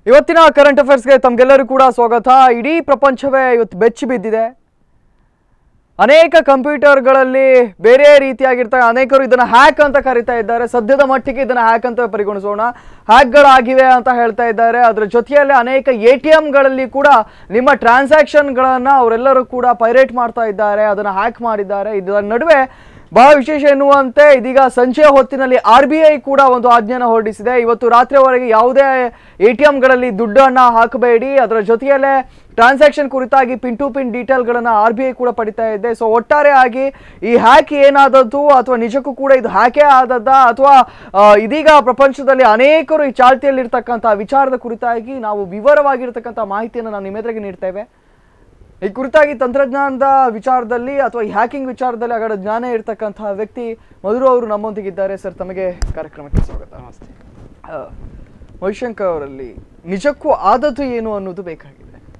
ಇವತ್ತಿನ ಕರೆಂಟ್ ಅಫೇರ್ಸ್ಗೆ ತಮಗೆಲ್ಲರೂ ಕೂಡ ಸ್ವಾಗತ ಇಡೀ ಪ್ರಪಂಚವೇ ಇವತ್ತು ಬೆಚ್ಚಿ ಬಿದ್ದಿದೆ ಅನೇಕ ಕಂಪ್ಯೂಟರ್ಗಳಲ್ಲಿ ಬೇರೆ ರೀತಿಯಾಗಿರ್ತಾರೆ ಅನೇಕರು ಇದನ್ನ ಹ್ಯಾಕ್ ಅಂತ ಕರಿತಾ ಇದ್ದಾರೆ ಸದ್ಯದ ಮಟ್ಟಿಗೆ ಇದನ್ನ ಹ್ಯಾಕ್ ಅಂತ ಪರಿಗಣಿಸೋಣ ಹ್ಯಾಕ್ಗಳಾಗಿವೆ ಅಂತ ಹೇಳ್ತಾ ಇದ್ದಾರೆ ಅದರ ಜೊತೆಯಲ್ಲಿ ಅನೇಕ ಎ ಟಿ ಎಂಗಳಲ್ಲಿ ಕೂಡ ನಿಮ್ಮ ಟ್ರಾನ್ಸಾಕ್ಷನ್ಗಳನ್ನು ಅವರೆಲ್ಲರೂ ಕೂಡ ಪೈರೇಟ್ ಮಾಡ್ತಾ ಇದ್ದಾರೆ ಅದನ್ನು ಹ್ಯಾಕ್ ಮಾಡಿದ್ದಾರೆ ಇದರ ನಡುವೆ ಬಹಳ ವಿಶೇಷ ಎನ್ನುವಂತೆ ಇದೀಗ ಸಂಜೆಯ ಹೊತ್ತಿನಲ್ಲಿ ಆರ್ ಬಿ ಐ ಕೂಡ ಒಂದು ಆಜ್ಞೆನ ಹೊರಡಿಸಿದೆ ಇವತ್ತು ರಾತ್ರಿಯವರೆಗೆ ಯಾವುದೇ ಎ ಟಿ ಎಂಗಳಲ್ಲಿ ದುಡ್ಡನ್ನು ಹಾಕಬೇಡಿ ಅದರ ಜೊತೆಯಲ್ಲೇ ಟ್ರಾನ್ಸಾಕ್ಷನ್ ಕುರಿತಾಗಿ ಪಿನ್ ಟು ಪಿನ್ ಡೀಟೇಲ್ಗಳನ್ನು ಆರ್ ಬಿ ಐ ಕೂಡ ಪಡಿತಾ ಇದೆ ಸೊ ಒಟ್ಟಾರೆ ಆಗಿ ಈ ಹ್ಯಾಕ್ ಏನಾದದ್ದು ಅಥವಾ ನಿಜಕ್ಕೂ ಕೂಡ ಇದು ಹ್ಯಾಕೇ ಆದದ್ದ ಅಥವಾ ಆ, ಇದೀಗ ಪ್ರಪಂಚದಲ್ಲಿ ಅನೇಕರು ಈ ಚಾಲ್ತಿಯಲ್ಲಿರ್ತಕ್ಕಂಥ ವಿಚಾರದ ಕುರಿತಾಗಿ ನಾವು ವಿವರವಾಗಿರ್ತಕ್ಕಂಥ ಮಾಹಿತಿಯನ್ನು ನಾವು ನಿಮ್ಮ ಎದುರಿಗೆ ನೀಡ್ತೇವೆ ಈ ಕುರಿತಾಗಿ ತಂತ್ರಜ್ಞಾನದ ವಿಚಾರದಲ್ಲಿ ಅಥವಾ ಈ ಹ್ಯಾಕಿಂಗ್ ವಿಚಾರದಲ್ಲಿ ಅಗಡ ಜ್ಞಾನ ಇರತಕ್ಕಂತಹ ವ್ಯಕ್ತಿ ಮಧುರು ಅವರು ನಮ್ಮೊಂದಿಗಿದ್ದಾರೆ ಸರ್ ತಮಗೆ ಕಾರ್ಯಕ್ರಮಕ್ಕೆ ಸ್ವಾಗತ ನಮಸ್ತೆ ಆ, ಮಣಿಶಂಕರ್ ಅವರಲ್ಲಿ ನಿಜಕ್ಕೂ ಆದದ್ದು ಏನು ಅನ್ನೋದು ಬೇಕಾಗಿದೆ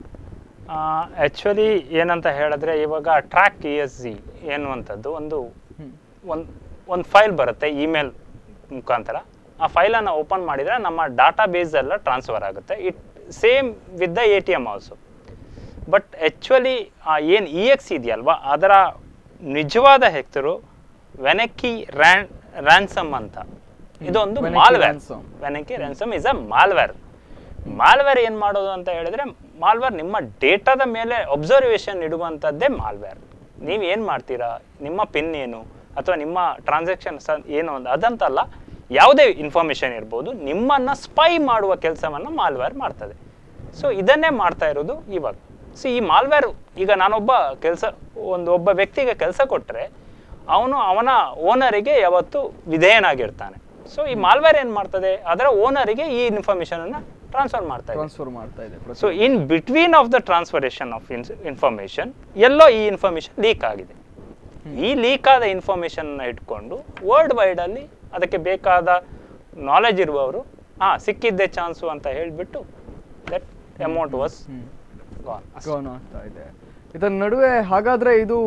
ಆ್ಯಕ್ಚುಲಿ ಏನಂತ ಹೇಳಿದ್ರೆ ಇವಾಗ ಟ್ರ್ಯಾಕ್ ಇ ಎಸ್ ಸಿ ಎನ್ನುವಂಥದ್ದು ಒಂದು ಒಂದು ಒಂದು ಫೈಲ್ ಬರುತ್ತೆ ಇಮೇಲ್ ಮುಖಾಂತರ ಆ ಫೈಲನ್ನು ಓಪನ್ ಮಾಡಿದರೆ ನಮ್ಮ ಡಾಟಾ ಬೇಸ್ ಎಲ್ಲ ಟ್ರಾನ್ಸ್ಫರ್ ಆಗುತ್ತೆ it same with the A T M also but actually ಏನು ಇ ಎಕ್ಸ್ ಇದೆಯಲ್ವಾ ಅದರ ನಿಜವಾದ ಹೆಸರು ವೆನಕಿ ರ್ಯಾನ್ ರ್ಯಾನ್ಸಮ್ ಅಂತ ಇದೊಂದು Veneki malware ransom. WannaCry ransom is a malware malware ಏನು ಮಾಡೋದು ಅಂತ ಹೇಳಿದ್ರೆ ಮಾಲ್ವೇರ್ ನಿಮ್ಮ ಡೇಟಾದ ಮೇಲೆ ಅಬ್ಸರ್ವೇಷನ್ ಇಡುವಂಥದ್ದೇ ಮಾಲ್ವೇರ್ ನೀವು ಏನು ಮಾಡ್ತೀರಾ ನಿಮ್ಮ ಪಿನ್ ಏನು ಅಥವಾ ನಿಮ್ಮ ಟ್ರಾನ್ಸಾಕ್ಷನ್ ಏನು ಅಂತ ಅದಂತಲ್ಲ ಯಾವುದೇ ಇನ್ಫಾರ್ಮೇಷನ್ ಇರ್ಬೋದು ನಿಮ್ಮನ್ನು ಸ್ಪೈ ಮಾಡುವ ಕೆಲಸವನ್ನು ಮಾಲ್ವೇರ್ ಮಾಡ್ತದೆ ಸೊ ಇದನ್ನೇ ಮಾಡ್ತಾ ಇರೋದು ಇವಾಗ ಸೊ ಈ ಮಾಲ್ವೇರ್ ಈಗ ನಾನೊಬ್ಬ ಕೆಲಸ ಒಂದು ಒಬ್ಬ ವ್ಯಕ್ತಿಗೆ ಕೆಲಸ ಕೊಟ್ಟರೆ ಅವನು ಅವನ ಓನರಿಗೆ ಯಾವತ್ತು ವಿಧೇಯನಾಗಿರ್ತಾನೆ ಸೊ ಈ ಮಾಲ್ವೇರ್ ಏನು ಮಾಡ್ತದೆ ಅದರ ಓನರಿಗೆ ಈ ಇನ್ಫಾರ್ಮೇಷನನ್ನು ಟ್ರಾನ್ಸ್ಫರ್ ಮಾಡ್ತಾ ಇದೆ ಟ್ರಾನ್ಸ್ಫರ್ ಮಾಡ್ತಾ ಇದೆ so in between of the transformation of information ಎಲ್ಲೋ ಈ ಇನ್ಫಾರ್ಮೇಷನ್ ಲೀಕ್ ಆಗಿದೆ ಈ ಲೀಕ್ ಆದ ಇನ್ಫಾರ್ಮೇಷನ್ ಇಟ್ಕೊಂಡು ವರ್ಲ್ಡ್ ವೈಡ್ ಅಲ್ಲಿ ಅದಕ್ಕೆ ಬೇಕಾದ ನಾಲೆಜ್ ಇರುವವರು ಹಾ ಸಿಕ್ಕಿದ್ದೆ ಚಾನ್ಸು ಅಂತ ಹೇಳಿಬಿಟ್ಟು that amount was gone gone ಆಗ್ತಾ ಇದೆ ಇದರ ನಡುವೆ ಹಾಗಾದ್ರೆ ಇದು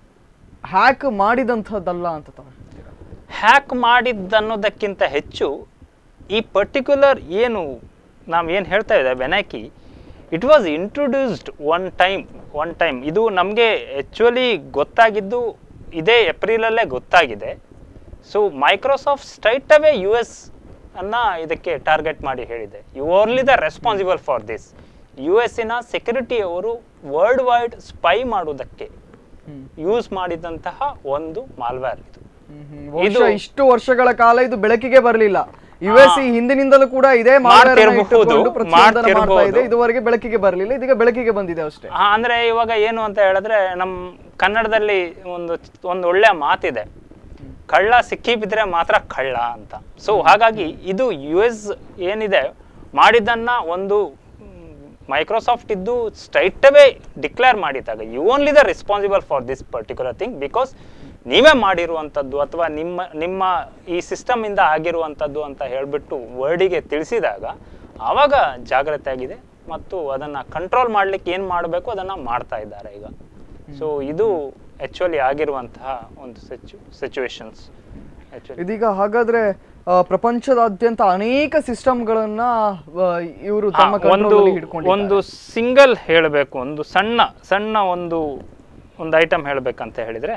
ಹ್ಯಾಕ್ ಮಾಡಿದಂಥದ್ದಲ್ಲ ಅಂತ ತಾವು ಹೇಳ್ತೀರಾ ಹ್ಯಾಕ್ ಮಾಡಿದ್ದನ್ನೋದಕ್ಕಿಂತ ಹೆಚ್ಚು ಈ ಪರ್ಟಿಕ್ಯುಲರ್ ಏನು ನಾವು ಏನು ಹೇಳ್ತಾ ಇದ್ದೇವೆ ಬೆನಾಕಿ it was introduced one time one time ಇದು ನಮಗೆ ಆ್ಯಕ್ಚುಲಿ ಗೊತ್ತಾಗಿದ್ದು ಇದೇ ಏಪ್ರಿಲಲ್ಲೇ ಗೊತ್ತಾಗಿದೆ so Microsoft straight away U S ಅನ್ನ ಇದಕ್ಕೆ ಟಾರ್ಗೆಟ್ ಮಾಡಿ ಹೇಳಿದೆ you only the responsible for this U ಎಸ್ಸಿನ ಸೆಕ್ಯೂರಿಟಿಯವರು ವರ್ಲ್ಡ್ ವೈಡ್ ಸ್ಪೈ ಮಾಡುವುದಕ್ಕೆ ಹ್ಮ್. ಯೂಸ್ ಮಾಡಿದಂತಹ ಒಂದು ಮಾಲ್ವೇರ್ ಇದು ಹ್ಮ್ ಹ್ಮ್. ಬಹುಶಃ ಇಷ್ಟು ವರ್ಷಗಳ ಕಾಲ ಇದು ಬೆಳಕಿಗೆ ಬರಲಿಲ್ಲ ಯು ಎಸ್ ಹಾ. ಹಿಂದಿನಿಂದಲೂ ಕೂಡ ಇದೇ malware ಅನ್ನ ಮಾಡ್ತಿರ್ಬಹುದು, ಇಟ್ಟುಕೊಂಡು ಪ್ರತಿಯೊಂದನ್ನ ಮಾಡ್ತಾ ಇದೆ ಮಾಡ್ತಿರ್ಬಹುದು. ಇದುವರೆಗೆ ಬೆಳಕಿಗೆ ಬರಲಿಲ್ಲ ಇದೀಗ ಬೆಳಕಿಗೆ ಬಂದಿದೆ ಅಷ್ಟೇ ಹಾ, ಅಂದ್ರೆ ಇವಾಗ ಏನು ಅಂತ ಹೇಳಿದ್ರೆ ನಮ್ಮ ಕನ್ನಡದಲ್ಲಿ ಒಂದು ಒಂದು ಒಳ್ಳೆ ಮಾತಿದೆ ಕಳ್ಳ ಸಿಕ್ಕಿ ಬಿದ್ರೆ ಮಾತ್ರ ಕಳ್ಳ ಅಂತ ಸೊ ಹಾಗಾಗಿ ಇದು ಯು ಎಸ್ ಏನಿದೆ ಮಾಡಿದ್ದನ್ನ ಒಂದು ಮೈಕ್ರೋಸಾಫ್ಟ್ ಇದ್ದು ಸ್ಟ್ರೈಟ್ ಅವೇ ಡಿಕ್ಲೇರ್ ಮಾಡಿದಾಗ you only the responsible for this particular thing because ನೀವೇ ಮಾಡಿರುವಂಥದ್ದು ಅಥವಾ ನಿಮ್ಮ ನಿಮ್ಮ ಈ ಸಿಸ್ಟಮ್ ಇಂದ ಆಗಿರುವಂಥದ್ದು ಅಂತ ಹೇಳಿಬಿಟ್ಟು ವರ್ಡಿಗೆ ತಿಳಿಸಿದಾಗ ಆವಾಗ ಜಾಗ್ರತೆ ಆಗಿದೆ ಮತ್ತು ಅದನ್ನು ಕಂಟ್ರೋಲ್ ಮಾಡ್ಲಿಕ್ಕೆ ಏನು ಮಾಡಬೇಕು ಅದನ್ನು ಮಾಡ್ತಾ ಇದ್ದಾರೆ ಈಗ ಸೊ ಇದು ಆ್ಯಕ್ಚುಲಿ ಆಗಿರುವಂತಹ ಒಂದು ಸಿಚು ಸಿಚುವೇಶನ್ಸ್ ಆ್ಯಕ್ಚುಲಿ ಇದೀಗ ಹಾಗಾದ್ರೆ ಆ, ಪ್ರಪಂಚದಾದ್ಯಂತ ಅನೇಕ ಸಿಸ್ಟಮ್ಗಳನ್ನ ಇವರು ತಮ್ಮ ಒಂದು ಕಂಟ್ರೋಲಲ್ಲಿ ಹಿಡ್ಕೊಂಡಿದ್ದಾರೆ ಒಂದು ಸಿಂಗಲ್ ಹೇಳಬೇಕು ಒಂದು ಸಣ್ಣ ಸಣ್ಣ ಒಂದು ಒಂದು ಐಟಮ್ ಹೇಳಬೇಕಂತ ಹೇಳಿದರೆ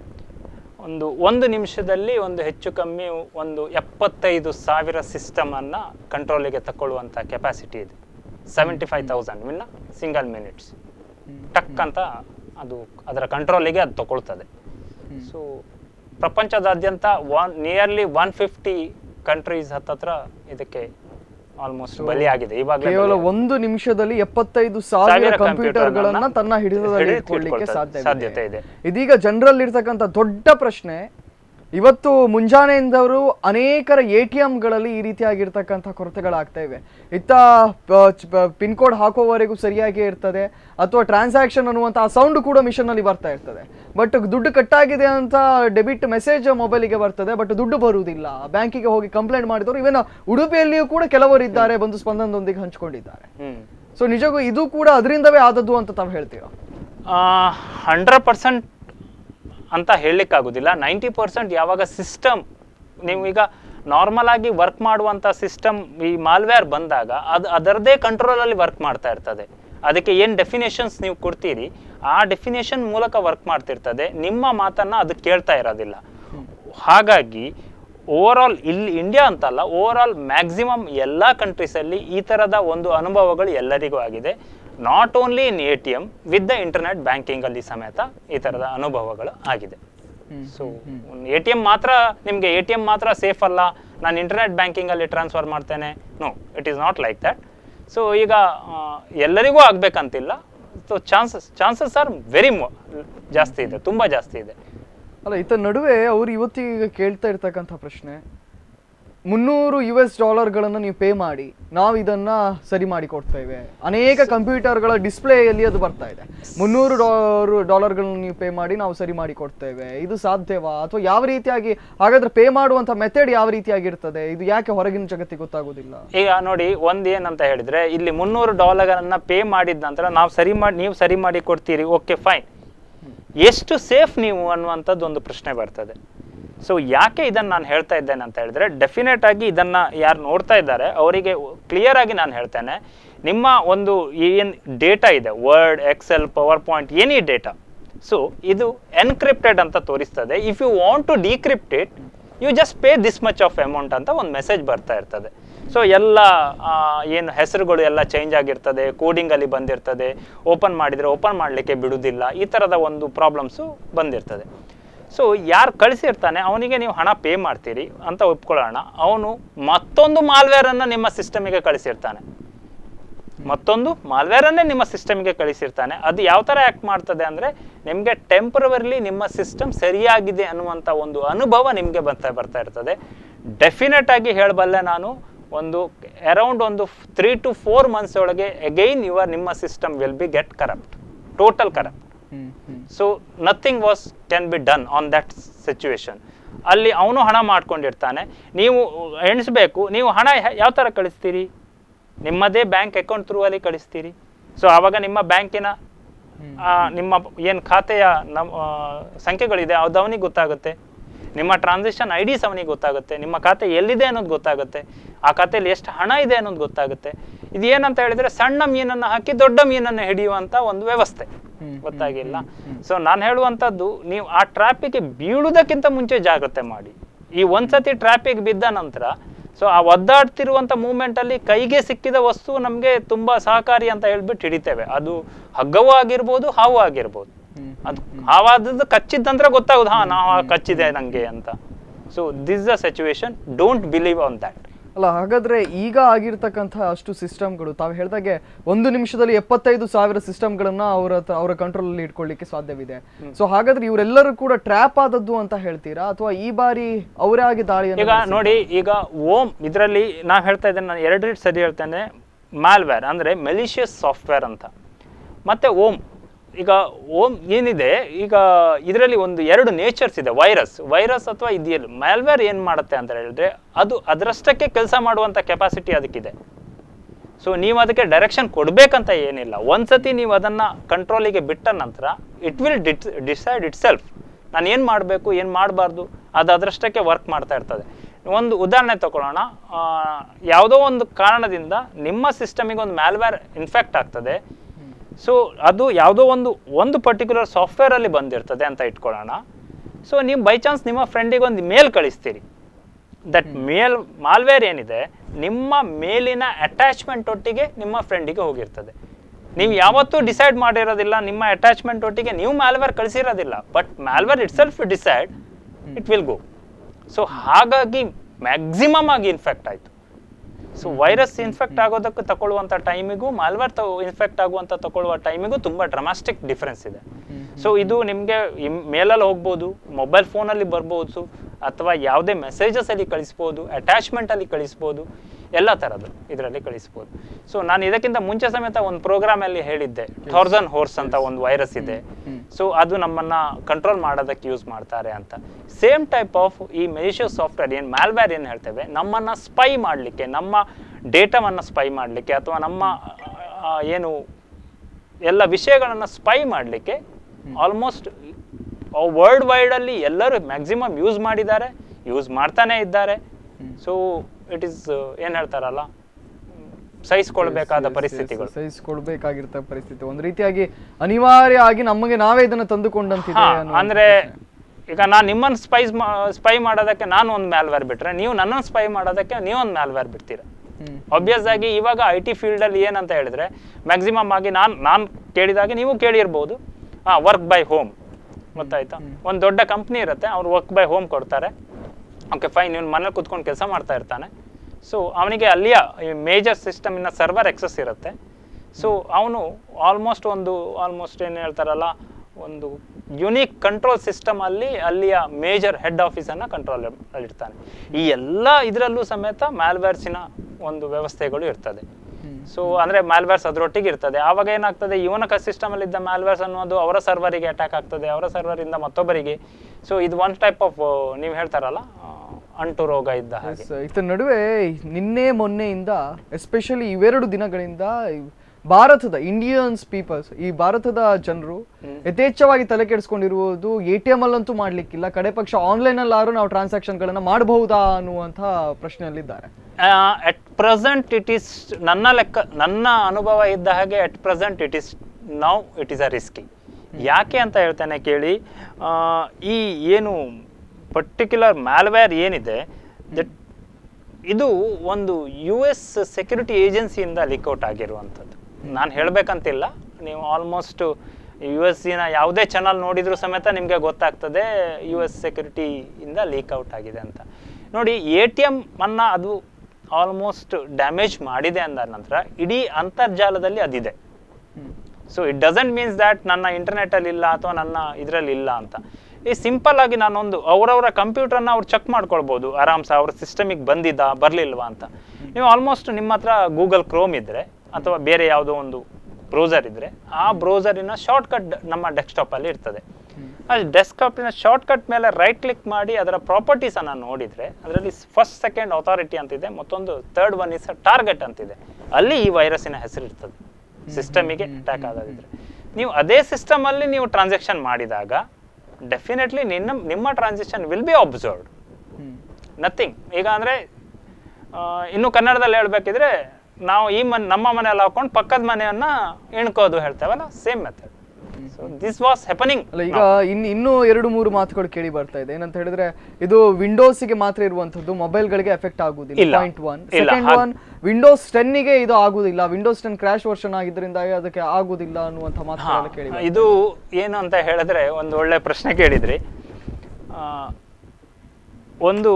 ಒಂದು ಒಂದು ನಿಮಿಷದಲ್ಲಿ ಒಂದು ಹೆಚ್ಚು ಕಮ್ಮಿ ಒಂದು ಎಪ್ಪತ್ತೈದು ಸಾವಿರ ಸಿಸ್ಟಮನ್ನು ಕಂಟ್ರೋಲಿಗೆ ತಗೊಳ್ಳುವಂಥ ಕೆಪಾಸಿಟಿ ಇದೆ seventy five thousand within single minutes took ಅಂತ ಅದು ಅದರ ಕಂಟ್ರೋಲಿಗೆ ಅದು ತಗೊಳ್ತದೆ ಸೊ ಪ್ರಪಂಚದಾದ್ಯಂತ one nearly one fifty countries ಹತ್ತತ್ರ ಇದಕ್ಕೆ ಆಲ್ಮೋಸ್ಟ್ ಬಲಿಯಾಗಿದೆ ಇವಾಗಲೇ ಕೇವಲ ಒಂದು ನಿಮಿಷದಲ್ಲಿ ಎಪ್ಪತ್ತೈದು ಸಾವಿರ ಸಾವಿರ ಕಂಪ್ಯೂಟರ್ಗಳನ್ನ ಕಂಪ್ಯೂಟರ್ಗಳನ್ನ ತನ್ನ ಹಿಡಿತದಲ್ಲಿ ಹಿಡಿದು ಇಟ್ಕೊಳ್ಳಿಕ್ಕೆ ಇಟ್ಕೊಳ್ತದೆ. ಸಾಧ್ಯ ಸಾಧ್ಯತೆ ಇದೆ. ಇದೀಗ ಜನರಲ್ಲಿ ಇರ್ತಕ್ಕಂಥ ದೊಡ್ಡ ಪ್ರಶ್ನೆ ಇವತ್ತು ಮುಂಜಾನೆಯಿಂದವರು ಅನೇಕರ ಎ ಟಿ ಎಂಗಳಲ್ಲಿ ಈ ರೀತಿಯಾಗಿರ್ತಕ್ಕಂಥ ಕೊರತೆಗಳಾಗ್ತಾ ಇವೆ ಇತ್ತ ಪಿನ್ ಕೋಡ್ ಹಾಕೋವರೆಗೂ ಸರಿಯಾಗಿ ಇರ್ತದೆ ಅಥವಾ ಟ್ರಾನ್ಸಾಕ್ಷನ್ ಅನ್ನುವಂಥ ಸೌಂಡ್ ಕೂಡ ಮಿಷನ್ ಅಲ್ಲಿ ಬರ್ತಾ ಇರ್ತದೆ ಬಟ್ ದುಡ್ಡು ಕಟ್ಟಾಗಿದೆ ಅಂತ ಡೆಬಿಟ್ ಮೆಸೇಜ್ ಮೊಬೈಲಿಗೆ ಬರ್ತದೆ ಬಟ್ ದುಡ್ಡು ಬರುವುದಿಲ್ಲ ಬ್ಯಾಂಕಿಗೆ ಹೋಗಿ ಕಂಪ್ಲೇಂಟ್ ಮಾಡಿದವರು ಇವನ್ ಉಡುಪಿಯಲ್ಲಿಯೂ ಕೂಡ ಕೆಲವರು ಇದ್ದಾರೆ ಬಂದು ಸ್ಪಂದನದೊಂದಿಗೆ ಹಂಚ್ಕೊಂಡಿದ್ದಾರೆ ಹ್ಮ್ ಸೊ ನಿಜಕ್ಕೂ ಇದು ಕೂಡ ಅದರಿಂದವೇ ಆದದ್ದು ಅಂತ ತಾವು ಹೇಳ್ತೀರಾ ಹಂಡ್ರೆಡ್ ಪರ್ಸೆಂಟ್ ಅಂತ ಹೇಳಲಿಕ್ಕಾಗೋದಿಲ್ಲ ನೈಂಟಿ ಪರ್ಸೆಂಟ್ ಯಾವಾಗ ಸಿಸ್ಟಮ್ ನೀವು ಈಗ ನಾರ್ಮಲ್ ಆಗಿ ವರ್ಕ್ ಮಾಡುವಂಥ ಸಿಸ್ಟಮ್ ಈ ಮಾಲ್ವೇರ್ ಬಂದಾಗ ಅದು ಅದರದೇ ಕಂಟ್ರೋಲಲ್ಲಿ ವರ್ಕ್ ಮಾಡ್ತಾ ಇರ್ತದೆ ಅದಕ್ಕೆ ಏನು ಡೆಫಿನೇಷನ್ಸ್ ನೀವು ಕೊಡ್ತೀರಿ ಆ ಡೆಫಿನೇಷನ್ ಮೂಲಕ ವರ್ಕ್ ಮಾಡ್ತಿರ್ತದೆ ನಿಮ್ಮ ಮಾತನ್ನು ಅದು ಕೇಳ್ತಾ ಇರೋದಿಲ್ಲ ಹಾಗಾಗಿ ಓವರ್ ಆಲ್ ಇಲ್ಲಿ ಇಂಡಿಯಾ ಅಂತಲ್ಲ ಓವರ್ ಆಲ್ ಮ್ಯಾಕ್ಸಿಮಮ್ ಎಲ್ಲ ಕಂಟ್ರೀಸಲ್ಲಿ ಈ ಥರದ ಒಂದು ಅನುಭವಗಳು ಎಲ್ಲರಿಗೂ ಆಗಿದೆ not only in A T M with the internet ಬ್ಯಾಂಕಿಂಗಲ್ಲಿ ಸಮೇತ ಈ ಥರದ ಅನುಭವಗಳು ಆಗಿದೆ ಸೊ ಎ ಟಿ ಎಮ್ ಮಾತ್ರ ನಿಮಗೆ ಎ ಟಿ ಎಮ್ ಮಾತ್ರ ಸೇಫ್ ಅಲ್ಲ ನಾನು ಇಂಟರ್ನೆಟ್ ಬ್ಯಾಂಕಿಂಗಲ್ಲಿ ಟ್ರಾನ್ಸ್ಫರ್ ಮಾಡ್ತೇನೆ no it is not like that so ಈಗ ಆ, ಎಲ್ಲರಿಗೂ ಆಗಬೇಕಂತಿಲ್ಲ so chances chances are very ಜಾಸ್ತಿ ಇದೆ ತುಂಬ ಜಾಸ್ತಿ ಇದೆ ಅಲ್ಲ ಇತ್ತ ನಡುವೆ ಅವ್ರು ಇವತ್ತಿಗೆ ಕೇಳ್ತಾ ಇರ್ತಕ್ಕಂಥ ಪ್ರಶ್ನೆ ಮುನ್ನೂರು ಯು ಎಸ್ ಡಾಲರ್ಗಳನ್ನು ನೀವು ಪೇ ಮಾಡಿ ನಾವು ಇದನ್ನ ಸರಿ ಮಾಡಿ ಕೊಡ್ತೇವೆ ಅನೇಕ ಕಂಪ್ಯೂಟರ್ಗಳ ಡಿಸ್ಪ್ಲೇಯಲ್ಲಿ ಅದು ಬರ್ತಾ ಇದೆ ಮುನ್ನೂರು ಡಾಲರ್ ಡಾಲರ್ಗಳನ್ನು ನೀವು ಪೇ ಮಾಡಿ ನಾವು ಸರಿ ಮಾಡಿ ಕೊಡ್ತೇವೆ ಇದು ಸಾಧ್ಯವಾ ಅಥವಾ ಯಾವ ರೀತಿಯಾಗಿ ಹಾಗಾದ್ರೆ ಪೇ ಮಾಡುವಂತ ಮೆಥಡ್ ಯಾವ ರೀತಿಯಾಗಿರ್ತದೆ ಇದು ಯಾಕೆ ಹೊರಗಿನ ಜಗತ್ತಿಗೆ ಗೊತ್ತಾಗೋದಿಲ್ಲ ಈಗ ನೋಡಿ ಒಂದ್ ಏನಂತ ಹೇಳಿದ್ರೆ ಇಲ್ಲಿ ಮುನ್ನೂರು ಡಾಲರ್ಗಳನ್ನ ಪೇ ಮಾಡಿದ ನಂತರ ನಾವು ಸರಿ ಮಾಡಿ ನೀವು ಸರಿ ಮಾಡಿ ಕೊಡ್ತೀರಿ ಓಕೆ ಫೈನ್ ಎಷ್ಟು ಸೇಫ್ ನೀವು ಅನ್ನುವಂಥದ್ದು ಒಂದು ಪ್ರಶ್ನೆ ಬರ್ತದೆ ಸೊ ಯಾಕೆ ಇದನ್ನು ನಾನು ಹೇಳ್ತಾ ಇದ್ದೇನೆ ಅಂತ ಹೇಳಿದ್ರೆ ಡೆಫಿನೆಟ್ ಆಗಿ ಇದನ್ನು ಯಾರು ನೋಡ್ತಾ ಇದ್ದಾರೆ ಅವರಿಗೆ ಕ್ಲಿಯರ್ ಆಗಿ ನಾನು ಹೇಳ್ತೇನೆ ನಿಮ್ಮ ಒಂದು ಏನು ಡೇಟಾ ಇದೆ word Excel power point any data so ಇದು ಎನ್ಕ್ರಿಪ್ಟೆಡ್ ಅಂತ ತೋರಿಸ್ತದೆ if you want to decrypt it you just pay this much of amount ಅಂತ ಒಂದು ಮೆಸೇಜ್ ಬರ್ತಾ ಇರ್ತದೆ ಸೊ ಎಲ್ಲ ಆ, ಏನು ಹೆಸರುಗಳು ಎಲ್ಲ ಚೇಂಜ್ ಆಗಿರ್ತದೆ ಕೋಡಿಂಗಲ್ಲಿ ಬಂದಿರ್ತದೆ ಓಪನ್ ಮಾಡಿದರೆ ಓಪನ್ ಮಾಡಲಿಕ್ಕೆ ಬಿಡುವುದಿಲ್ಲ ಈ ಥರದ ಒಂದು ಪ್ರಾಬ್ಲಮ್ಸು ಬಂದಿರ್ತದೆ ಸೊ ಯಾರು ಕಳಿಸಿರ್ತಾನೆ ಅವನಿಗೆ ನೀವು ಹಣ ಪೇ ಮಾಡ್ತೀರಿ ಅಂತ ಒಪ್ಕೊಳ್ಳೋಣ ಅವನು ಮತ್ತೊಂದು ಮಾಲ್ವೇರನ್ನು ನಿಮ್ಮ ಸಿಸ್ಟಮಿಗೆ ಕಳಿಸಿರ್ತಾನೆ ಮತ್ತೊಂದು ಮಾಲ್ವೇರನ್ನೇ ನಿಮ್ಮ ಸಿಸ್ಟಮ್ಗೆ ಕಳಿಸಿರ್ತಾನೆ ಅದು ಯಾವ ಥರ ಆ್ಯಕ್ಟ್ ಮಾಡ್ತದೆ ಅಂದರೆ ನಿಮಗೆ ಟೆಂಪ್ರವರಿಲಿ ನಿಮ್ಮ ಸಿಸ್ಟಮ್ ಸರಿಯಾಗಿದೆ ಅನ್ನುವಂಥ ಒಂದು ಅನುಭವ ನಿಮಗೆ ಬರ್ತಾ ಬರ್ತಾ ಇರ್ತದೆ ಡೆಫಿನೆಟ್ ಆಗಿ ಹೇಳಬಲ್ಲೆ ನಾನು ಒಂದು ಅರೌಂಡ್ ಒಂದು ತ್ರೀ ಟು ಫೋರ್ ಮಂತ್ಸ್ ಒಳಗೆ ಅಗೈನ್ ಯುವರ್ ನಿಮ್ಮ system will be get corrupt total corrupt so nothing was can be done on that situation ಅಲ್ಲಿ ಅವನು ಹಣ ಮಾಡ್ಕೊಂಡಿರ್ತಾನೆ ನೀವು ಎಣಿಸ್ಬೇಕು ನೀವು ಹಣ ಯಾವ ಥರ ಕಳಿಸ್ತೀರಿ ನಿಮ್ಮದೇ ಬ್ಯಾಂಕ್ ಅಕೌಂಟ್ ಥ್ರೂ ಅಲ್ಲಿ ಕಳಿಸ್ತೀರಿ ಸೊ ಆವಾಗ ನಿಮ್ಮ ಬ್ಯಾಂಕಿನ ಆ, ನಿಮ್ಮ ಏನು ಖಾತೆಯ ನಮ್ ಆ, ಸಂಖ್ಯೆಗಳಿದೆ ಅದು ಅವನಿಗೆ ಗೊತ್ತಾಗುತ್ತೆ ನಿಮ್ಮ ಟ್ರಾನ್ಸಾಕ್ಷನ್ ಐ ಡಿಸ್ ಅವನಿಗೆ ಗೊತ್ತಾಗುತ್ತೆ ನಿಮ್ಮ ಖಾತೆ ಎಲ್ಲಿದೆ ಅನ್ನೋದು ಗೊತ್ತಾಗುತ್ತೆ ಆ ಖಾತೆಯಲ್ಲಿ ಎಷ್ಟು ಹಣ ಇದೆ ಅನ್ನೋದು ಗೊತ್ತಾಗುತ್ತೆ ಇದು ಏನಂತ ಹೇಳಿದ್ರೆ ಸಣ್ಣ ಮೀನನ್ನು ಹಾಕಿ ದೊಡ್ಡ ಮೀನನ್ನು ಹಿಡಿಯುವಂಥ ಒಂದು ವ್ಯವಸ್ಥೆ ಹ್ಮ್, ಗೊತ್ತಾಗಿಲ್ಲ ಸೊ ನಾನು ಹೇಳುವಂಥದ್ದು ನೀವು ಆ ಟ್ರಾಫಿಕ್ಗೆ ಬೀಳುವುದಕ್ಕಿಂತ ಮುಂಚೆ ಜಾಗ್ರತೆ ಮಾಡಿ ಈ ಒಂದ್ಸತಿ ಟ್ರಾಫಿಕ್ ಬಿದ್ದ ನಂತರ ಸೊ ಆ ಒದ್ದಾಡ್ತಿರುವಂಥ ಮೂಮೆಂಟಲ್ಲಿ ಕೈಗೆ ಸಿಕ್ಕಿದ ವಸ್ತು ನಮಗೆ ತುಂಬ ಸಹಕಾರಿ ಅಂತ ಹೇಳ್ಬಿಟ್ಟು ಹಿಡಿತೇವೆ ಅದು ಹಗ್ಗವೂ ಆಗಿರ್ಬೋದು ಹಾವು ಆಗಿರ್ಬೋದು ಅದು ಹಾವಾದದ್ದು ಕಚ್ಚಿದ್ದಂದ್ರೆ ಗೊತ್ತಾಗೋದು ಹಾ ನಾವು ಕಚ್ಚಿದೆ ನನಗೆ ಅಂತ so this the situation don't believe on that ಅಲ್ಲ ಹಾಗಾದ್ರೆ ಈಗ ಆಗಿರ್ತಕ್ಕಂಥ ಅಷ್ಟು ಸಿಸ್ಟಮ್ಗಳು ತಾವು ಹೇಳ್ದಾಗೆ ಒಂದು ನಿಮಿಷದಲ್ಲಿ ಎಪ್ಪತ್ತೈದು ಸಾವಿರ ಸಿಸ್ಟಮ್ಗಳನ್ನ ಅವರ ಹತ್ರ- ಅವರ ಕಂಟ್ರೋಲ್ ಅಲ್ಲಿ ಇಟ್ಕೊಳ್ಳಿಕ್ಕೆ ಸಾಧ್ಯವಿದೆ ಸೊ ಹಾಗಾದ್ರೆ ಇವರೆಲ್ಲರೂ ಕೂಡ ಟ್ರ್ಯಾಪ್ ಆದದ್ದು ಅಂತ ಹೇಳ್ತೀರಾ ಅಥವಾ ಈ ಬಾರಿ ಅವರೇ ಆಗಿ ದಾಳಿಯನ್ನು ಈಗ ನೋಡಿ ಈಗ ಓಮ್ ಇದರಲ್ಲಿ ನಾವು ಹೇಳ್ತಾ ಇದ್ದೇನೆ ನಾನು ಎರಡು ರೀತಿ ಸರಿ ಹೇಳ್ತೇನೆ ಮಾಲ್ವೇರ್ ಅಂದರೆ ಮೆಲಿಷಿಯಸ್ ಸಾಫ್ಟ್ವೇರ್ ಅಂತ ಮತ್ತೆ ಓಮ್ ಈಗ ಓಮ್ ಏನಿದೆ ಈಗ ಇದರಲ್ಲಿ ಒಂದು ಎರಡು ನೇಚರ್ಸ್ ಇದೆ ವೈರಸ್ ವೈರಸ್ ಅಥವಾ ಇದೆಯಲ್ಲ ಮ್ಯಾಲ್ವೇರ್ ಏನು ಮಾಡುತ್ತೆ ಅಂತ ಹೇಳಿದ್ರೆ ಅದು ಅದರಷ್ಟಕ್ಕೆ ಕೆಲಸ ಮಾಡುವಂಥ ಕೆಪಾಸಿಟಿ ಅದಕ್ಕಿದೆ ಸೊ ನೀವು ಅದಕ್ಕೆ ಡೈರೆಕ್ಷನ್ ಕೊಡಬೇಕಂತ ಏನಿಲ್ಲ ಒಂದ್ಸತಿ ನೀವು ಅದನ್ನು ಕಂಟ್ರೋಲಿಗೆ ಬಿಟ್ಟ ನಂತರ it will did decide itself ನಾನು ಏನು ಮಾಡಬೇಕು ಏನು ಮಾಡಬಾರ್ದು ಅದು ಅದರಷ್ಟಕ್ಕೆ ವರ್ಕ್ ಮಾಡ್ತಾ ಇರ್ತದೆ ಒಂದು ಉದಾಹರಣೆ ತಗೊಳ್ಳೋಣ ಆ, ಯಾವುದೋ ಒಂದು ಕಾರಣದಿಂದ ನಿಮ್ಮ ಸಿಸ್ಟಮಿಗೆ ಒಂದು ಮ್ಯಾಲ್ವೇರ್ ಇನ್ಫೆಕ್ಟ್ ಆಗ್ತದೆ ಸೊ ಅದು ಯಾವುದೋ ಒಂದು ಒಂದು ಪರ್ಟಿಕ್ಯುಲರ್ ಸಾಫ್ಟ್ವೇರಲ್ಲಿ ಬಂದಿರ್ತದೆ ಅಂತ ಇಟ್ಕೊಳ್ಳೋಣ ಸೊ ನೀವು ಬೈ ಚಾನ್ಸ್ ನಿಮ್ಮ ಫ್ರೆಂಡಿಗೆ ಒಂದು ಮೇಲ್ ಕಳಿಸ್ತೀರಿ ದಟ್ ಮೇಲ್ ಮಾಲ್ವೇರ್ ಏನಿದೆ ನಿಮ್ಮ ಮೇಲಿನ ಅಟ್ಯಾಚ್ಮೆಂಟ್ ಒಟ್ಟಿಗೆ ನಿಮ್ಮ ಫ್ರೆಂಡಿಗೆ ಹೋಗಿರ್ತದೆ ನೀವು ಯಾವತ್ತೂ ಡಿಸೈಡ್ ಮಾಡಿರೋದಿಲ್ಲ ನಿಮ್ಮ ಅಟ್ಯಾಚ್ಮೆಂಟ್ ಒಟ್ಟಿಗೆ ನೀವು ಮ್ಯಾಲ್ವೇರ್ ಕಳಿಸಿರೋದಿಲ್ಲ but malware itself decide it will go so ಹಾಗಾಗಿ ಮ್ಯಾಕ್ಸಿಮಮ್ ಆಗಿ ಇನ್ಫೆಕ್ಟ್ ಆಯಿತು ಸೊ ವೈರಸ್ ಇನ್ಫೆಕ್ಟ್ ಆಗೋದಕ್ಕೆ ತಗೊಳ್ಳುವಂಥ ಟೈಮಿಗೂ ಮಾಲ್ವೇರ್ ತಗೋ ಇನ್ಫೆಕ್ಟ್ ಆಗುವಂಥ ತಗೊಳ್ಳುವ ಟೈಮಿಗೂ ತುಂಬ ಡ್ರಮಾಸ್ಟಿಕ್ ಡಿಫ್ರೆನ್ಸ್ ಇದೆ ಸೊ ಇದು ನಿಮಗೆ ಮೇಲಲ್ಲಿ ಹೋಗ್ಬೋದು ಮೊಬೈಲ್ ಫೋನಲ್ಲಿ ಬರ್ಬೋದು ಅಥವಾ ಯಾವುದೇ ಮೆಸೇಜಸ್ ಅಲ್ಲಿ ಕಳಿಸ್ಬೋದು ಅಟ್ಯಾಚ್ಮೆಂಟ್ ಅಲ್ಲಿ ಕಳಿಸ್ಬೋದು ಎಲ್ಲ ಥರದ್ದು ಇದರಲ್ಲಿ ಕಳಿಸ್ಬೋದು ಸೊ ನಾನು ಇದಕ್ಕಿಂತ ಮುಂಚೆ ಸಮೇತ ಒಂದು ಪ್ರೋಗ್ರಾಮಲ್ಲಿ ಹೇಳಿದ್ದೆ ಥೌಸಂಡ್ ಹೋರ್ಸ್ ಅಂತ ಒಂದು ವೈರಸ್ ಇದೆ ಸೊ ಅದು ನಮ್ಮನ್ನ ಕಂಟ್ರೋಲ್ ಮಾಡೋದಕ್ಕೆ ಯೂಸ್ ಮಾಡ್ತಾರೆ ಅಂತ ಸೇಮ್ ಟೈಪ್ ಆಫ್ ಈ ಮೆಲಿಷಿಯಸ್ ಸಾಫ್ಟ್ವೇರ್ ಏನು ಮ್ಯಾಲ್ವೇರ್ ಏನು ಹೇಳ್ತೇವೆ ನಮ್ಮನ್ನ ಸ್ಪೈ ಮಾಡಲಿಕ್ಕೆ ನಮ್ಮ ಡೇಟಾವನ್ನು ಸ್ಪೈ ಮಾಡಲಿಕ್ಕೆ ಅಥವಾ ನಮ್ಮ ಆ, ಏನು ಎಲ್ಲ ವಿಷಯಗಳನ್ನು ಸ್ಪೈ ಮಾಡಲಿಕ್ಕೆ ಆಲ್ಮೋಸ್ಟ್ ವರ್ಲ್ಡ್ ವೈಡಲ್ಲಿ ಎಲ್ಲರೂ ಮ್ಯಾಕ್ಸಿಮಮ್ ಯೂಸ್ ಮಾಡಿದ್ದಾರೆ ಯೂಸ್ ಮಾಡ್ತಾನೆ ಇದ್ದಾರೆ ಸೊ ಇಟ್ ಈಸ್ ಏನು ಹೇಳ್ತಾರಲ್ಲ ಸಹಿಸ್ಕೊಳ್ಬೇಕಾದ ಪರಿಸ್ಥಿತಿಗಳು ಸಹಿಸ್ಕೊಳ್ಬೇಕಾಗಿರ್ತ ಪರಿಸ್ಥಿತಿ ಒಂದ್ ರೀತಿಯಾಗಿ ಅನಿವಾರ್ಯ ಆಗಿ ನಮಗೆ ನಾವೇ ಇದನ್ನ ತಂದುಕೊಂಡಂತಿದೆ ಹಾ, ಅನ್ನೋ ಅಂದ್ರೆ ಈಗ ನಾನು ನಿಮ್ಮನ್ನು ಸ್ಪೈಸ್ ಸ್ಪೈ ಮಾಡೋದಕ್ಕೆ ನಾನು ಒಂದು ಮ್ಯಾಲ್ವೇರ್ ಬಿಟ್ರೆ ನೀವು ನನ್ನನ್ನು ಸ್ಪೈ ಮಾಡೋದಕ್ಕೆ ನೀವೊಂದು ಮ್ಯಾಲ್ವೇರ್ ಬಿಡ್ತೀರಾ ಹ್ಮ್. ಆಬ್ವಿಯಸ್ ಆಗಿ ಇವಾಗ ಐ ಟಿ ಫೀಲ್ಡಲ್ಲಿ ಏನಂತ ಹೇಳಿದ್ರೆ ಮ್ಯಾಕ್ಸಿಮಮ್ ಆಗಿ ನಾನು ನಾನು ಕೇಳಿದಾಗೆ ನೀವು ಕೇಳಿರ್ಬೋದು ಹಾಂ ವರ್ಕ್ ಬೈ ಹೋಮ್ ಗೊತ್ತಾಯ್ತಾ ಒಂದು ದೊಡ್ಡ ಕಂಪ್ನಿ ಇರುತ್ತೆ ಅವ್ರು ವರ್ಕ್ ಬೈ ಹೋಮ್ ಕೊಡ್ತಾರೆ ಓಕೆ ಫೈನ್ ಇವ್ನು ಮನೇಲಿ ಕುತ್ಕೊಂಡು ಕೆಲಸ ಮಾಡ್ತಾ ಇರ್ತಾನೆ ಸೊ ಅವನಿಗೆ ಅಲ್ಲಿಯ ಈ ಮೇಜರ್ ಸಿಸ್ಟಮಿನ ಸರ್ವರ್ ಎಕ್ಸಸ್ ಇರುತ್ತೆ ಸೊ ಅವನು ಆಲ್ಮೋಸ್ಟ್ ಒಂದು ಆಲ್ಮೋಸ್ಟ್ ಏನು ಹೇಳ್ತಾರಲ್ಲ ಒಂದು ಯುನೀಕ್ ಕಂಟ್ರೋಲ್ ಸಿಸ್ಟಮ್ ಅಲ್ಲಿ ಅಲ್ಲಿಯ ಮೇಜರ್ ಹೆಡ್ ಆಫೀಸನ್ನು ಕಂಟ್ರೋಲ್ ಅಲ್ಲಿರ್ತಾನೆ ಈ ಎಲ್ಲ ಇದರಲ್ಲೂ ಸಮೇತ ಮ್ಯಾಲ್ವೇರ್ಸಿನ ಒಂದು ವ್ಯವಸ್ಥೆಗಳು ಇರ್ತದೆ ಹ್ಮ್. ಸೊ ಅಂದ್ರೆ ಮ್ಯಾಲ್ವೇರ್ಸ್ ಅದರೊಟ್ಟಿಗೆ ಇರ್ತದೆ ಆವಾಗ ಏನಾಗ್ತದೆ ಇವನ ಸಿಸ್ಟಮ್ ಅಲ್ಲಿ ಇದ್ದ ಮ್ಯಾಲ್ವೇರ್ಸ್ ಅನ್ನೋದು ಅವರ ಸರ್ವರಿಗೆ ಅಟ್ಯಾಕ್ ಆಗ್ತದೆ ಅವರ ಸರ್ವರ್ ಇಂದ ಮತ್ತೊಬ್ಬರಿಗೆ ಸೊ ಇದು ಒನ್ ಟೈಪ್ ಆಫ್ ನೀವು ಹೇಳ್ತಾರಲ್ಲ ಆ, ಅಂಟು ರೋಗ ಇದ್ದ ಹಾಗೆ Yes, ಇದರ ನಡುವೆ ನಿನ್ನೆ ಮೊನ್ನೆಯಿಂದ ಎಸ್ಪೆಷಲಿ ಇವೆರಡು ದಿನಗಳಿಂದ ಈ ಭಾರತದ ಇಂಡಿಯನ್ಸ್ ಪೀಪಲ್ಸ್ ಈ ಭಾರತದ ಜನರು ಯಥೇಚ್ಛವಾಗಿ ತಲೆ ಕೆಡಿಸ್ಕೊಂಡಿರುವುದು ಎ ಟಿ ಎಂ ಅಲ್ಲಂತೂ ಮಾಡ್ಲಿಕ್ಕಿಲ್ಲ ಕಡೆ ಪಕ್ಷ ಆನ್ಲೈನ್ ಅಲ್ಲಾದ್ರೂ ನಾವು ಟ್ರಾನ್ಸಾಕ್ಷನ್ ಗಳನ್ನ ಮಾಡಬಹುದಾ ಅನ್ನುವಂಥ ಪ್ರಶ್ನೆಯಲ್ಲಿದ್ದಾರೆ ಅಟ್ ಪ್ರೆಸೆಂಟ್ ಇಟ್ ಈಸ್ ನನ್ನ ಲೆಕ್ಕ ನನ್ನ ಅನುಭವ ಇದ್ದ ಹಾಗೆ at present it is now it is a risky ಯಾಕೆ ಅಂತ ಹೇಳ್ತೇನೆ ಕೇಳಿ ಆ, ಈ ಏನು ಪರ್ಟಿಕ್ಯುಲರ್ ಮ್ಯಾಲ್ವೇರ್ ಏನಿದೆ ದಟ್ ಇದು ಒಂದು ಯು ಎಸ್ ಸೆಕ್ಯೂರಿಟಿ ಏಜೆನ್ಸಿಯಿಂದ ಲೀಕ್ಔಟ್ ಆಗಿರುವಂಥದ್ದು ನಾನು ಹೇಳಬೇಕಂತಿಲ್ಲ ನೀವು ಆಲ್ಮೋಸ್ಟ್ ಯು ಎಸ್ಸಿನ ಯಾವುದೇ ಚಾನಲ್ ನೋಡಿದ್ರು ಸಮೇತ ನಿಮಗೆ ಗೊತ್ತಾಗ್ತದೆ ಯು ಎಸ್ ಸೆಕ್ಯೂರಿಟಿಯಿಂದ ಲೀಕ್ಔಟ್ ಆಗಿದೆ ಅಂತ ನೋಡಿ ಎ ಟಿ ಎಮ್ ಅನ್ನ ಅದು ಆಲ್ಮೋಸ್ಟ್ ಡ್ಯಾಮೇಜ್ ಮಾಡಿದೆ ಅಂದ ನಂತರ ಇಡೀ ಅಂತರ್ಜಾಲದಲ್ಲಿ ಅದಿದೆ so it doesn't means that ನನ್ನ ಇಂಟರ್ನೆಟಲ್ಲಿ ಇಲ್ಲ ಅಥವಾ ನನ್ನ ಇದರಲ್ಲಿ ಇಲ್ಲ ಅಂತ ಈ ಸಿಂಪಲ್ ಆಗಿ ನಾನೊಂದು ಅವರವರ ಕಂಪ್ಯೂಟರ್ನ ಅವ್ರು ಚೆಕ್ ಮಾಡ್ಕೊಳ್ಬೋದು ಆರಾಮ್ಸೆ ಅವ್ರ ಸಿಸ್ಟಮಿಗೆ ಬಂದಿದ್ದ ಬರಲಿಲ್ವಾ ಅಂತ ನೀವು ಆಲ್ಮೋಸ್ಟ್ ನಿಮ್ಮ ಹತ್ರ ಗೂಗಲ್ ಕ್ರೋಮ್ ಇದ್ದರೆ ಅಥವಾ ಬೇರೆ ಯಾವುದೋ ಒಂದು ಬ್ರೌಸರ್ ಇದ್ದರೆ ಆ ಬ್ರೌಸರಿನ ಶಾರ್ಟ್ಕಟ್ ನಮ್ಮ ಡೆಸ್ಕ್ಟಾಪಲ್ಲಿ ಇರ್ತದೆ ಆ ಡೆಸ್ಕ್ಟಾಪಿನ ಶಾರ್ಟ್ಕಟ್ ಮೇಲೆ ರೈಟ್ ಕ್ಲಿಕ್ ಮಾಡಿ ಅದರ ಪ್ರಾಪರ್ಟೀಸನ್ನು ನೋಡಿದರೆ ಅದರಲ್ಲಿ ಫಸ್ಟ್ ಸೆಕೆಂಡ್ ಅಥಾರಿಟಿ ಅಂತಿದೆ ಮತ್ತೊಂದು ಥರ್ಡ್ ಒನ್ ಇಸ್ ಟಾರ್ಗೆಟ್ ಅಂತಿದೆ ಅಲ್ಲಿ ಈ ವೈರಸ್ಸಿನ ಹೆಸರು ಇರ್ತದೆ ಸಿಸ್ಟಮಿಗೆ ಅಟ್ಯಾಕ್ ಆಗೋದಿದ್ರೆ ನೀವು ಅದೇ ಸಿಸ್ಟಮಲ್ಲಿ ನೀವು ಟ್ರಾನ್ಸಾಕ್ಷನ್ ಮಾಡಿದಾಗ ಡೆಫಿನೆಟ್ಲಿ ನಿನ್ನ ನಿಮ್ಮ transaction will be observed nothing ಈಗ ಅಂದರೆ ಇನ್ನು ಕನ್ನಡದಲ್ಲಿ ಹೇಳ್ಬೇಕಿದ್ರೆ ನಾವು ಈ ಮನೆ ನಮ್ಮ ಮನೆಯಲ್ಲಿ ಹಾಕೊಂಡು ಪಕ್ಕದ ಮನೆಯನ್ನ ಇಣ್ಕೋದು ಹೇಳ್ತೇವಲ್ಲ same method so this was happening ಅಲ್ಲ ಈಗ ಇನ್ ಇನ್ನೂ ಎರಡು ಮೂರು ಮಾತುಗಳು ಕೇಳಿ ಬರ್ತಾ ಇದೆ ಏನಂತ ಹೇಳಿದ್ರೆ ಇದು ವಿಂಡೋಸ್ಗೆ ಮಾತ್ರ ಇರುವಂತದ್ದು ಮೊಬೈಲ್ಗಳಿಗೆ ಎಫೆಕ್ಟ್ ಆಗುದಿಲ್ಲ ಇಲ್ಲ. ಪಾಯಿಂಟ್ ಒನ್ ಇಲ್ಲ, ಸೆಕೆಂಡ್ ಹಾಗ್- ಒನ್ ವಿಂಡೋಸ್ ಟೆನ್ನಿಗೆ ಇದು ಆಗುದಿಲ್ಲ ವಿಂಡೋಸ್ ಟೆನ್ ಕ್ರಾಶ್ ವರ್ಷನ್ ಆಗಿದ್ರಿಂದಾಗಿ ಅದಕ್ಕೆ ಆಗುದಿಲ್ಲ ಅನ್ನುವಂಥ ಮಾತುಗಳೆಲ್ಲ ಕೇಳಿ ಬರ್ತಾ ಇದೆ. ಇದು ಏನು ಅಂತ ಹೇಳಿದ್ರೆ ಒಂದು ಒಳ್ಳೆ ಪ್ರಶ್ನೆ ಕೇಳಿದ್ರಿ ಆ, ಒಂದು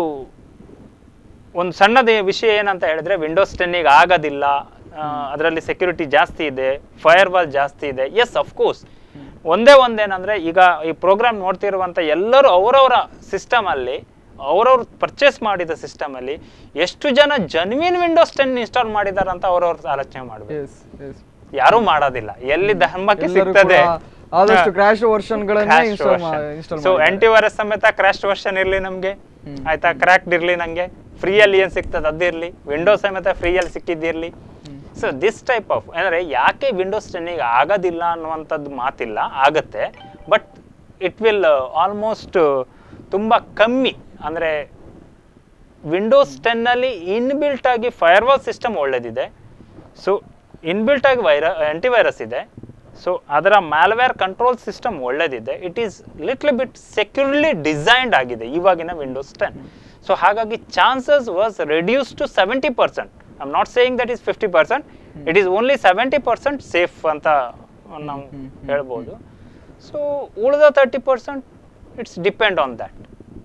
ಒಂದು ಸಣ್ಣದ ವಿಷಯ ಏನಂತ ಹೇಳಿದ್ರೆ ವಿಂಡೋಸ್ ಟೆನ್ನಿಗೆ ಆಗೋದಿಲ್ಲ ಅದರಲ್ಲಿ ಸೆಕ್ಯೂರಿಟಿ ಜಾಸ್ತಿ ಇದೆ ಫೈರ್ ವಾಲ್ ಜಾಸ್ತಿ ಇದೆ ಎಸ್ ಅಫ್ಕೋರ್ಸ್ ಒಂದೇ ಒಂದೇನಂದ್ರೆ ಈಗ ಈ ಪ್ರೋಗ್ರಾಮ್ ನೋಡ್ತಿರುವಂಥ ಎಲ್ಲರೂ ಅವರವರ ಸಿಸ್ಟಮಲ್ಲಿ ಅವರವ್ರು ಪರ್ಚೇಸ್ ಮಾಡಿದ ಸಿಸ್ಟಮಲ್ಲಿ ಎಷ್ಟು ಜನ ಜನ್ವಿನ್ ವಿಂಡೋಸ್ ಟೆನ್ ಇನ್ಸ್ಟಾಲ್ ಮಾಡಿದಾರೆ ಅಂತ ಅವ್ರವ್ರ ಆಲೋಚನೆ ಮಾಡಬೇಕು Yes, yes. ಯಾರೂ ಮಾಡೋದಿಲ್ಲ ಎಲ್ಲಿ ಧರ್ಮಕ್ಕೆ ಎಲ್ಲರೂ ಸಿಗ್ತದೆ ಕೂಡ ಆದಷ್ಟು ಕ್ರಾಶ್ ವರ್ಷನ್ ಗಳನ್ನೇ ಇನ್ಸ್ಟಾಲ್ ಇನ್ಸ್ಟಾಲ್ ಸೊ ಆಂಟಿವೈರಸ್ ಸಮೇತ ಕ್ರಾಶ್ ವರ್ಷನ್ ಇರ್ಲಿ ನಮ್ಗೆ ಆಯ್ತಾ ಕ್ರ್ಯಾಕ್ಡ್ ಇರ್ಲಿ ನಂಗೆ ಫ್ರೀಯಲ್ಲಿ ಏನ್ ಸಿಗ್ತದೆ ಅದಿರ್ಲಿ ವಿಂಡೋಸ್ ಸಮೇತ ಫ್ರೀಯಲ್ಲಿ ಸಿಕ್ಕಿದ್ದಿರ್ಲಿ ಸೊ ದಿಸ್ ಟೈಪ್ ಆಫ್ ಅಂದ್ರೆ ಯಾಕೆ ವಿಂಡೋಸ್ ಟೆನ್ನಿಗೆ ಆಗೋದಿಲ್ಲ ಅನ್ನುವಂಥದ್ದು ಮಾತಿಲ್ಲ ಆಗತ್ತೆ ಬಟ್ ಇಟ್ ವಿಲ್ ಆಲ್ಮೋಸ್ಟ್ ತುಂಬಾ ಕಮ್ಮಿ ಅಂದ್ರೆ ವಿಂಡೋಸ್ ಟೆನ್ನಲ್ಲಿ ಇನ್ಬಿಲ್ಟ್ ಆಗಿ ಫೈರ್ವಾಲ್ ಸಿಸ್ಟಮ್ ಒಳ್ಳೇದಿದೆ ಸೊ ಇನ್ಬಿಲ್ಟ್ ಆಗಿ ವೈರ ಆಂಟಿವೈರಸ್ ಇದೆ ಸೊ ಅದರ ಮ್ಯಾಲ್ವೇರ್ ಕಂಟ್ರೋಲ್ ಸಿಸ್ಟಮ್ ಒಳ್ಳೇದಿದೆ it is little bit securely designed ಆಗಿದೆ ಇವಾಗಿನ ವಿಂಡೋಸ್ ಟೆನ್ ಸೊ ಹಾಗಾಗಿ chances was reduce to seventy percent I am not saying that is fifty percent it is only seventy percent safe ಅಂತ ನಾವು ಹೇಳ್ಬೋದು so ಉಳಿದ thirty percent it's depend on that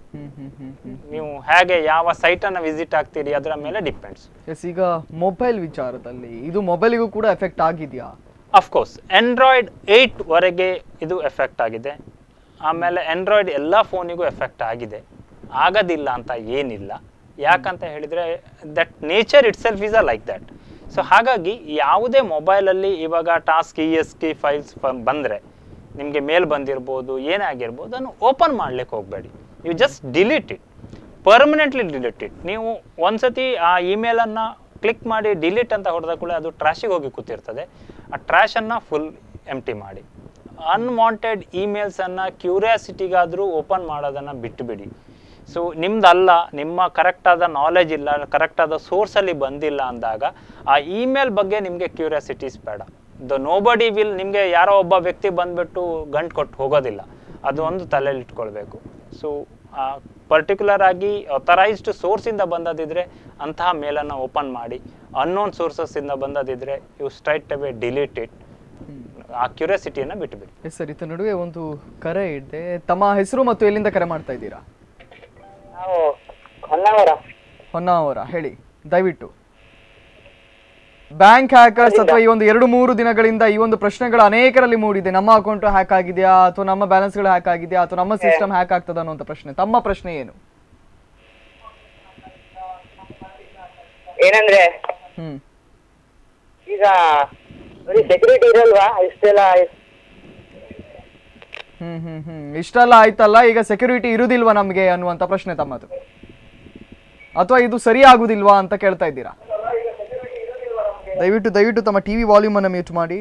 ನೀವು ಹೇಗೆ ಯಾವ ಸೈಟನ್ನು ವಿಸಿಟ್ ಆಗ್ತೀರಿ ಅದರ ಮೇಲೆ ಡಿಪೆಂಡ್ಸ್ ಎಸ್ ಈಗ ಮೊಬೈಲ್ ವಿಚಾರದಲ್ಲಿ ಇದು ಮೊಬೈಲಿಗೂ ಕೂಡ ಎಫೆಕ್ಟ್ ಆಗಿದೆಯಾ ಅಫ್ಕೋರ್ಸ್ ಆಂಡ್ರಾಯ್ಡ್ ಏಯ್ಟ್ ವರೆಗೆ ಇದು ಎಫೆಕ್ಟ್ ಆಗಿದೆ ಆಮೇಲೆ ಆಂಡ್ರಾಯ್ಡ್ ಎಲ್ಲ ಫೋನಿಗೂ ಎಫೆಕ್ಟ್ ಆಗಿದೆ ಆಗೋದಿಲ್ಲ ಅಂತ ಏನಿಲ್ಲ ಯಾಕಂತ ಹೇಳಿದರೆ that nature itself is a like that so ಹಾಗಾಗಿ ಯಾವುದೇ ಮೊಬೈಲಲ್ಲಿ ಇವಾಗ ಟಾಸ್ಕ್ ಇ ಎಸ್ ಕಿ ಫೈಲ್ಸ್ ಬಂದರೆ ನಿಮಗೆ ಮೇಲ್ ಬಂದಿರ್ಬೋದು ಏನೇ ಆಗಿರ್ಬೋದು ಅದನ್ನು ಓಪನ್ ಮಾಡ್ಲಿಕ್ಕೆ ಹೋಗಬೇಡಿ you just delete it permanently delete it ನೀವು ಒಂದ್ಸತಿ ಆ ಇಮೇಲನ್ನು ಕ್ಲಿಕ್ ಮಾಡಿ ಡಿಲೀಟ್ ಅಂತ ಹೊಡೆದ ಕೂಡ ಅದು ಟ್ರಾಶಿಗೆ ಹೋಗಿ ಕೂತಿರ್ತದೆ ಆ ಟ್ರ್ಯಾಶನ್ನು ಫುಲ್ ಎಂಟಿ ಮಾಡಿ ಅನ್ವಾಂಟೆಡ್ ಇಮೇಲ್ಸನ್ನು ಕ್ಯೂರಿಯಾಸಿಟಿಗಾದರೂ ಓಪನ್ ಮಾಡೋದನ್ನು ಬಿಟ್ಟುಬಿಡಿ ಸೊ ನಿಮ್ದಲ್ಲ ನಿಮ್ಮ ಕರೆಕ್ಟಾದ ನಾಲೆಜ್ ಇಲ್ಲ ಕರೆಕ್ಟಾದ ಸೋರ್ಸಲ್ಲಿ ಬಂದಿಲ್ಲ ಅಂದಾಗ ಆ ಇಮೇಲ್ ಬಗ್ಗೆ ನಿಮಗೆ ಕ್ಯೂರಿಯಾಸಿಟೀಸ್ ಬೇಡ ದ ನೋ ಬಡಿ ವಿಲ್ ನಿಮಗೆ ಯಾರೋ ಒಬ್ಬ ವ್ಯಕ್ತಿ ಬಂದ್ಬಿಟ್ಟು ಗಂಟು ಕೊಟ್ಟು ಹೋಗೋದಿಲ್ಲ ಅದು ಒಂದು ತಲೆಯಲ್ಲಿ ಇಟ್ಕೊಳ್ಬೇಕು ಸೊ ಪರ್ಟಿಕ್ಯುಲರ್ ಆಗಿ ಅಥರೈಸ್ಡ್ ಸೋರ್ಸಿಂದ ಬಂದದಿದ್ರೆ ಅಂತಹ ಮೇಲನ್ನು ಓಪನ್ ಮಾಡಿ ಅನ್ನೋನ್ ಸೋರ್ಸಸ್ಸಿಂದ ಬಂದದಿದ್ರೆ you straight away delete it ಆ ಕ್ಯೂರಿಯಾಸಿಟಿಯನ್ನು ಬಿಟ್ಟುಬಿಡಿ ಎಸ್ ಸರ್ ಇತ್ತ ನಡುವೆ ಒಂದು ಕರೆ ಇದೆ ತಮ್ಮ ಹೆಸರು ಮತ್ತು ಎಲ್ಲಿಂದ ಕರೆ ಮಾಡ್ತಾ ಇದ್ದೀರಾ ನಾವು ಹೊನ್ನಾವರ ಹೊನ್ನಾವರ ಹೇಳಿ ದಯವಿಟ್ಟು ಬ್ಯಾಂಕ್ ಹ್ಯಾಕರ್ಸ್ ಅಥವಾ ಈ ಒಂದು ಎರಡು ಮೂರು ದಿನಗಳಿಂದ ಈ ಒಂದು ಪ್ರಶ್ನೆಗಳು ಅನೇಕರಲ್ಲಿ ಮೂಡಿದೆ ನಮ್ಮ ಅಕೌಂಟ್ ಹ್ಯಾಕ್ ಆಗಿದೆಯಾ ಅಥವಾ ನಮ್ಮ ಬ್ಯಾಲೆನ್ಸ್ಗಳು ಹ್ಯಾಕ್ ಆಗಿದೆಯಾ ಅಥವಾ ನಮ್ಮ ಸಿಸ್ಟಮ್ ಹ್ಯಾಕ್ ಆಗ್ತದ ಅನ್ನುವಂಥ ಪ್ರಶ್ನೆ ತಮ್ಮ ಪ್ರಶ್ನೆ ಏನು ಏನಂದ್ರೆ ಹ್ಮ್ ಈಗ ಬರೀ ಸೆಕ್ಯೂರಿಟಿ ಇರಲ್ವಾ ಇಷ್ಟೆಲ್ಲ ಹ್ಮ್ ಹ್ಮ್ ಹ್ಮ್ ಇಷ್ಟೆಲ್ಲ ಆಯ್ತಲ್ಲ ಈಗ ಸೆಕ್ಯೂರಿಟಿ ಇರುದಿಲ್ವಾ ನಮ್ಗೆ ಅನ್ನುವಂಥ ಪ್ರಶ್ನೆ ತಮ್ಮದು ಅಥವಾ ಇದು ಸರಿ ಆಗುದಿಲ್ವಾ ಅಂತ ಕೇಳ್ತಾ ಇದ್ದೀರಾ ದಯವಿಟ್ಟು ದಯವಿಟ್ಟು ತಮ್ಮ ಟಿವಿ ವಾಲ್ಯೂಮ್ ಅನ್ನು ಮ್ಯೂಟ್ ಮಾಡಿ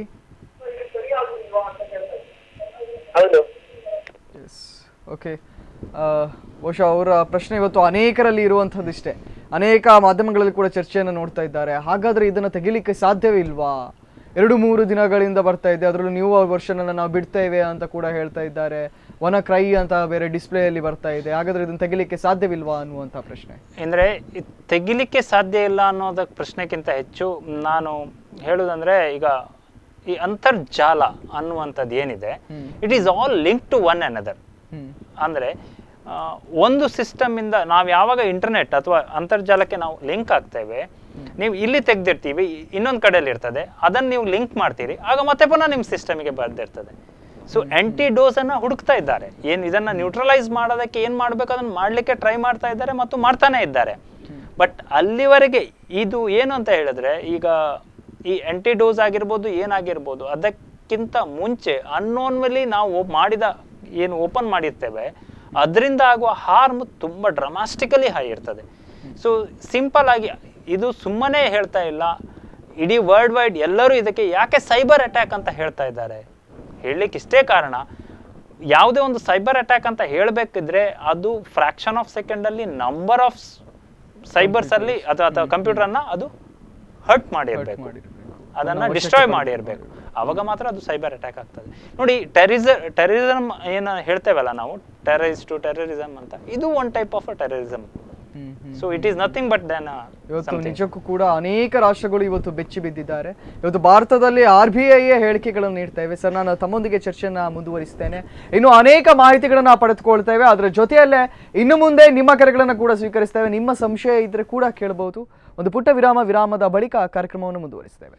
ಹೌದು ಓಕೆ ಬಹುಶಃ ಅವರ ಪ್ರಶ್ನೆ ಇವತ್ತು ಅನೇಕರಲ್ಲಿ ಇರುವಂಥದ್ದಿಷ್ಟೇ ಅನೇಕ ಮಾಧ್ಯಮಗಳಲ್ಲಿ ಕೂಡ ಚರ್ಚೆಯನ್ನು ನೋಡ್ತಾ ಇದ್ದಾರೆ ಹಾಗಾದ್ರೆ ಇದನ್ನು ತೆಗಿಲಿಕ್ಕೆ ಸಾಧ್ಯವೇ ಇಲ್ವಾ ಎರಡು ಮೂರು ದಿನಗಳಿಂದ ಬರ್ತಾ ಇದೆ ಅದರಲ್ಲೂ ನ್ಯೂ ವರ್ಷನ್ ಅನ್ನು ನಾವು ಬಿಡ್ತೇವೆ ಅಂತ ಕೂಡ ಹೇಳ್ತಾ ಇದ್ದಾರೆ ಒನ ಕ್ರೈ ಅಂತ ಬೇರೆ ಡಿಸ್ಪ್ಲೇಯಲ್ಲಿ ಬರ್ತಾ ಇದೆ ಹಾಗಾದ್ರೆ ಇದನ್ನು ತೆಗಿಲಿಕ್ಕೆ ಸಾಧ್ಯವಿಲ್ವಾ ಅನ್ನುವಂಥ ಪ್ರಶ್ನೆ ಅಂದರೆ ತೆಗಿಲಿಕ್ಕೆ ಸಾಧ್ಯ ಇಲ್ಲ ಅನ್ನೋದಕ್ಕೆ ಪ್ರಶ್ನೆಗಿಂತ ಹೆಚ್ಚು ನಾನು ಹೇಳುವುದಂದ್ರೆ ಈಗ ಈ ಅಂತರ್ಜಾಲ ಅನ್ನುವಂಥದ್ದು ಏನಿದೆ hmm. It is all link to one another hmm ಅಂದರೆ ಆ, ಒಂದು ಸಿಸ್ಟಮಿಂದ ನಾವು ಯಾವಾಗ ಇಂಟರ್ನೆಟ್ ಅಥವಾ ಅಂತರ್ಜಾಲಕ್ಕೆ ನಾವು ಲಿಂಕ್ ಆಗ್ತೇವೆ ನೀವು ಇಲ್ಲಿ ತೆಗ್ದಿರ್ತೀವಿ ಇನ್ನೊಂದು ಕಡೆಯಲ್ಲಿ ಇರ್ತದೆ ಅದನ್ನು ನೀವು ಲಿಂಕ್ ಮಾಡ್ತೀರಿ ಆಗ ಮತ್ತೆ ಪುನಃ ನಿಮ್ಮ ಸಿಸ್ಟಮಿಗೆ ಬರ್ದಿರ್ತದೆ ಸೊ ಆಂಟಿ ಡೋಸನ್ನು ಹುಡುಕ್ತಾ ಇದ್ದಾರೆ ಏನು ಇದನ್ನು ನ್ಯೂಟ್ರಲೈಸ್ ಮಾಡೋದಕ್ಕೆ ಏನು ಮಾಡಬೇಕು ಅದನ್ನು ಮಾಡಲಿಕ್ಕೆ ಟ್ರೈ ಮಾಡ್ತಾ ಇದ್ದಾರೆ ಮತ್ತು ಮಾಡ್ತಾನೆ ಇದ್ದಾರೆ ಬಟ್ ಅಲ್ಲಿವರೆಗೆ ಇದು ಏನು ಅಂತ ಹೇಳಿದ್ರೆ ಈಗ ಈ ಆಂಟಿ ಡೋಸ್ ಆಗಿರ್ಬೋದು ಏನಾಗಿರ್ಬೋದು ಅದಕ್ಕಿಂತ ಮುಂಚೆ ಅನ್ನೋನ್ಮಲಿ ನಾವು ಮಾಡಿದ ಏನು ಓಪನ್ ಮಾಡಿರ್ತೇವೆ ಅದರಿಂದ ಆಗುವ ಹಾರ್ಮ್ ತುಂಬ ಡ್ರಮಾಸ್ಟಿಕಲಿ ಹೈ ಇರ್ತದೆ ಸೊ ಸಿಂಪಲ್ ಆಗಿ ಇದು ಸುಮ್ಮನೆ ಹೇಳ್ತಾ ಇಲ್ಲ ಇಡೀ ವರ್ಲ್ಡ್ ವೈಡ್ ಎಲ್ಲರೂ ಇದಕ್ಕೆ ಯಾಕೆ ಸೈಬರ್ ಅಟ್ಯಾಕ್ ಅಂತ ಹೇಳ್ತಾ ಇದ್ದಾರೆ ಹೇಳಲಿಕ್ಕೆ ಇಷ್ಟೇ ಕಾರಣ ಯಾವುದೇ ಒಂದು ಸೈಬರ್ ಅಟ್ಯಾಕ್ ಅಂತ ಹೇಳಬೇಕಿದ್ರೆ ಅದು ಫ್ರಾಕ್ಷನ್ ಆಫ್ ಸೆಕೆಂಡಲ್ಲಿ ನಂಬರ್ ಆಫ್ ಸೈಬರ್ಸ್ ಅಲ್ಲಿ ಅಥವಾ ಅಥವಾ ಕಂಪ್ಯೂಟರ್ನ ಅದು ಹರ್ಟ್ ಮಾಡಿರ್ಬೇಕು ಮಾಡಿರ್ಬೇಕು. ಅದನ್ನ ಡಿಸ್ಟ್ರಾಯ್ ಮಾಡಿರ್ಬೇಕು ಅವಾಗ ಮಾತ್ರ ಅದು ಸೈಬರ್ ಅಟ್ಯಾಕ್ ಆಗ್ತದೆ ನೋಡಿ ಟೆರಿಸ ಟೆರರಿಸಮ್ ಏನು ಹೇಳ್ತೇವಲ್ಲ ನಾವು ಟೆರರಿಸ್ಟ್ ಟು ಟೆರರಿಸಮ್ ಅಂತ ಇದು one type of terrorism hmm hmm so it is nothing but then ಇವತ್ತು ನಿಜಕ್ಕೂ ಕೂಡ ಅನೇಕ ರಾಷ್ಟ್ರಗಳು ಇವತ್ತು ಬೆಚ್ಚಿ ಬಿದ್ದಿದ್ದಾರೆ ಇವತ್ತು ಭಾರತದಲ್ಲಿ ಆರ್ ಬಿ ಐ ಹೇಳಿಕೆಗಳನ್ನು ನೀಡ್ತಾ ಇವೆ ಸರ್ ನಾನು ತಮ್ಮೊಂದಿಗೆ ಚರ್ಚೆಯನ್ನ ಮುಂದುವರಿಸ್ತೇನೆ ಇನ್ನು ಅನೇಕ ಮಾಹಿತಿಗಳನ್ನ ಪಡೆದುಕೊಳ್ತೇವೆ ಅದರ ಜೊತೆಯಲ್ಲೇ ಇನ್ನು ಮುಂದೆ ನಿಮ್ಮ ಕರೆಗಳನ್ನು ಕೂಡ ಸ್ವೀಕರಿಸ್ತೇವೆ ನಿಮ್ಮ ಸಂಶಯ ಇದ್ರೆ ಕೂಡ ಕೇಳಬಹುದು ಒಂದು ಪುಟ್ಟ ವಿರಾಮ ವಿರಾಮದ ಬಳಿಕ ಕಾರ್ಯಕ್ರಮವನ್ನು ಮುಂದುವರಿಸ್ತೇವೆ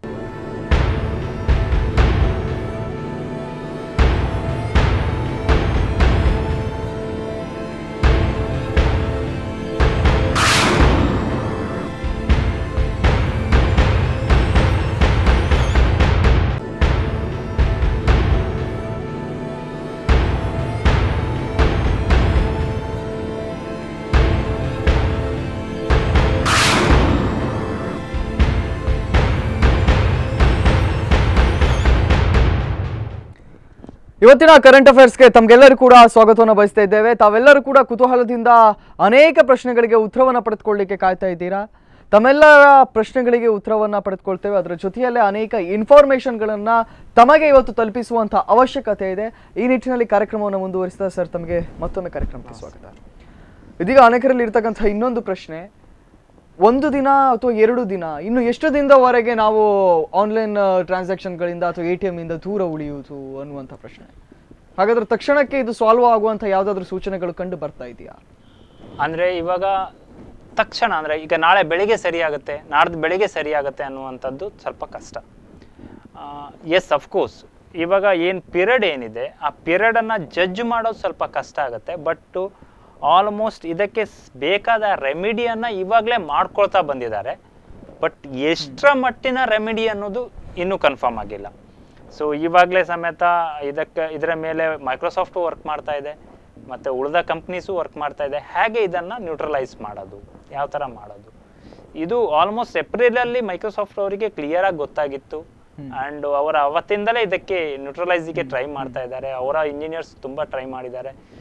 ಇವತ್ತಿನ ಕರೆಂಟ್ ಅಫೇರ್ಸ್ಗೆ ತಮಗೆಲ್ಲರೂ ಕೂಡ ಸ್ವಾಗತವನ್ನು ಬಯಸ್ತಾ ಇದ್ದೇವೆ ತಾವೆಲ್ಲರೂ ಕೂಡ ಕುತೂಹಲದಿಂದ ಅನೇಕ ಪ್ರಶ್ನೆಗಳಿಗೆ ಉತ್ತರವನ್ನು ಪಡೆದುಕೊಳ್ಳಿಕ್ಕೆ ಕಾಯ್ತಾ ಇದ್ದೀರಾ ತಮ್ಮೆಲ್ಲರ ಪ್ರಶ್ನೆಗಳಿಗೆ ಉತ್ತರವನ್ನು ಪಡೆದುಕೊಳ್ತೇವೆ ಅದರ ಜೊತೆಯಲ್ಲೇ ಅನೇಕ ಇನ್ಫಾರ್ಮೇಷನ್ಗಳನ್ನು ತಮಗೆ ಇವತ್ತು ತಲುಪಿಸುವಂಥ ಅವಶ್ಯಕತೆ ಇದೆ ಈ ನಿಟ್ಟಿನಲ್ಲಿ ಕಾರ್ಯಕ್ರಮವನ್ನು ಮುಂದುವರಿಸ್ತಾ ಸರ್ ತಮಗೆ ಮತ್ತೊಮ್ಮೆ ಕಾರ್ಯಕ್ರಮಕ್ಕೆ ಸ್ವಾಗತ ಇದೀಗ ಅನೇಕರಲ್ಲಿ ಇರ್ತಕ್ಕಂಥ ಇನ್ನೊಂದು ಪ್ರಶ್ನೆ ಒಂದು ದಿನ ಅಥವಾ ಎರಡು ದಿನ ಇನ್ನು ಎಷ್ಟು ದಿನದವರೆಗೆ ನಾವು ಆನ್ಲೈನ್ ಟ್ರಾನ್ಸಾಕ್ಷನ್ಗಳಿಂದ ಅಥವಾ ಎ ಟಿ ಇಂದ ದೂರ ಉಳಿಯುವುದು ಅನ್ನುವಂಥ ಪ್ರಶ್ನೆ ಹಾಗಾದ್ರೆ ತಕ್ಷಣಕ್ಕೆ ಇದು ಸಾಲ್ವ್ ಆಗುವಂಥ ಯಾವುದಾದ್ರೂ ಸೂಚನೆಗಳು ಕಂಡು ಬರ್ತಾ ಇದೆಯಾ ಅಂದ್ರೆ ಇವಾಗ ತಕ್ಷಣ ಅಂದ್ರೆ ಈಗ ನಾಳೆ ಬೆಳಿಗ್ಗೆ ಸರಿಯಾಗುತ್ತೆ ನಾಡ್ದು ಬೆಳಿಗ್ಗೆ ಸರಿಯಾಗುತ್ತೆ ಅನ್ನುವಂಥದ್ದು ಸ್ವಲ್ಪ ಕಷ್ಟ ಎಸ್ ಅಫ್ಕೋರ್ಸ್ ಇವಾಗ ಏನು ಪಿರಿಯಡ್ ಏನಿದೆ ಆ ಪಿರಿಯಡನ್ನು ಜಡ್ಜ್ ಮಾಡೋದು ಸ್ವಲ್ಪ ಕಷ್ಟ ಆಗುತ್ತೆ ಬಟ್ ಆಲ್ಮೋಸ್ಟ್ ಇದಕ್ಕೆ ಸ್- ಬೇಕಾದ ರೆಮಿಡಿಯನ್ನು ಇವಾಗಲೇ ಮಾಡ್ಕೊಳ್ತಾ ಬಂದಿದ್ದಾರೆ ಬಟ್ ಎಷ್ಟರ ಮಟ್ಟಿನ ರೆಮಿಡಿ ಅನ್ನೋದು ಇನ್ನೂ ಕನ್ಫರ್ಮ್ ಆಗಿಲ್ಲ ಸೊ ಇವಾಗಲೇ ಸಮೇತ ಇದಕ್ಕೆ ಇದರ ಮೇಲೆ ಮೈಕ್ರೋಸಾಫ್ಟ್ ವರ್ಕ್ ಮಾಡ್ತಾ ಇದೆ ಮತ್ತು ಉಳಿದ ಕಂಪ್ನೀಸು ವರ್ಕ್ ಮಾಡ್ತಾ ಇದೆ ಹೇಗೆ ಇದನ್ನು ನ್ಯೂಟ್ರಲೈಸ್ ಮಾಡೋದು ಯಾವ ಥರ ಮಾಡೋದು ಇದು ಆಲ್ಮೋಸ್ಟ್ ಏಪ್ರಿಲಲ್ಲಿ ಮೈಕ್ರೋಸಾಫ್ಟ್ ಅವರಿಗೆ ಕ್ಲಿಯರ್ ಆಗಿ ಗೊತ್ತಾಗಿತ್ತು ಆ್ಯಂಡ್ ಅವರ ಅವತ್ತಿಂದಲೇ ಇದಕ್ಕೆ ನ್ಯೂಟ್ರಲೈಸಿಗೆ ಟ್ರೈ ಮಾಡ್ತಾ ಇದ್ದಾರೆ ಅವರ ಇಂಜಿನಿಯರ್ಸ್ ತುಂಬ ಟ್ರೈ ಮಾಡಿದ್ದಾರೆ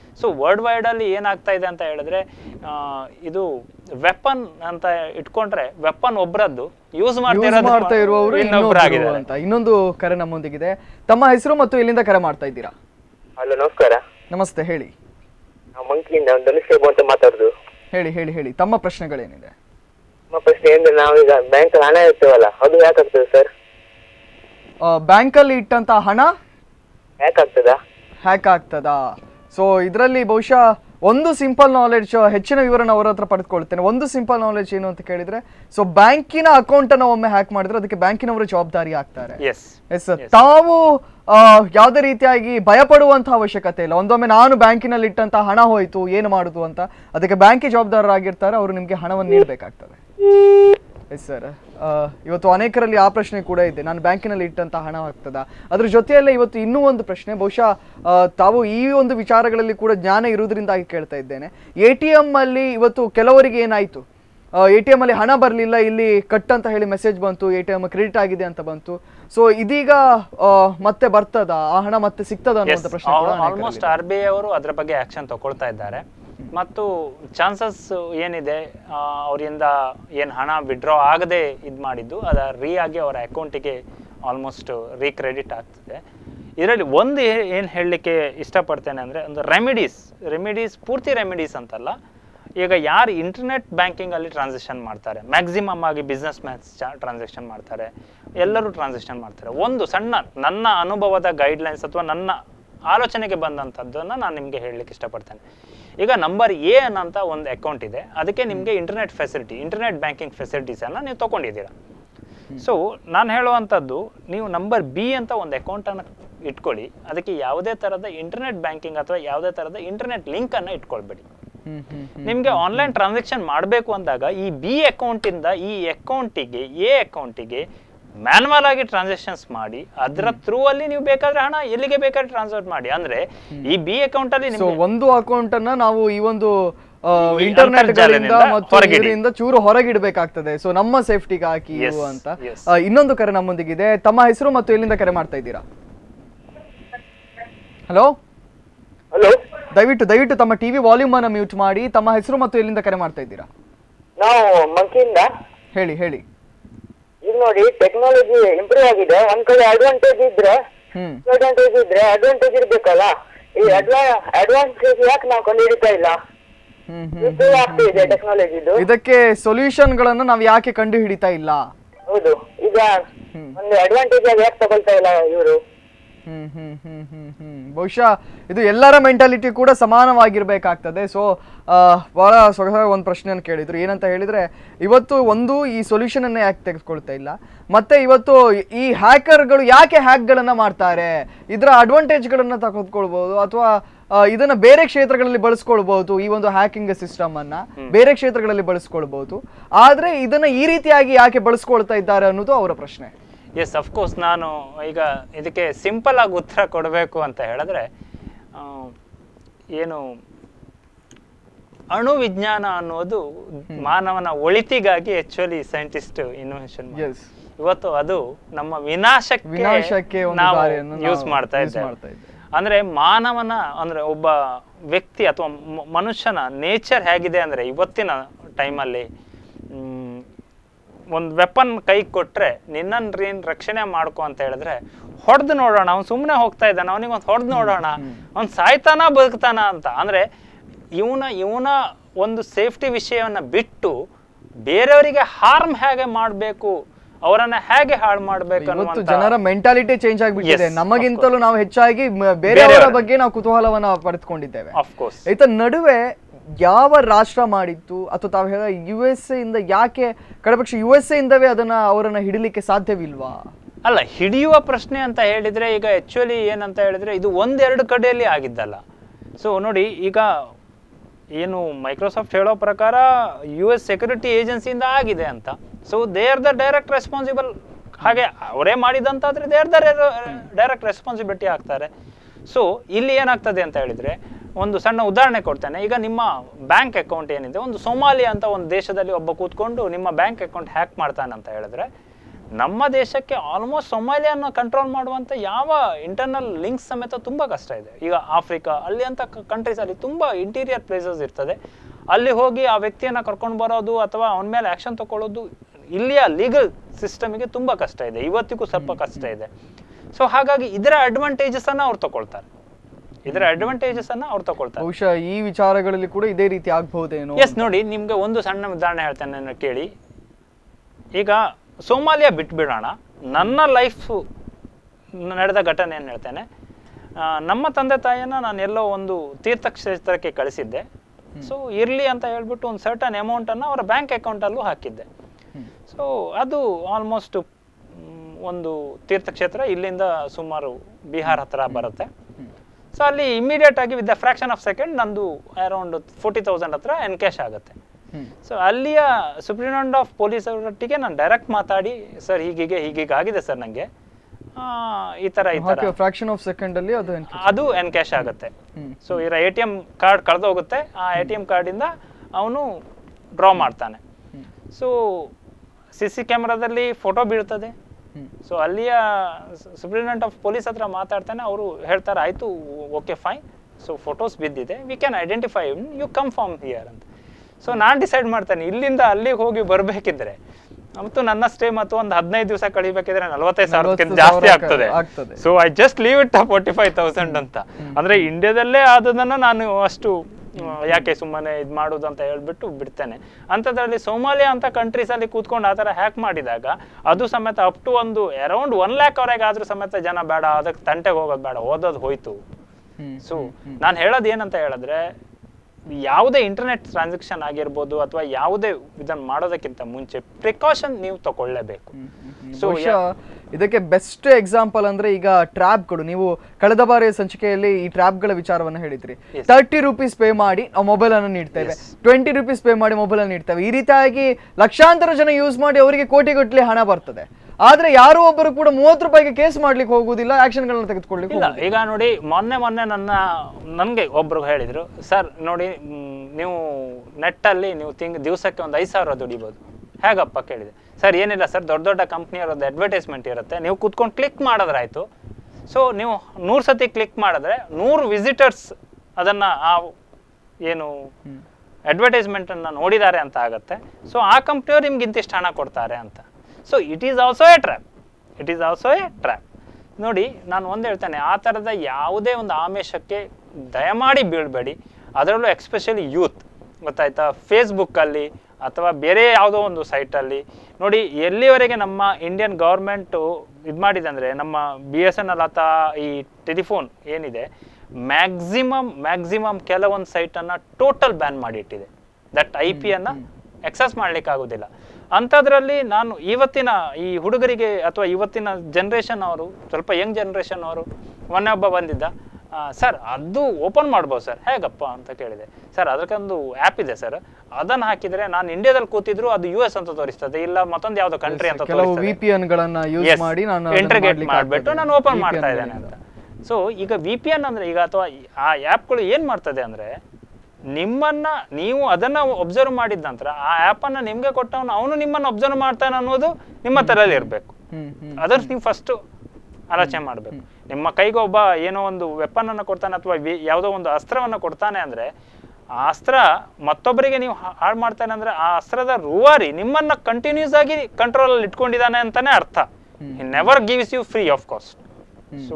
ಸೊ ವರ್ಲ್ಡ್ ವೈಡ್ ಅಲ್ಲಿ ಏನಾಗ್ತಾ ಇದೆ ಅಂತ ಹೇಳಿದ್ರೆ ಆ, ಇದು ವೆಪನ್ ಅಂತ ಇಟ್ಕೊಂಡ್ರೆ ವೆಪನ್ ಒಬ್ರದ್ದು ಯೂಸ್ ಯೂಸ್ ಮಾಡ್ತಿರೋದು ಮಾಡ್ತಾ ಇರುವವರು ಇನ್ನೊಬ್ರು ಇನ್ನೊಬ್ರು ಆಗಿದ್ದಾರೆ ಅಂತ ಇನ್ನೊಂದು ಕರೆ ನಮ್ಮೊಂದಿಗಿದೆ ತಮ್ಮ ಹೆಸರು ಮತ್ತು ಎಲ್ಲಿಂದ ಕರೆ ಮಾಡ್ತಾ ಇದ್ದೀರಾ ಹಲೋ ನಮಸ್ಕಾರ ನಮಸ್ತೆ ಹೇಳಿ ನಾವು ಮಂಕಿಯಿಂದ ಧನುಷ್ ಸೇಬು ಅಂತ ಮಾತಾಡುದು ಹೇಳಿ ಹೇಳಿ ಹೇಳಿ ತಮ್ಮ ಪ್ರಶ್ನೆಗಳೇನಿದೆ ನಮ್ಮ ಪ್ರಶ್ನೆ ಅಂದ್ರೆ ನಾವೀಗ ಬ್ಯಾಂಕ್ ಹಣ ಇರ್ತೇವಲ್ಲ ಅದು ಯಾಕಾಗ್ತದೆ ಸರ್ ಬ್ಯಾಂಕಲ್ಲಿ ಇಟ್ಟಂತ ಹಣ ಯಾಕಾಗ್ತದಾ ಹ್ಯಾಕ್ ಆಗ್ತದಾ ಸೊ ಇದರಲ್ಲಿ ಬಹುಶಃ ಒಂದು ಸಿಂಪಲ್ ನಾಲೆಡ್ಜ್ ಹೆಚ್ಚಿನ ವಿವರಣ ಅವರ ಹತ್ರ ಪಡೆದುಕೊಳ್ತೇನೆ ಒಂದು ಸಿಂಪಲ್ ನಾಲೆಡ್ಜ್ ಏನು ಅಂತ ಕೇಳಿದ್ರೆ ಸೊ ಬ್ಯಾಂಕಿನ ಅಕೌಂಟ್ ಅನ್ನ ಒಮ್ಮೆ ಹ್ಯಾಕ್ ಮಾಡಿದ್ರೆ ಅದಕ್ಕೆ ಬ್ಯಾಂಕಿನವರು ಜವಾಬ್ದಾರಿ ಆಗ್ತಾರೆ ಎಸ್ ಎಸ್ ಸರ್ ತಾವು ಆ, ಯಾವುದೇ ರೀತಿಯಾಗಿ ಭಯಪಡುವಂತಹ ಅವಶ್ಯಕತೆ ಇಲ್ಲ ಒಂದೊಮ್ಮೆ ನಾನು ಬ್ಯಾಂಕಿನಲ್ಲಿ ಇಟ್ಟಂತ ಹಣ ಹೋಯ್ತು ಏನು ಮಾಡುದು ಅಂತ ಅದಕ್ಕೆ ಬ್ಯಾಂಕಿ ಜವಾಬ್ದಾರರಾಗಿರ್ತಾರೆ ಅವರು ನಿಮಗೆ ಹಣವನ್ನು ನೀಡಬೇಕಾಗ್ತದೆ ಎಸ್ ಸರ್ ಇವತ್ತು ಅನೇಕರಲ್ಲಿ ಆ ಪ್ರಶ್ನೆ ಕೂಡ ಇದೆ ನಾನು ಬ್ಯಾಂಕಿನಲ್ಲಿ ಇಟ್ಟಂತ ಹಣ ಆಗ್ತದಾ ಅದ್ರ ಜೊತೆಯಲ್ಲೇ ಇವತ್ತು ಇನ್ನೂ ಒಂದು ಪ್ರಶ್ನೆ ಬಹುಶಃ ಆ, ತಾವು ಈ ಒಂದು ವಿಚಾರಗಳಲ್ಲಿ ಕೂಡ ಜ್ಞಾನ ಇರುವುದರಿಂದಾಗಿ ಕೇಳ್ತಾ ಇದ್ದೇನೆ ಎ ಟಿ ಎಂ ಅಲ್ಲಿ ಇವತ್ತು ಕೆಲವರಿಗೆ ಏನಾಯ್ತು ಎ ಟಿ ಎಂ ಅಲ್ಲಿ ಹಣ ಬರಲಿಲ್ಲ ಇಲ್ಲಿ ಕಟ್ ಅಂತ ಹೇಳಿ ಮೆಸೇಜ್ ಬಂತು ಎ ಟಿ ಎಂ ಕ್ರೆಡಿಟ್ ಆಗಿದೆ ಅಂತ ಬಂತು ಸೊ ಇದೀಗ ಆ, ಮತ್ತೆ ಬರ್ತದ ಆ ಹಣ ಮತ್ತೆ ಸಿಗ್ತದ ಅನ್ನುವಂಥ ಪ್ರಶ್ನೆ ಕೂಡ ಆಲ್ಮೋಸ್ಟ್ ಆರ್ ಬಿ ಐ ಅವರು ಅದ್ರ ಬಗ್ಗೆ ಆಕ್ಷನ್ ತಗೊಳ್ತಾ ಇದ್ದಾರೆ ಮತ್ತು ಚಾನ್ಸಸ್ ಏನಿದೆ ಆ, ಅವರಿಂದ ಏನು ಹಣ ವಿಡ್ರಾ ಆಗದೆ ಇದು ಮಾಡಿದ್ದು ಅದ ರೀ ಆಗಿ ಅವರ ಅಕೌಂಟಿಗೆ ಆಲ್ಮೋಸ್ಟ್ ರೀಕ್ರೆಡಿಟ್ ಆಗ್ತದೆ ಇದರಲ್ಲಿ ಒಂದು ಏನು ಹೇಳಲಿಕ್ಕೆ ಇಷ್ಟಪಡ್ತೇನೆ ಅಂದರೆ ಒಂದು ರೆಮಿಡೀಸ್ ರೆಮಿಡೀಸ್ ಪೂರ್ತಿ ರೆಮಿಡೀಸ್ ಅಂತಲ್ಲ ಈಗ ಯಾರು ಇಂಟರ್ನೆಟ್ ಬ್ಯಾಂಕಿಂಗಲ್ಲಿ ಟ್ರಾನ್ಸಾಕ್ಷನ್ ಮಾಡ್ತಾರೆ ಮ್ಯಾಕ್ಸಿಮಮ್ ಆಗಿ ಬಿಸ್ನೆಸ್ ಮ್ಯಾನ್ಸ್ ಟ್ರಾನ್ಸಾಕ್ಷನ್ ಮಾಡ್ತಾರೆ ಎಲ್ಲರೂ ಟ್ರಾನ್ಸಾಕ್ಷನ್ ಮಾಡ್ತಾರೆ ಒಂದು ಸಣ್ಣ ನನ್ನ ಅನುಭವದ ಗೈಡ್ಲೈನ್ಸ್ ಅಥವಾ ನನ್ನ ಆಲೋಚನೆಗೆ ಬಂದಂಥದ್ದನ್ನು ನಾನು ನಿಮಗೆ ಹೇಳಲಿಕ್ಕೆ ಇಷ್ಟಪಡ್ತೇನೆ ಈಗ ನಂಬರ್ ಎ ಅನ್ನೋಂಥ ಒಂದು ಅಕೌಂಟ್ ಇದೆ ಅದಕ್ಕೆ ನಿಮಗೆ ಇಂಟರ್ನೆಟ್ ಫೆಸಿಲಿಟಿ ಇಂಟರ್ನೆಟ್ ಬ್ಯಾಂಕಿಂಗ್ ಫೆಸಿಲಿಟೀಸನ್ನು ನೀವು ತೊಗೊಂಡಿದ್ದೀರಾ ಸೊ ನಾನು ಹೇಳುವಂಥದ್ದು ನೀವು ನಂಬರ್ ಬಿ ಅಂತ ಒಂದು ಅಕೌಂಟನ್ನು ಇಟ್ಕೊಳ್ಳಿ ಅದಕ್ಕೆ ಯಾವುದೇ ಥರದ ಇಂಟರ್ನೆಟ್ ಬ್ಯಾಂಕಿಂಗ್ ಅಥವಾ ಯಾವುದೇ ಥರದ ಇಂಟರ್ನೆಟ್ ಲಿಂಕನ್ನು ಇಟ್ಕೊಳ್ಬೇಡಿ ಹ್ಮ್ ಹ್ಮ್ ಹ್ಮ್ ನಿಮಗೆ ಆನ್ಲೈನ್ ಟ್ರಾನ್ಸಾಕ್ಷನ್ ಮಾಡಬೇಕು ಅಂದಾಗ ಈ ಬಿ ಅಕೌಂಟಿಂದ ಈ ಅಕೌಂಟಿಗೆ ಎ ಅಕೌಂಟಿಗೆ ಮ್ಯಾನ್ಯಲ್ ಆಗಿ ಟ್ರಾನ್ಸಾಕ್ಷನ್ಸ್ ಮಾಡಿ ಅದರ ಥ್ರೂ ಅಲ್ಲಿ ನೀವು ಬೇಕಾದ್ರೆ ಹಣ ಎಲ್ಲಿಗೆ ಬೇಕಾದ್ರೆ ಟ್ರಾನ್ಸ್ಫರ್ ಮಾಡಿ ಅಂದ್ರೆ ಈ ಬಿ ಅಕೌಂಟ್ ಅಲ್ಲಿ ಸೊ ನಿಮ್ಗೆ ಒಂದು ಅಕೌಂಟ್ ಅನ್ನ ನಾವು ಈ ಒಂದು ಈ ಇಂಟರ್ನೆಟ್ ಗಳಿಂದ ಅಂತರ್ಜಾಲದಿಂದ ಮತ್ತು ಹೊರಗಿಡಿ. ಇದರಿಂದ ಚೂರು ಹೊರಗಿಡಬೇಕಾಗ್ತದೆ ಸೊ ನಮ್ಮ ಸೇಫ್ಟಿಗೆ ಹಾಕಿ Yes, ಇವು ಅಂತ yes. ಆ, ಇನ್ನೊಂದು ಕರೆ ನಮ್ಮೊಂದಿಗಿದೆ ತಮ್ಮ ಹೆಸರು ಮತ್ತು ಎಲ್ಲಿಂದ ಕರೆ ಮಾಡ್ತಾ ಇದ್ದೀರಾ ಹಲೋ ಹಲೋ ದಯವಿಟ್ಟು ದಯವಿಟ್ಟು ತಮ್ಮ ಟಿವಿ ವಾಲ್ಯೂಮ್ ಅನ್ನ ಮ್ಯೂಟ್ ಮಾಡಿ ತಮ್ಮ ಹೆಸರು ಮತ್ತು ಎಲ್ಲಿಂದ ಕರೆ ಮಾಡ್ತಾ ಇದ್ದೀರಾ ನಾವು ಮಂಕಿಯಿಂದ ಹೇಳಿ ಹೇಳಿ ಈಗ ನೋಡಿ ಟೆಕ್ನಾಲಜಿ ಇಂಪ್ರೂವ್ ಆಗಿದೆ ಒಂದ್ ಕಡೆ ಅಡ್ವಾಂಟೇಜ್ ಇದ್ರೆ ಹ್ಮ್ ಅಡ್ವಾಂಟೇಜ್ ಇದ್ರೆ ಅಡ್ವಾಂಟೇಜ್ ಇರ್ಬೇಕಲ್ಲ ಈ ಅಡ್ವಾ ಅಡ್ವಾಂಟೇಜ್ ಯಾಕೆ ನಾವು ಕಂಡು ಹಿಡಿತಾ ಇಲ್ಲ ಹ್ಮ್ ಹ್ಮ್ ಇಂಪ್ರೂವ್ ಆಗ್ತಾ ಇದೆ ಟೆಕ್ನಾಲಜಿದು ಇದಕ್ಕೆ ಸೊಲ್ಯೂಷನ್ ಗಳನ್ನ ನಾವು ಯಾಕೆ ಕಂಡು ಹಿಡಿತಾ ಇಲ್ಲ ಹೌದು ಈಗ ಹ್ಮ್. ಒಂದು ಅಡ್ವಾಂಟೇಜ್ ಆಗಿ ಯಾಕೆ ತಗೊಳ್ತಾ ಇಲ್ಲ ಇವರು ಹ್ಮ್ ಹ್ಮ್ ಹ್ಮ್ ಹ್ಮ್ ಹ್ಮ್ ಬಹುಶಃ ಇದು ಎಲ್ಲರ ಮೆಂಟಾಲಿಟಿ ಕೂಡ ಸಮಾನವಾಗಿರ್ಬೇಕಾಗ್ತದೆ ಸೊ ಬಹಳ ಸೊಗಸಾಗಿ ಒಂದು ಪ್ರಶ್ನೆಯನ್ನು ಕೇಳಿದ್ರು ಏನಂತ ಹೇಳಿದ್ರೆ ಇವತ್ತು ಒಂದು ಈ ಸೊಲ್ಯೂಷನ್ ಅನ್ನ ಯಾಕೆ ತೆಗೆದುಕೊಳ್ತಾ ಇಲ್ಲ ಮತ್ತೆ ಇವತ್ತು ಈ ಹ್ಯಾಕರ್ಗಳು ಯಾಕೆ ಹ್ಯಾಕ್ಗಳನ್ನ ಮಾಡ್ತಾರೆ ಇದರ ಅಡ್ವಾಂಟೇಜ್ಗಳನ್ನ ತೆಗೆದುಕೊಳ್ಬಹುದು ಅಥವಾ ಆ, ಇದನ್ನ ಬೇರೆ ಕ್ಷೇತ್ರಗಳಲ್ಲಿ ಬಳಸ್ಕೊಳ್ಬಹುದು ಈ ಒಂದು ಹ್ಯಾಕಿಂಗ್ ಸಿಸ್ಟಮ್ ಅನ್ನ ಬೇರೆ ಕ್ಷೇತ್ರಗಳಲ್ಲಿ ಬಳಸ್ಕೊಳ್ಬಹುದು ಆದ್ರೆ ಇದನ್ನ ಈ ರೀತಿಯಾಗಿ ಯಾಕೆ ಬಳಸ್ಕೊಳ್ತಾ ಇದ್ದಾರೆ ಅನ್ನೋದು ಅವರ ಪ್ರಶ್ನೆ ಎಸ್ ಅಫ್ಕೋರ್ಸ್ ನಾನು ಈಗ ಇದಕ್ಕೆ ಸಿಂಪಲ್ ಆಗಿ ಉತ್ತರ ಕೊಡಬೇಕು ಅಂತ ಹೇಳಿದ್ರೆ ಆ, ಏನು ಅಣು ವಿಜ್ಞಾನ ಅನ್ನೋದು ಮಾನವನ ಒಳಿತಿಗಾಗಿ ಆಕ್ಚುಲಿ ಸೈಂಟಿಸ್ಟ್ ಇನ್ವೆನ್ಷನ್ ಎಸ್ ಇವತ್ತು ಅದು ನಮ್ಮ ವಿನಾಶಕ್ಕೆ ವಿನಾಶಕ್ಕೆ ಒಂದು ನಾವು ದಾರಿಯನ್ನು ಯೂಸ್ ನಾವು ಮಾಡ್ತಾ use ಇದ್ದೇವೆ ಮಾಡ್ತಾ ಇದ್ದೇವೆ. ಅಂದ್ರೆ ಮಾನವನ ಅಂದ್ರೆ ಒಬ್ಬ ವ್ಯಕ್ತಿ ಅಥವಾ ಮ- ಮನುಷ್ಯನ ನೇಚರ್ ಹೇಗಿದೆ ಅಂದ್ರೆ ಇವತ್ತಿನ ಟೈಮಲ್ಲಿ ಒಂದು ವೆಪನ್ ಕೈ ಕೊಟ್ರೆ ನಿನ್ನನ್ನು ಏನ್ ರಕ್ಷಣೆ ಮಾಡ್ಕೊ ಅಂತ ಹೇಳಿದ್ರೆ ಹೊಡೆದು ನೋಡೋಣ ಅವ್ನು ಸುಮ್ಮನೆ ಹೋಗ್ತಾ ಇದ್ದಾನೆ ಅವನಿಗೆ ಒಂದು ಹೊಡೆದು ನೋಡೋಣ ಅವ್ನು ಸಾಯ್ತಾನ ಬದುಕ್ತಾನ ಅಂತ ಅಂದ್ರೆ ಇವನ ಇವನ ಒಂದು ಸೇಫ್ಟಿ ವಿಷಯವನ್ನ ಬಿಟ್ಟು ಬೇರೆಯವರಿಗೆ ಹಾರ್ಮ್ ಹೇಗೆ ಮಾಡಬೇಕು ಅವರನ್ನ ಹೇಗೆ ಹಾಳು ಮಾಡ್ಬೇಕು ಇವತ್ತು ಅನ್ನುವಂತ ಜನರ ಮೆಂಟಾಲಿಟಿ ಚೇಂಜ್ ಆಗಿಬಿಟ್ಟಿದೆ Yes, ನಮಗಿಂತಲೂ ನಾವು ಹೆಚ್ಚಾಗಿ ಮ- ಬೇರೆಯವರ ಬೇರೆಯವರ. ಬಗ್ಗೆ ನಾವು ಕುತೂಹಲವನ್ನ ಪಡೆದುಕೊಂಡಿದ್ದೇವೆ ಆಫ್ ಕೋರ್ಸ್ ಈತ ನಡುವೆ ಯಾವ ರಾಷ್ಟ್ರ ಮಾಡಿತ್ತು ಅಥವಾ ತಾವು ಹೇಳ ಯು ಎಸ್ ಎ ಇಂದ ಯಾಕೆ ಕಡೆಪಕ್ಷ ಯು ಎಸ್ ಎ ಇಂದವೇ ಅದನ್ನ ಅವರನ್ನ ಹಿಡಿಲಿಕ್ಕೆ ಸಾಧ್ಯವಿಲ್ವಾ ಅಲ್ಲ ಹಿಡಿಯುವ ಪ್ರಶ್ನೆ ಅಂತ ಹೇಳಿದ್ರೆ ಈಗ ಆಕ್ಚುಲಿ ಏನಂತ ಹೇಳಿದ್ರೆ ಇದು ಒಂದೆರಡು ಕಡೆಯಲ್ಲಿ ಆಗಿದ್ದಲ್ಲ ಸೊ ನೋಡಿ ಈಗ ಏನು ಮೈಕ್ರೋಸಾಫ್ಟ್ ಹೇಳೋ ಪ್ರಕಾರ ಯು ಎಸ್ ಸೆಕ್ಯೂರಿಟಿ ಏಜೆನ್ಸಿಯಿಂದ ಆಗಿದೆ ಅಂತ so they are the direct responsible ಹಾಗೆ ಅವರೇ ಮಾಡಿದಂತಾದ್ರೆ they are the direct responsibility ಆಗ್ತಾರೆ ಸೊ ಇಲ್ಲಿ ಏನಾಗ್ತದೆ ಅಂತ ಹೇಳಿದ್ರೆ ಒಂದು ಸಣ್ಣ ಉದಾಹರಣೆ ಕೊಡ್ತೇನೆ ಈಗ ನಿಮ್ಮ ಬ್ಯಾಂಕ್ ಅಕೌಂಟ್ ಏನಿದೆ ಒಂದು ಸೊಮಾಲಿಯಾ ಅಂತ ಒಂದು ದೇಶದಲ್ಲಿ ಒಬ್ಬ ಕೂತ್ಕೊಂಡು ನಿಮ್ಮ ಬ್ಯಾಂಕ್ ಅಕೌಂಟ್ ಹ್ಯಾಕ್ ಮಾಡ್ತಾನೆ ಅಂತ ಹೇಳಿದ್ರೆ ನಮ್ಮ ದೇಶಕ್ಕೆ ಆಲ್ಮೋಸ್ಟ್ ಸೊಮಾಲಿಯನ್ನ ಕಂಟ್ರೋಲ್ ಮಾಡುವಂತ ಯಾವ ಇಂಟರ್ನಲ್ ಲಿಂಕ್ಸ್ ಸಮೇತ ತುಂಬಾ ಕಷ್ಟ ಇದೆ ಈಗ ಆಫ್ರಿಕಾ ಅಲ್ಲಿ ಅಂತ ಕಂಟ್ರೀಸ್ ಅಲ್ಲಿ ತುಂಬಾ ಇಂಟೀರಿಯರ್ ಪ್ಲೇಸಸ್ ಇರ್ತದೆ ಅಲ್ಲಿ ಹೋಗಿ ಆ ವ್ಯಕ್ತಿಯನ್ನ ಕರ್ಕೊಂಡು ಬರೋದು ಅಥವಾ ಅವನ ಮೇಲೆ ಆಕ್ಷನ್ ತಗೊಳ್ಳೋದು ಇಲ್ಲಿಯ ಲೀಗಲ್ ಸಿಸ್ಟಮಿಗೆ ತುಂಬಾ ಕಷ್ಟ ಇದೆ ಇವತ್ತಿಗೂ ಸ್ವಲ್ಪ ಕಷ್ಟ ಇದೆ ಸೊ ಹಾಗಾಗಿ ಇದರ ಅಡ್ವಾಂಟೇಜಸ್ ಅನ್ನ ಅವ್ರು ತಗೊಳ್ತಾರೆ ಇದರ ಅಡ್ವಾಂಟೇಜಸ್ ಅನ್ನ ಅವ್ರು ತಗೊಳ್ತಾರೆ ಬಹುಶಃ ಈ ವಿಚಾರಗಳಲ್ಲಿ ಕೂಡ ಇದೇ ರೀತಿ ಆಗ್ಬಹುದೇನೋ ಎಸ್ ನೋಡಿ ನಿಮ್ಗೆ ಒಂದು ಸಣ್ಣ ಉದಾಹರಣೆ ಹೇಳ್ತೇನೆ ನಾನು ಕೇಳಿ ಈಗ ಸೋಮಾಲಿಯಾ ಬಿಟ್ಬಿಡೋಣ ನನ್ನ ಲೈಫ್ ನಡೆದ ಘಟನೆಯನ್ನು ಹೇಳ್ತೇನೆ ಆ, ನಮ್ಮ ತಂದೆ ತಾಯಿಯನ್ನ ನಾನು ಎಲ್ಲೋ ಒಂದು ತೀರ್ಥಕ್ಷೇತ್ರಕ್ಕೆ ಕಳಿಸಿದ್ದೆ ಸೊ ಇರಲಿ ಅಂತ ಹೇಳ್ಬಿಟ್ಟು ಒಂದು ಸರ್ಟನ್ ಅಮೌಂಟನ್ನು ಅವರ ಬ್ಯಾಂಕ್ ಅಕೌಂಟಲ್ಲೂ ಹಾಕಿದ್ದೆ ಸೊ ಅದು ಆಲ್ಮೋಸ್ಟ್ ಒಂದು ತೀರ್ಥಕ್ಷೇತ್ರ ಇಲ್ಲಿಂದ ಸುಮಾರು ಬಿಹಾರ್ ಹತ್ರ ಬರುತ್ತೆ ಸೊ ಅಲ್ಲಿ ಇಮಿಡಿಯೇಟ್ ಆಗಿ with the fraction of second ನಂದು ಅರೌಂಡ್ ಫೋರ್ಟಿ ತೌಸಂಡ್ ಹತ್ರ ಎನ್ಕ್ಯಾಶ್ ಆಗುತ್ತೆ ಹ್ಮ್. ಸೊ ಅಲ್ಲಿಯ ಸುಪ್ರೀಂಟೆಂಡೆಂಟ್ ಆಫ್ ಪೊಲೀಸ್ ಅವರೊಟ್ಟಿಗೆ ನಾನು ಡೈರೆಕ್ಟ್ ಮಾತಾಡಿ ಸರ್ ಹೀಗೀಗೆ ಹೀಗೀಗೆ ಆಗಿದೆ ಸರ್ ನನಗೆ ಈ ಥರ ಈ ಥರ ಫ್ರಾಕ್ಷನ್ ಆಫ್ ಸೆಕೆಂಡ್ ಅಲ್ಲಿ ಅದು encrypt. ಅದು ಎನ್ಕ್ಯಾಶ್ ಆಗುತ್ತೆ ಹ್ಮ್. ಸೊ ಇರೋ ಎ ಟಿ ಎಮ್ ಕಾರ್ಡ್ ಕಳೆದೋಗುತ್ತೆ ಆ ಎ ಟಿ ಎಮ್ ಕಾರ್ಡಿಂದ ಅವನು ಡ್ರಾ ಮಾಡ್ತಾನೆ ಹ್ಮ್. ಸೊ ಸಿ ಸಿ ಕ್ಯಾಮ್ರಾದಲ್ಲಿ ಫೋಟೋ ಬೀಳ್ತದೆ ಹ್ಮ್. ಸೊ ಅಲ್ಲಿಯ ಸುಪ್ರೀಂಟೆಂಡೆಂಟ್ ಆಫ್ ಪೊಲೀಸ್ ಹತ್ರ ಮಾತಾಡ್ತಾನೆ ಅವರು ಹೇಳ್ತಾರೆ ಆಯಿತು ಓಕೆ ಫೈನ್ ಸೊ ಫೋಟೋಸ್ ಬಿದ್ದಿದೆ we can identify you come from here ಅಂತ ಸೊ ನಾನು ಡಿಸೈಡ್ ಮಾಡ್ತೇನೆ ಇಲ್ಲಿಂದ ಅಲ್ಲಿಗೆ ಹೋಗಿ ಬರಬೇಕಿದ್ರೆ ಮತ್ತು ನನ್ನ ಸ್ಟೇ ಮತ್ತು ಒಂದು ಹದಿನೈದು ದಿವಸ ಕಳಿಬೇಕಿದ್ರೆ ನಲವತ್ತೈದು ಸಾವಿರಕ್ಕಿಂತ ನಲವತ್ತು ಜಾಸ್ತಿ ಸಾವಿರ ಆಗ್ತದೆ ಆಗ್ತದೆ. So I just leave it forty five thousand ಅಂತ ಅಂದ್ರೆ ಇಂಡಿಯಾದಲ್ಲೇ ಆದದನ್ನ ನಾನು ಅಷ್ಟು ಆ, ಯಾಕೆ ಸುಮ್ಮನೆ ಇದು ಮಾಡೋದು ಅಂತ ಹೇಳ್ಬಿಟ್ಟು ಬಿಡ್ತೇನೆ ಅಂಥದ್ರಲ್ಲಿ ಸೋಮಾಲಿಯಾ ಅಂತ ಕಂಟ್ರೀಸ್ ಅಲ್ಲಿ ಕೂತ್ಕೊಂಡು ಆ ಥರ ಹ್ಯಾಕ್ ಮಾಡಿದಾಗ ಅದು ಸಮೇತ ಅಪ್ ಟು ಒಂದು ಅರೌಂಡ್ ಒನ್ ಲ್ಯಾಕ್ ವರೆಗೆ ಆದ್ರೂ ಸಮೇತ ಜನ ಬೇಡ ಅದಕ್ಕೆ ತಂಟೆಗೆ ಹೋಗೋದು ಬೇಡ ಓದೋದು ಹೋಯ್ತು ಹ್ಮ್. ಸೊ ನಾನು ಹೇಳೋದು ಏನಂತ ಹೇಳಿದ್ರೆ ಯಾವುದೇ ಇಂಟರ್ನೆಟ್ ಟ್ರಾನ್ಸಾಕ್ಷನ್ ಆಗಿರ್ಬೋದು ಅಥವಾ ಯಾವುದೇ ಇದನ್ನು ಮಾಡೋದಕ್ಕಿಂತ ಮುಂಚೆ ಪ್ರಿಕಾಷನ್ ನೀವು ತಗೊಳ್ಳೇಬೇಕು ಸೊ ಬಹುಶಃ ಇದಕ್ಕೆ ಬೆಸ್ಟ್ ಎಕ್ಸಾಂಪಲ್ ಅಂದ್ರೆ ಈಗ ಟ್ರ್ಯಾಪ್ಗಳು ನೀವು ಕಳೆದ ಬಾರಿಯ ಸಂಚಿಕೆಯಲ್ಲಿ ಈ ಟ್ರ್ಯಾಪ್ಗಳ ವಿಚಾರವನ್ನ ಹೇಳಿದ್ರಿ Yes. ತರ್ಟಿ ರುಪೀಸ್ ಪೇ ಮಾಡಿ ನಾವು ಮೊಬೈಲ್ ಅನ್ನು ನೀಡ್ತೇವೆ ಟ್ವೆಂಟಿ ರುಪೀಸ್ ಪೇ ಮಾಡಿ ಮೊಬೈಲ್ ಅನ್ನು ನೀಡ್ತೇವೆ ಈ ರೀತಿಯಾಗಿ ಲಕ್ಷಾಂತರ ಜನ ಯೂಸ್ ಮಾಡಿ ಅವರಿಗೆ ಕೋಟಿಗಟ್ಟಲೆ ಹಣ ಬರ್ತದೆ ಆದ್ರೆ ಯಾರೋ ಒಬ್ಬರು ಕೂಡ ಮೂವತ್ತು ರೂಪಾಯಿಗೆ ಕೇಸ್ ಮಾಡ್ಲಿಕ್ಕೆ ಹೋಗುದಿಲ್ಲ ಆಕ್ಷನ್ಗಳನ್ನ ತೆಗೆದುಕೊಳ್ಳಿಕ್ಕೆ ಇಲ್ಲ ಈಗ ನೋಡಿ ಮೊನ್ನೆ ಮೊನ್ನೆ ನನ್ನ ನನಗೆ ಒಬ್ರು ಹೇಳಿದ್ರು ಸರ್ ನೋಡಿ ಮ್, ನೀವು ನೆಟ್ಟಲ್ಲಿ ನೀವು ತಿಂಗ್ ದಿವಸಕ್ಕೆ ಒಂದು ಐದು ಸಾವಿರ ದುಡಿಬೋದು ಹೇಗಪ್ಪ ಕೇಳಿದೆ ಸರ್ ಏನಿಲ್ಲ ಸರ್ ದೊಡ್ಡ ದೊಡ್ಡ ಕಂಪ್ನಿಯವರದ್ದು ಅಡ್ವರ್ಟೈಸ್ಮೆಂಟ್ ಇರುತ್ತೆ ನೀವು ಕೂತ್ಕೊಂಡು ಕ್ಲಿಕ್ ಮಾಡಿದ್ರಾಯ್ತು ಸೊ ನೀವು ನೂರು ಸತಿ ಕ್ಲಿಕ್ ಮಾಡಿದ್ರೆ ನೂರು ವಿಸಿಟರ್ಸ್ ಅದನ್ನ ಆ ಏನು ಅಡ್ವರ್ಟೈಸ್ಮೆಂಟನ್ನು ನೋಡಿದ್ದಾರೆ ಅಂತ ಆಗುತ್ತೆ ಸೊ ಆ ಕಂಪ್ನಿಯವ್ರು ನಿಮ್ಗೆ ಇಂತಿಷ್ಟು ಹಣ ಕೊಡ್ತಾರೆ ಅಂತ so it is also a trap it is also a trap ನೋಡಿ ನಾನು ಒಂದು ಹೇಳ್ತೇನೆ ಆ ಥರದ ಯಾವುದೇ ಒಂದು ಆಮಿಷಕ್ಕೆ ದಯಮಾಡಿ ಬೀಳಬೇಡಿ ಅದರಲ್ಲೂ ಎಕ್ಸ್ಪೆಷಲಿ ಯೂತ್ ಗೊತ್ತಾಯ್ತಾ ಫೇಸ್ಬುಕ್ಕಲ್ಲಿ ಅಥವಾ ಬೇರೆ ಯಾವುದೋ ಒಂದು ಸೈಟಲ್ಲಿ ನೋಡಿ ಎಲ್ಲಿವರೆಗೆ ನಮ್ಮ ಇಂಡಿಯನ್ ಗೌರ್ಮೆಂಟು ಇದು ಮಾಡಿದೆ ಅಂದರೆ ನಮ್ಮ ಬಿ ಎಸ್ ಎನ್ ಎಲ್ ಅಥವಾ ಈ ಟೆಲಿಫೋನ್ ಏನಿದೆ ಮ್ಯಾಕ್ಸಿಮಮ್ ಮ್ಯಾಕ್ಸಿಮಮ್ ಕೆಲವೊಂದು ಸೈಟನ್ನು ಟೋಟಲ್ ಬ್ಯಾನ್ ಮಾಡಿಟ್ಟಿದೆ ದಟ್ ಐ ಪಿಯನ್ನು ಎಕ್ಸಸ್ ಮಾಡ್ಲಿಕ್ಕಾಗೋದಿಲ್ಲ ಅಂಥದ್ರಲ್ಲಿ ನಾನು ಇವತ್ತಿನ ಈ ಹುಡುಗರಿಗೆ ಅಥವಾ ಇವತ್ತಿನ ಜನ್ರೇಷನ್ ಅವರು ಸ್ವಲ್ಪ ಯಂಗ್ ಜನ್ರೇಷನ್ ಅವರು ಮೊನ್ನೆ ಒಬ್ಬ ಬಂದಿದ್ದ ಸರ್ ಅದು ಓಪನ್ ಮಾಡ್ಬೋದು ಸರ್ ಹೇಗಪ್ಪ ಅಂತ ಕೇಳಿದೆ ಸರ್ ಅದಕ್ಕೊಂದು ಆ್ಯಪ್ ಇದೆ ಸರ್ ಅದನ್ನು ಹಾಕಿದ್ರೆ ನಾನು ಇಂಡಿಯಾದಲ್ಲಿ ಕೂತಿದ್ರು ಅದು ಯು ಎಸ್ ಅಂತ ತೋರಿಸ್ತದೆ ಇಲ್ಲ ಮತ್ತೊಂದು ಯಾವುದೋ ಕಂಟ್ರಿ ಅಂತ ಕೆಲವು ತೋರಿಸ್ತದೆ ವಿ ಪಿ ಗಳನ್ನ ಯೂಸ್ ಮಾಡಿ ನಾನು ಅದನ್ನ ಇಂಟರ್ಗೇಟ್ ಮಾಡ್ಲಿಕ್ಕೆ ಮಾಡಿಬಿಟ್ಟು ಆಗ್ತದೆ. ನಾನು ಓಪನ್ VPN ಮಾಡ್ತಾ ಇದ್ದೇನೆ ಗಳಿಂದ. ಅಂತ ಸೊ ಈಗ ವಿ ಪಿ ಎನ್ ಅಂದ್ರೆ ಈಗ ಅಥವಾ ಆ ಆ್ಯಪ್ಗಳು ಏನು ಮಾಡ್ತದೆ ಅಂದ್ರೆ ನಿಮ್ಮನ್ನ ನೀವು ಅದನ್ನ ಒಬ್ಸರ್ವ್ ಮಾಡಿದ ನಂತರ ಆ ಆ್ಯಪನ್ನ ನಿಮ್ಗೆ ಕೊಟ್ಟವನು ಅವನು ನಿಮ್ಮನ್ನ ಒಬ್ಸರ್ವ್ ಮಾಡ್ತಾನೆ ಅನ್ನೋದು ನಿಮ್ಮ ತಲೆಯಲ್ಲಿ ಇರಬೇಕು ಹ್ಮ್ ಹ್ಮ್ ಅದನ್ನ ನೀವು ಫಸ್ಟ್ ಆಲೋಚನೆ ಮಾಡಬೇಕು ನಿಮ್ಮ ಕೈಗೆ ಒಬ್ಬ ಏನೋ ಒಂದು ವೆಪನ್ ಅನ್ನು ಕೊಡ್ತಾನೆ ಅಥವಾ ವಿ- ಯಾವುದೋ ಒಂದು ಅಸ್ತ್ರವನ್ನು ಕೊಡ್ತಾನೆ ಅಂದ್ರೆ ಆ ಅಸ್ತ್ರ ಮತ್ತೊಬ್ಬರಿಗೆ ನೀವು ಹಾ- ಹಾಳು ಮಾಡ್ತಾನೆ ಅಂದ್ರೆ ಆ ಅಸ್ತ್ರದ ರೂವಾರಿ ನಿಮ್ಮನ್ನ ಕಂಟಿನ್ಯೂಸ್ ಆಗಿ ಕಂಟ್ರೋಲ್ ಅಲ್ಲಿ ಇಟ್ಕೊಂಡಿದ್ದಾನೆ ಅಂತಾನೆ ಅರ್ಥ never gives you free of cost so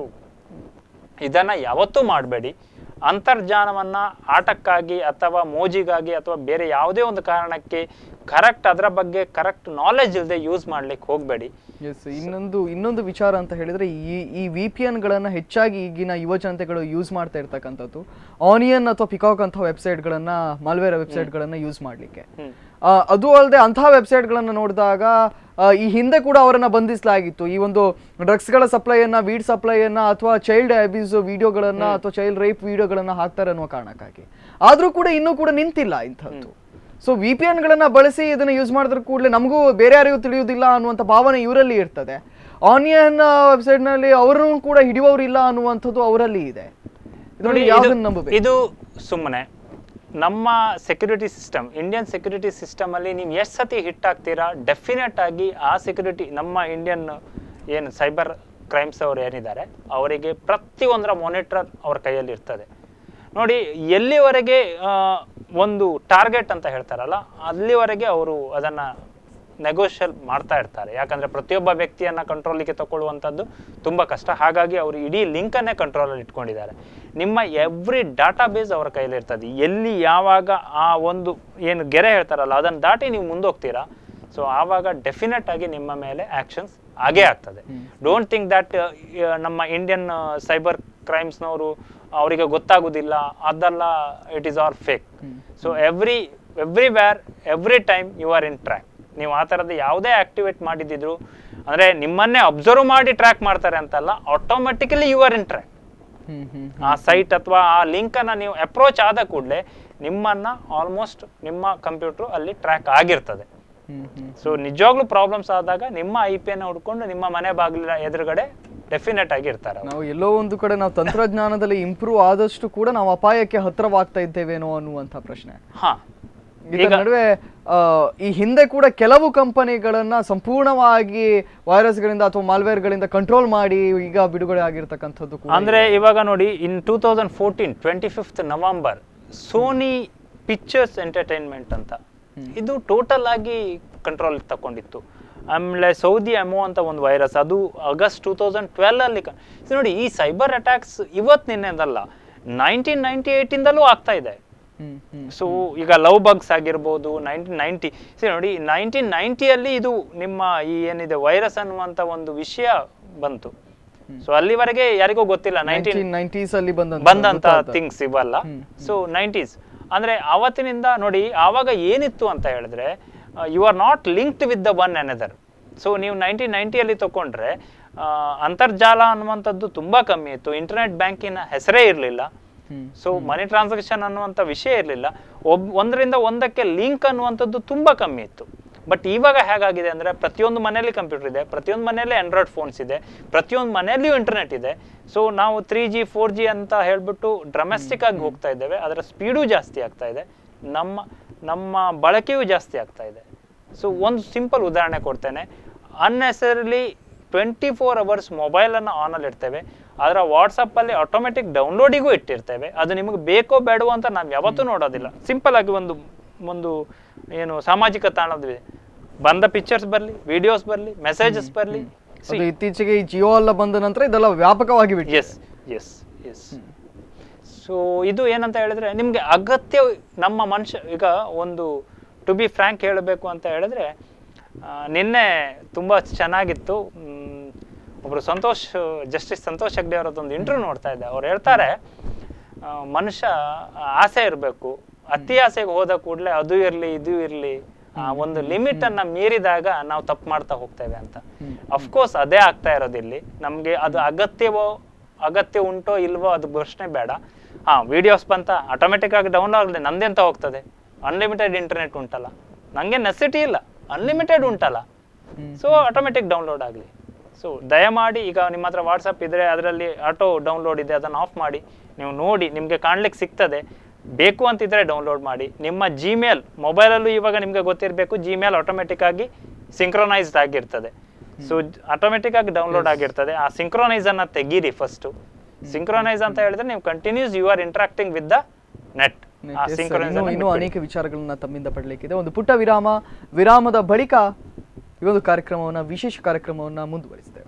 ಇದನ್ನ ಯಾವತ್ತೂ ಮಾಡಬೇಡಿ ಅಂತರ್ಜಾಲವನ್ನ ಆಟಕ್ಕಾಗಿ ಅಥವಾ ಮೋಜಿಗಾಗಿ ಅಥವಾ ಬೇರೆ ಯಾವುದೇ ಒಂದು ಕಾರಣಕ್ಕೆ ಕರೆಕ್ಟ್ ಅದರ ಬಗ್ಗೆ ಕರೆಕ್ಟ್ ನಾಲೆಜ್ ಇಲ್ಲದೆ ಯೂಸ್ ಮಾಡ್ಲಿಕ್ಕೆ ಹೋಗಬೇಡಿ ಎಸ್ ಇನ್ನೊಂದು ಇನ್ನೊಂದು ವಿಚಾರ ಅಂತ ಹೇಳಿದ್ರೆ ಈ ಈ ವಿ ಪಿ ಎನ್ಗಳನ್ನು ಹೆಚ್ಚಾಗಿ ಈಗಿನ ಯುವ ಜನತೆಗಳು ಯೂಸ್ ಮಾಡ್ತಾ ಇರ್ತಕ್ಕಂಥದ್ದು ಆನಿಯನ್ ಅಥವಾ ಪಿಕಾಕ್ ಅಂತ ವೆಬ್ಸೈಟ್ಗಳನ್ನ ಮಾಲ್ವೇರ್ ವೆಬ್ಸೈಟ್ಗಳನ್ನ ಯೂಸ್ ಮಾಡಲಿಕ್ಕೆ ಹ್ಮ್. ಅದು ಅಲ್ಲದೆ ಅಂತಹ ವೆಬ್ಸೈಟ್ಗಳನ್ನ ನೋಡಿದಾಗ ಆ, ಈ ಹಿಂದೆ ಕೂಡ ಅವರನ್ನ ಬಂಧಿಸಲಾಗಿತ್ತು ಈ ಒಂದು ಡ್ರಗ್ಸ್ಗಳ ಸಪ್ಲೈಯನ್ನ ವೀಡ್ ಸಪ್ಲೈಯನ್ನ ಅಥವಾ ಚೈಲ್ಡ್ ಅಬ್ಯೂಸ್ ವಿಡಿಯೋಗಳನ್ನ ಅಥವಾ ಚೈಲ್ಡ್ ರೇಪ್ ವಿಡಿಯೋಗಳನ್ನ ಹಾಕ್ತಾರೆ ಅನ್ನುವ ಕಾರಣಕ್ಕಾಗಿ ಆದ್ರೂ ಕೂಡ ಇನ್ನೂ ಕೂಡ ನಿಂತಿಲ್ಲ ಇಂಥದ್ದು ಸೊ ವಿ ಪಿ ಎನ್ಗಳನ್ನ ಬಳಸಿ ಇದನ್ನ ಯೂಸ್ ಮಾಡಿದ್ರ ಕೂಡಲೇ ನಮಗೂ ಬೇರೆ ಯಾರಿಗೂ ತಿಳಿಯುವುದಿಲ್ಲ ಅನ್ನುವಂಥ ಭಾವನೆ ಇವರಲ್ಲಿ ಇರ್ತದೆ ಆನಿಯನ್ ವೆಬ್ಸೈಟ್ನಲ್ಲಿ ಅವರನ್ನು ಕೂಡ ಹಿಡಿಯುವವರು ಇಲ್ಲ ಅನ್ನುವಂಥದ್ದು ಅವರಲ್ಲಿ ಇದೆ ನೋಡಿ ಇದರಲ್ಲಿ ಇದು- ಯಾವ್ದನ್ನ ನಂಬಬೇಕು ಇದು ಸುಮ್ಮನೆ ನಮ್ಮ ಸೆಕ್ಯೂರಿಟಿ ಸಿಸ್ಟಮ್ ಇಂಡಿಯನ್ ಸೆಕ್ಯೂರಿಟಿ ಸಿಸ್ಟಮಲ್ಲಿ ನೀವು ಎಷ್ಟು ಸತಿ ಹಿಟ್ ಆಗ್ತೀರಾ ಡೆಫಿನೆಟ್ ಆಗಿ ಆ ಸೆಕ್ಯೂರಿಟಿ ನಮ್ಮ ಇಂಡಿಯನ್ ಏನು ಸೈಬರ್ ಕ್ರೈಮ್ಸ್ ಅವ್ರು ಏನಿದ್ದಾರೆ ಅವರಿಗೆ ಪ್ರತಿಯೊಂದರ ಮಾನಿಟರ್ ಅವ್ರ ಕೈಯಲ್ಲಿ ಇರ್ತದೆ ನೋಡಿ ಎಲ್ಲಿವರೆಗೆ ಆ, ಒಂದು ಟಾರ್ಗೆಟ್ ಅಂತ ಹೇಳ್ತಾರಲ್ಲ ಅಲ್ಲಿವರೆಗೆ ಅವರು ಅದನ್ನು ನೆಗೋಷಿಯಲ್ ಮಾಡ್ತಾ ಇರ್ತಾರೆ ಯಾಕಂದರೆ ಪ್ರತಿಯೊಬ್ಬ ವ್ಯಕ್ತಿಯನ್ನು ಕಂಟ್ರೋಲಿಗೆ ತಗೊಳ್ಳುವಂಥದ್ದು ತುಂಬ ಕಷ್ಟ ಹಾಗಾಗಿ ಅವರು ಇಡೀ ಲಿಂಕನ್ನೇ ಕಂಟ್ರೋಲಲ್ಲಿ ಇಟ್ಕೊಂಡಿದ್ದಾರೆ ನಿಮ್ಮ ಎವ್ರಿ ಡಾಟಾ ಬೇಸ್ ಅವರ ಕೈಯಲ್ಲಿ ಇರ್ತದೆ ಎಲ್ಲಿ ಯಾವಾಗ ಆ ಒಂದು ಏನು ಗೆರೆ ಹೇಳ್ತಾರಲ್ಲ ಅದನ್ನು ದಾಟಿ ನೀವು ಮುಂದೋಗ್ತೀರಾ ಸೊ ಆವಾಗ ಡೆಫಿನೆಟ್ ಆಗಿ ನಿಮ್ಮ ಮೇಲೆ ಆ್ಯಕ್ಷನ್ಸ್ ಆಗೇ ಆಗ್ತದೆ ಡೋಂಟ್ ಥಿಂಕ್ ದಟ್ ನಮ್ಮ ಇಂಡಿಯನ್ ಸೈಬರ್ ಕ್ರೈಮ್ಸ್ನವರು ಅವರಿಗೆ ಗೊತ್ತಾಗೋದಿಲ್ಲ ಅದೆಲ್ಲ it is are fake so every everywhere every time you are in track ನೀವು ಆ ಥರದ್ದು ಯಾವುದೇ ಆಕ್ಟಿವೇಟ್ ಮಾಡಿದ್ದಿದ್ರು ಅಂದರೆ ನಿಮ್ಮನ್ನೇ ಅಬ್ಸರ್ವ್ ಮಾಡಿ ಟ್ರ್ಯಾಕ್ ಮಾಡ್ತಾರೆ ಅಂತಲ್ಲ automatically you are in track hmm hmm ಆ ಸೈಟ್ ಅಥವಾ ಆ ಲಿಂಕನ್ನು ನೀವು ಅಪ್ರೋಚ್ ಆದ ಕೂಡಲೇ ನಿಮ್ಮನ್ನು ಆಲ್ಮೋಸ್ಟ್ ನಿಮ್ಮ ಕಂಪ್ಯೂಟ್ರು ಅಲ್ಲಿ ಟ್ರ್ಯಾಕ್ ಆಗಿರ್ತದೆ ಹ್ಮ್ ಹ್ಮ್ ಸೊ ನಿಜವಾಗ್ಲೂ ಪ್ರಾಬ್ಲಮ್ಸ್ ಆದಾಗ ನಿಮ್ಮ ಐ ಪಿ ಅನ್ನು ಹುಡ್ಕೊಂಡು ನಿಮ್ಮ ಮನೆ ಬಾಗಿಲಿನ ಎದುರುಗಡೆ ಡೆಫಿನೆಟ್ ಆಗಿ ಇರ್ತಾರೆ ಅವ್ರು. ನಾವು ಎಲ್ಲೋ ಒಂದು ಕಡೆ ನಾವು ತಂತ್ರಜ್ಞಾನದಲ್ಲಿ ಇಂಪ್ರೂವ್ ಆದಷ್ಟು ಕೂಡ ನಾವು ಅಪಾಯಕ್ಕೆ ಹತ್ರವಾಗ್ತಾ ಇದ್ದೇವೇನೋ ಅನ್ನುವಂಥ ಪ್ರಶ್ನೆ ಹಾ ಇದರ ನಡುವೆ ಆ, ಈ ಹಿಂದೆ ಕೂಡ ಕೆಲವು ಕಂಪನಿಗಳನ್ನ ಸಂಪೂರ್ಣವಾಗಿ ವೈರಸ್ಗಳಿಂದ ಅಥವಾ ಮಾಲ್ವೇರ್ಗಳಿಂದ ಕಂಟ್ರೋಲ್ ಮಾಡಿ ಈಗ ಬಿಡುಗಡೆ ಆಗಿರ್ತಕ್ಕಂಥದ್ದು ಕೂಡ ಅಂದ್ರೆ ಇವಾಗ ನೋಡಿ in two thousand fourteen twenty fifth November Sony Pictures Entertainment ಅಂತ ಇದು ಟೋಟಲ್ ಆಗಿ ಕಂಟ್ರೋಲ್ ತಗೊಂಡಿತ್ತು ಆಮೇಲೆ ಸೌದಿ ಎಮೋ ಅಂತ ಒಂದು ವೈರಸ್ ಅದು ಆಗಸ್ಟ್ ಟೂ ತೌಸಂಡ್ ಟ್ವೆಲ್ ಅಲ್ಲಿ ಕ- ಇದು ನೋಡಿ ಈ ಸೈಬರ್ ಅಟ್ಯಾಕ್ಸ್ ಇವತ್ತು ನಿನ್ನೆದಲ್ಲ ನೈನ್ಟೀನ್ ನೈನ್ಟಿ ಏಯ್ಟಿಂದಲೂ ಆಗ್ತಾ ಇದೆ ಹ್ಮ್ ಹ್ಮ್ ಸೊ ಈಗ ಲವ್ ಬಗ್ಸ್ ಆಗಿರ್ಬೋದು ನೈನ್ಟೀನ್ ನೈಂಟಿ ಸರಿ ನೋಡಿ ನೈನ್ಟೀನ್ ನೈಂಟಿಯಲ್ಲಿ ಇದು ನಿಮ್ಮ ಈ ಏನಿದೆ ವೈರಸ್ ಅನ್ನುವಂಥ ಒಂದು ವಿಷಯ ಬಂತು ಸೊ ಅಲ್ಲಿವರೆಗೆ ಯಾರಿಗೂ ಗೊತ್ತಿಲ್ಲ ನೈನ್ಟೀನ್ ನೈನ್ಟೀಸ್ ಅಲ್ಲಿ ಬಂದಂತ ಬಂದಂತ ಥಿಂಗ್ಸ್ ಇವೆಲ್ಲ ಸೊ ನೈಂಟೀಸ್ ಅಂದ್ರೆ ಆವತ್ತಿನಿಂದ ನೋಡಿ ಆವಾಗ ಏನಿತ್ತು ಅಂತ ಹೇಳಿದ್ರೆ you are not linked with the one another so ನೀವು ನೈನ್ಟೀನ್ ನೈಂಟಿಯಲ್ಲಿ ತಗೊಂಡ್ರೆ ಆ, ಅಂತರ್ಜಾಲ ಅನ್ನುವಂಥದ್ದು ತುಂಬಾ ಕಮ್ಮಿ ಇತ್ತು ಇಂಟರ್ನೆಟ್ ಬ್ಯಾಂಕಿನ ಹೆಸರೇ ಇರಲಿಲ್ಲ ಹ್ಮ್. ಸೊ ಮನಿ ಟ್ರಾನ್ಸಾಕ್ಷನ್ ಅನ್ನುವಂಥ ವಿಷಯ ಇರಲಿಲ್ಲ ಒಬ್ ಒಂದರಿಂದ ಒಂದಕ್ಕೆ ಲಿಂಕ್ ಅನ್ನುವಂಥದ್ದು ತುಂಬ ಕಮ್ಮಿ ಇತ್ತು ಬಟ್ ಇವಾಗ ಹೇಗಾಗಿದೆ ಅಂದರೆ ಪ್ರತಿಯೊಂದು ಮನೆಯಲ್ಲಿ ಕಂಪ್ಯೂಟರ್ ಇದೆ ಪ್ರತಿಯೊಂದು ಮನೆಯಲ್ಲಿ ಆಂಡ್ರಾಯ್ಡ್ ಫೋನ್ಸ್ ಇದೆ ಪ್ರತಿಯೊಂದು ಮನೆಯಲ್ಲಿಯೂ ಇಂಟರ್ನೆಟ್ ಇದೆ ಸೊ ನಾವು ತ್ರೀ ಜಿ ಫೋರ್ ಜಿ ಅಂತ ಹೇಳ್ಬಿಟ್ಟು ಡ್ರಮೆಸ್ಟಿಕ್ ಆಗಿ ಹೋಗ್ತಾ ಇದ್ದೇವೆ ಅದರ ಸ್ಪೀಡು ಜಾಸ್ತಿ ಆಗ್ತಾ ಇದೆ ನಮ್ಮ ನಮ್ಮ ಬಳಕೆಯೂ ಜಾಸ್ತಿ ಆಗ್ತಾ ಇದೆ ಸೊ ಒಂದು ಸಿಂಪಲ್ ಉದಾಹರಣೆ ಕೊಡ್ತೇನೆ ಅನ್ನೆಸರಿಲಿ ಟ್ವೆಂಟಿ ಫೋರ್ ಅವರ್ಸ್ ಮೊಬೈಲನ್ನು ಆನಲ್ಲಿ ಇಡ್ತೇವೆ ಅದರ ವಾಟ್ಸಪ್ಪಲ್ಲಿ ಆಟೋಮೆಟಿಕ್ ಡೌನ್ಲೋಡಿಗೂ ಇಟ್ಟಿರ್ತೇವೆ ಅದು ನಿಮಗೆ ಬೇಕೋ ಬೇಡವೋ ಅಂತ ನಾವು ಯಾವತ್ತೂ ನೋಡೋದಿಲ್ಲ ಸಿಂಪಲ್ ಆಗಿ ಒಂದು ಒಂದು ಏನು ಸಾಮಾಜಿಕ ತಾಣದ ಬಂದ ಪಿಕ್ಚರ್ಸ್ ಬರಲಿ ವಿಡಿಯೋಸ್ ಬರಲಿ ಮೆಸೇಜಸ್ ಬರಲಿ ಅದು ಇತ್ತೀಚೆಗೆ ಈ ಜಿಯೋ ಎಲ್ಲ ಬಂದ ನಂತರ ಇದೆಲ್ಲ ವ್ಯಾಪಕವಾಗಿ ಬಿಟ್ಟು ಎಸ್ ಎಸ್ ಎಸ್ ಸೊ ಇದು ಏನಂತ ಹೇಳಿದ್ರೆ ನಿಮಗೆ ಅಗತ್ಯ ನಮ್ಮ ಮನುಷ್ಯ ಈಗ ಒಂದು ಟು ಬಿ ಫ್ರ್ಯಾಂಕ್ ಹೇಳಬೇಕು ಅಂತ ಹೇಳಿದ್ರೆ ಆ, ನಿನ್ನೆ ತುಂಬ ಚೆನ್ನಾಗಿತ್ತು ಮ್, ಒಬ್ರು ಸಂತೋಷ್ ಜಸ್ಟಿಸ್ ಸಂತೋಷ್ ಹೆಗ್ಡೆ ಅವರದ್ದೊಂದು ಇಂಟರ್ವ್ಯೂ ನೋಡ್ತಾ ಇದ್ದೆ ಅವ್ರು ಹೇಳ್ತಾರೆ ಆ, ಮನುಷ್ಯ ಆಸೆ ಇರಬೇಕು ಅತಿ ಆಸೆಗೆ ಹೋದ ಕೂಡಲೇ ಅದು ಇರಲಿ ಇದು ಇರಲಿ ಒಂದು ಲಿಮಿಟ್ ಅನ್ನ ಮೀರಿದಾಗ ನಾವು ತಪ್ಪು ಮಾಡ್ತಾ ಹೋಗ್ತೇವೆ ಅಂತ ಅಫ್ಕೋರ್ಸ್ ಅದೇ ಆಗ್ತಾ ಇರೋದು ಇಲ್ಲಿ ನಮಗೆ ಅದು ಅಗತ್ಯವೋ ಅಗತ್ಯ ಉಂಟೋ ಇಲ್ವೋ ಅದು ಪ್ರಶ್ನೆ ಬೇಡ ಹಾ ವಿಡಿಯೋಸ್ ಬಂತ ಆಟೋಮೆಟಿಕ್ ಆಗಿ ಡೌನ್ಲೋಡ್ ಆಗಲಿ ನಂದೆಂತ ಹೋಗ್ತದೆ ಅನ್ಲಿಮಿಟೆಡ್ ಇಂಟರ್ನೆಟ್ ಉಂಟಲ್ಲ ನನಗೆ ನೆಸಿಟಿ ಇಲ್ಲ ಅನ್ಲಿಮಿಟೆಡ್ ಉಂಟಲ್ಲ ಸೊ ಆಟೋಮೆಟಿಕ್ ಡೌನ್ಲೋಡ್ ಆಗಲಿ ಸೊ ದಯಮಾಡಿ ಈಗ ನಿಮ್ಮ ಹತ್ರ ವಾಟ್ಸಪ್ ಇದ್ರೆ ಅದರಲ್ಲಿ ಆಟೋ ಡೌನ್ಲೋಡ್ ಇದೆ ಅದನ್ನು ಆಫ್ ಮಾಡಿ ನೀವು ನೋಡಿ ನಿಮಗೆ ಕಾಣ್ಲಿಕ್ಕೆ ಸಿಗ್ತದೆ ಬೇಕು ಅಂತಿದ್ರೆ ಡೌನ್ಲೋಡ್ ಮಾಡಿ ನಿಮ್ಮ ಜಿಮೇಲ್ ಮೊಬೈಲಲ್ಲೂ ಇವಾಗ ನಿಮಗೆ ಗೊತ್ತಿರಬೇಕು ಜಿಮೇಲ್ ಆಟೋಮೆಟಿಕ್ ಆಗಿ ಸಿಂಕ್ರೊನೈಸ್ಡ್ ಆಗಿರ್ತದೆ ಸೊ ಆಟೋಮೆಟಿಕ್ ಆಗಿ ಡೌನ್ಲೋಡ್ ಆಗಿರ್ತದೆ ಆ ಸಿಂಕ್ರೊನೈಸ್ ಅನ್ನ ತೆಗೀರಿ ಫಸ್ಟು ಸಿಂಕ್ರೊನೈಸ್ ಅಂತ ಹೇಳಿದ್ರೆ ನೀವು continues you are interacting with the net ಆ Yes, sir. ಸಿಂಕ್ರೊನೈಸ್ ಇನ್ನೂ ಇನ್ನೂ ಅನೇಕ ವಿಚಾರಗಳನ್ನ ತಮ್ಮಿಂದ ಪಡಲಿಕ್ಕಿದೆ ಒಂದು ಪುಟ್ಟ ವಿರಾಮ ವಿರಾಮದ ಬಳಿಕ ಈ ಒಂದು ಕಾರ್ಯಕ್ರಮವನ್ನ ವಿಶೇಷ ಕಾರ್ಯಕ್ರಮವನ್ನ ಮುಂದುವರಿಸ್ತೇವೆ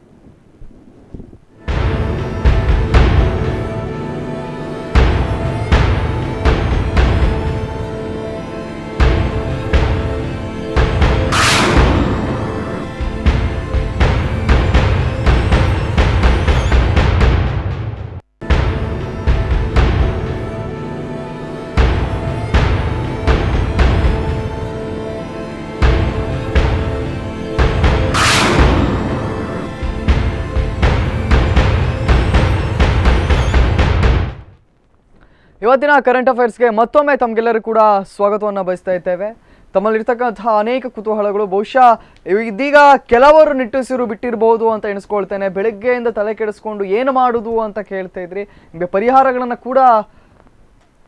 ಇವತ್ತಿನ ಕರೆಂಟ್ ಅಫೈರ್ಸ್ಗೆ ಮತ್ತೊಮ್ಮೆ ತಮಗೆಲ್ಲರೂ ಕೂಡ ಸ್ವಾಗತವನ್ನು ಬಯಸ್ತಾ ಇದ್ದೇವೆ ತಮ್ಮಲ್ಲಿರ್ತಕ್ಕಂತಹ ಅನೇಕ ಕುತೂಹಲಗಳು ಬಹುಶಃ ಇದೀಗ ಕೆಲವರು ನಿಟ್ಟುಸಿರು ಬಿಟ್ಟಿರಬಹುದು ಅಂತ ಎಣಿಸ್ಕೊಳ್ತೇನೆ ಬೆಳಗ್ಗೆಯಿಂದ ತಲೆ ಕೆಡಿಸ್ಕೊಂಡು ಏನು ಮಾಡುದು ಅಂತ ಕೇಳ್ತಾ ಇದ್ರಿ ನಿಮಗೆ ಪರಿಹಾರಗಳನ್ನು ಕೂಡ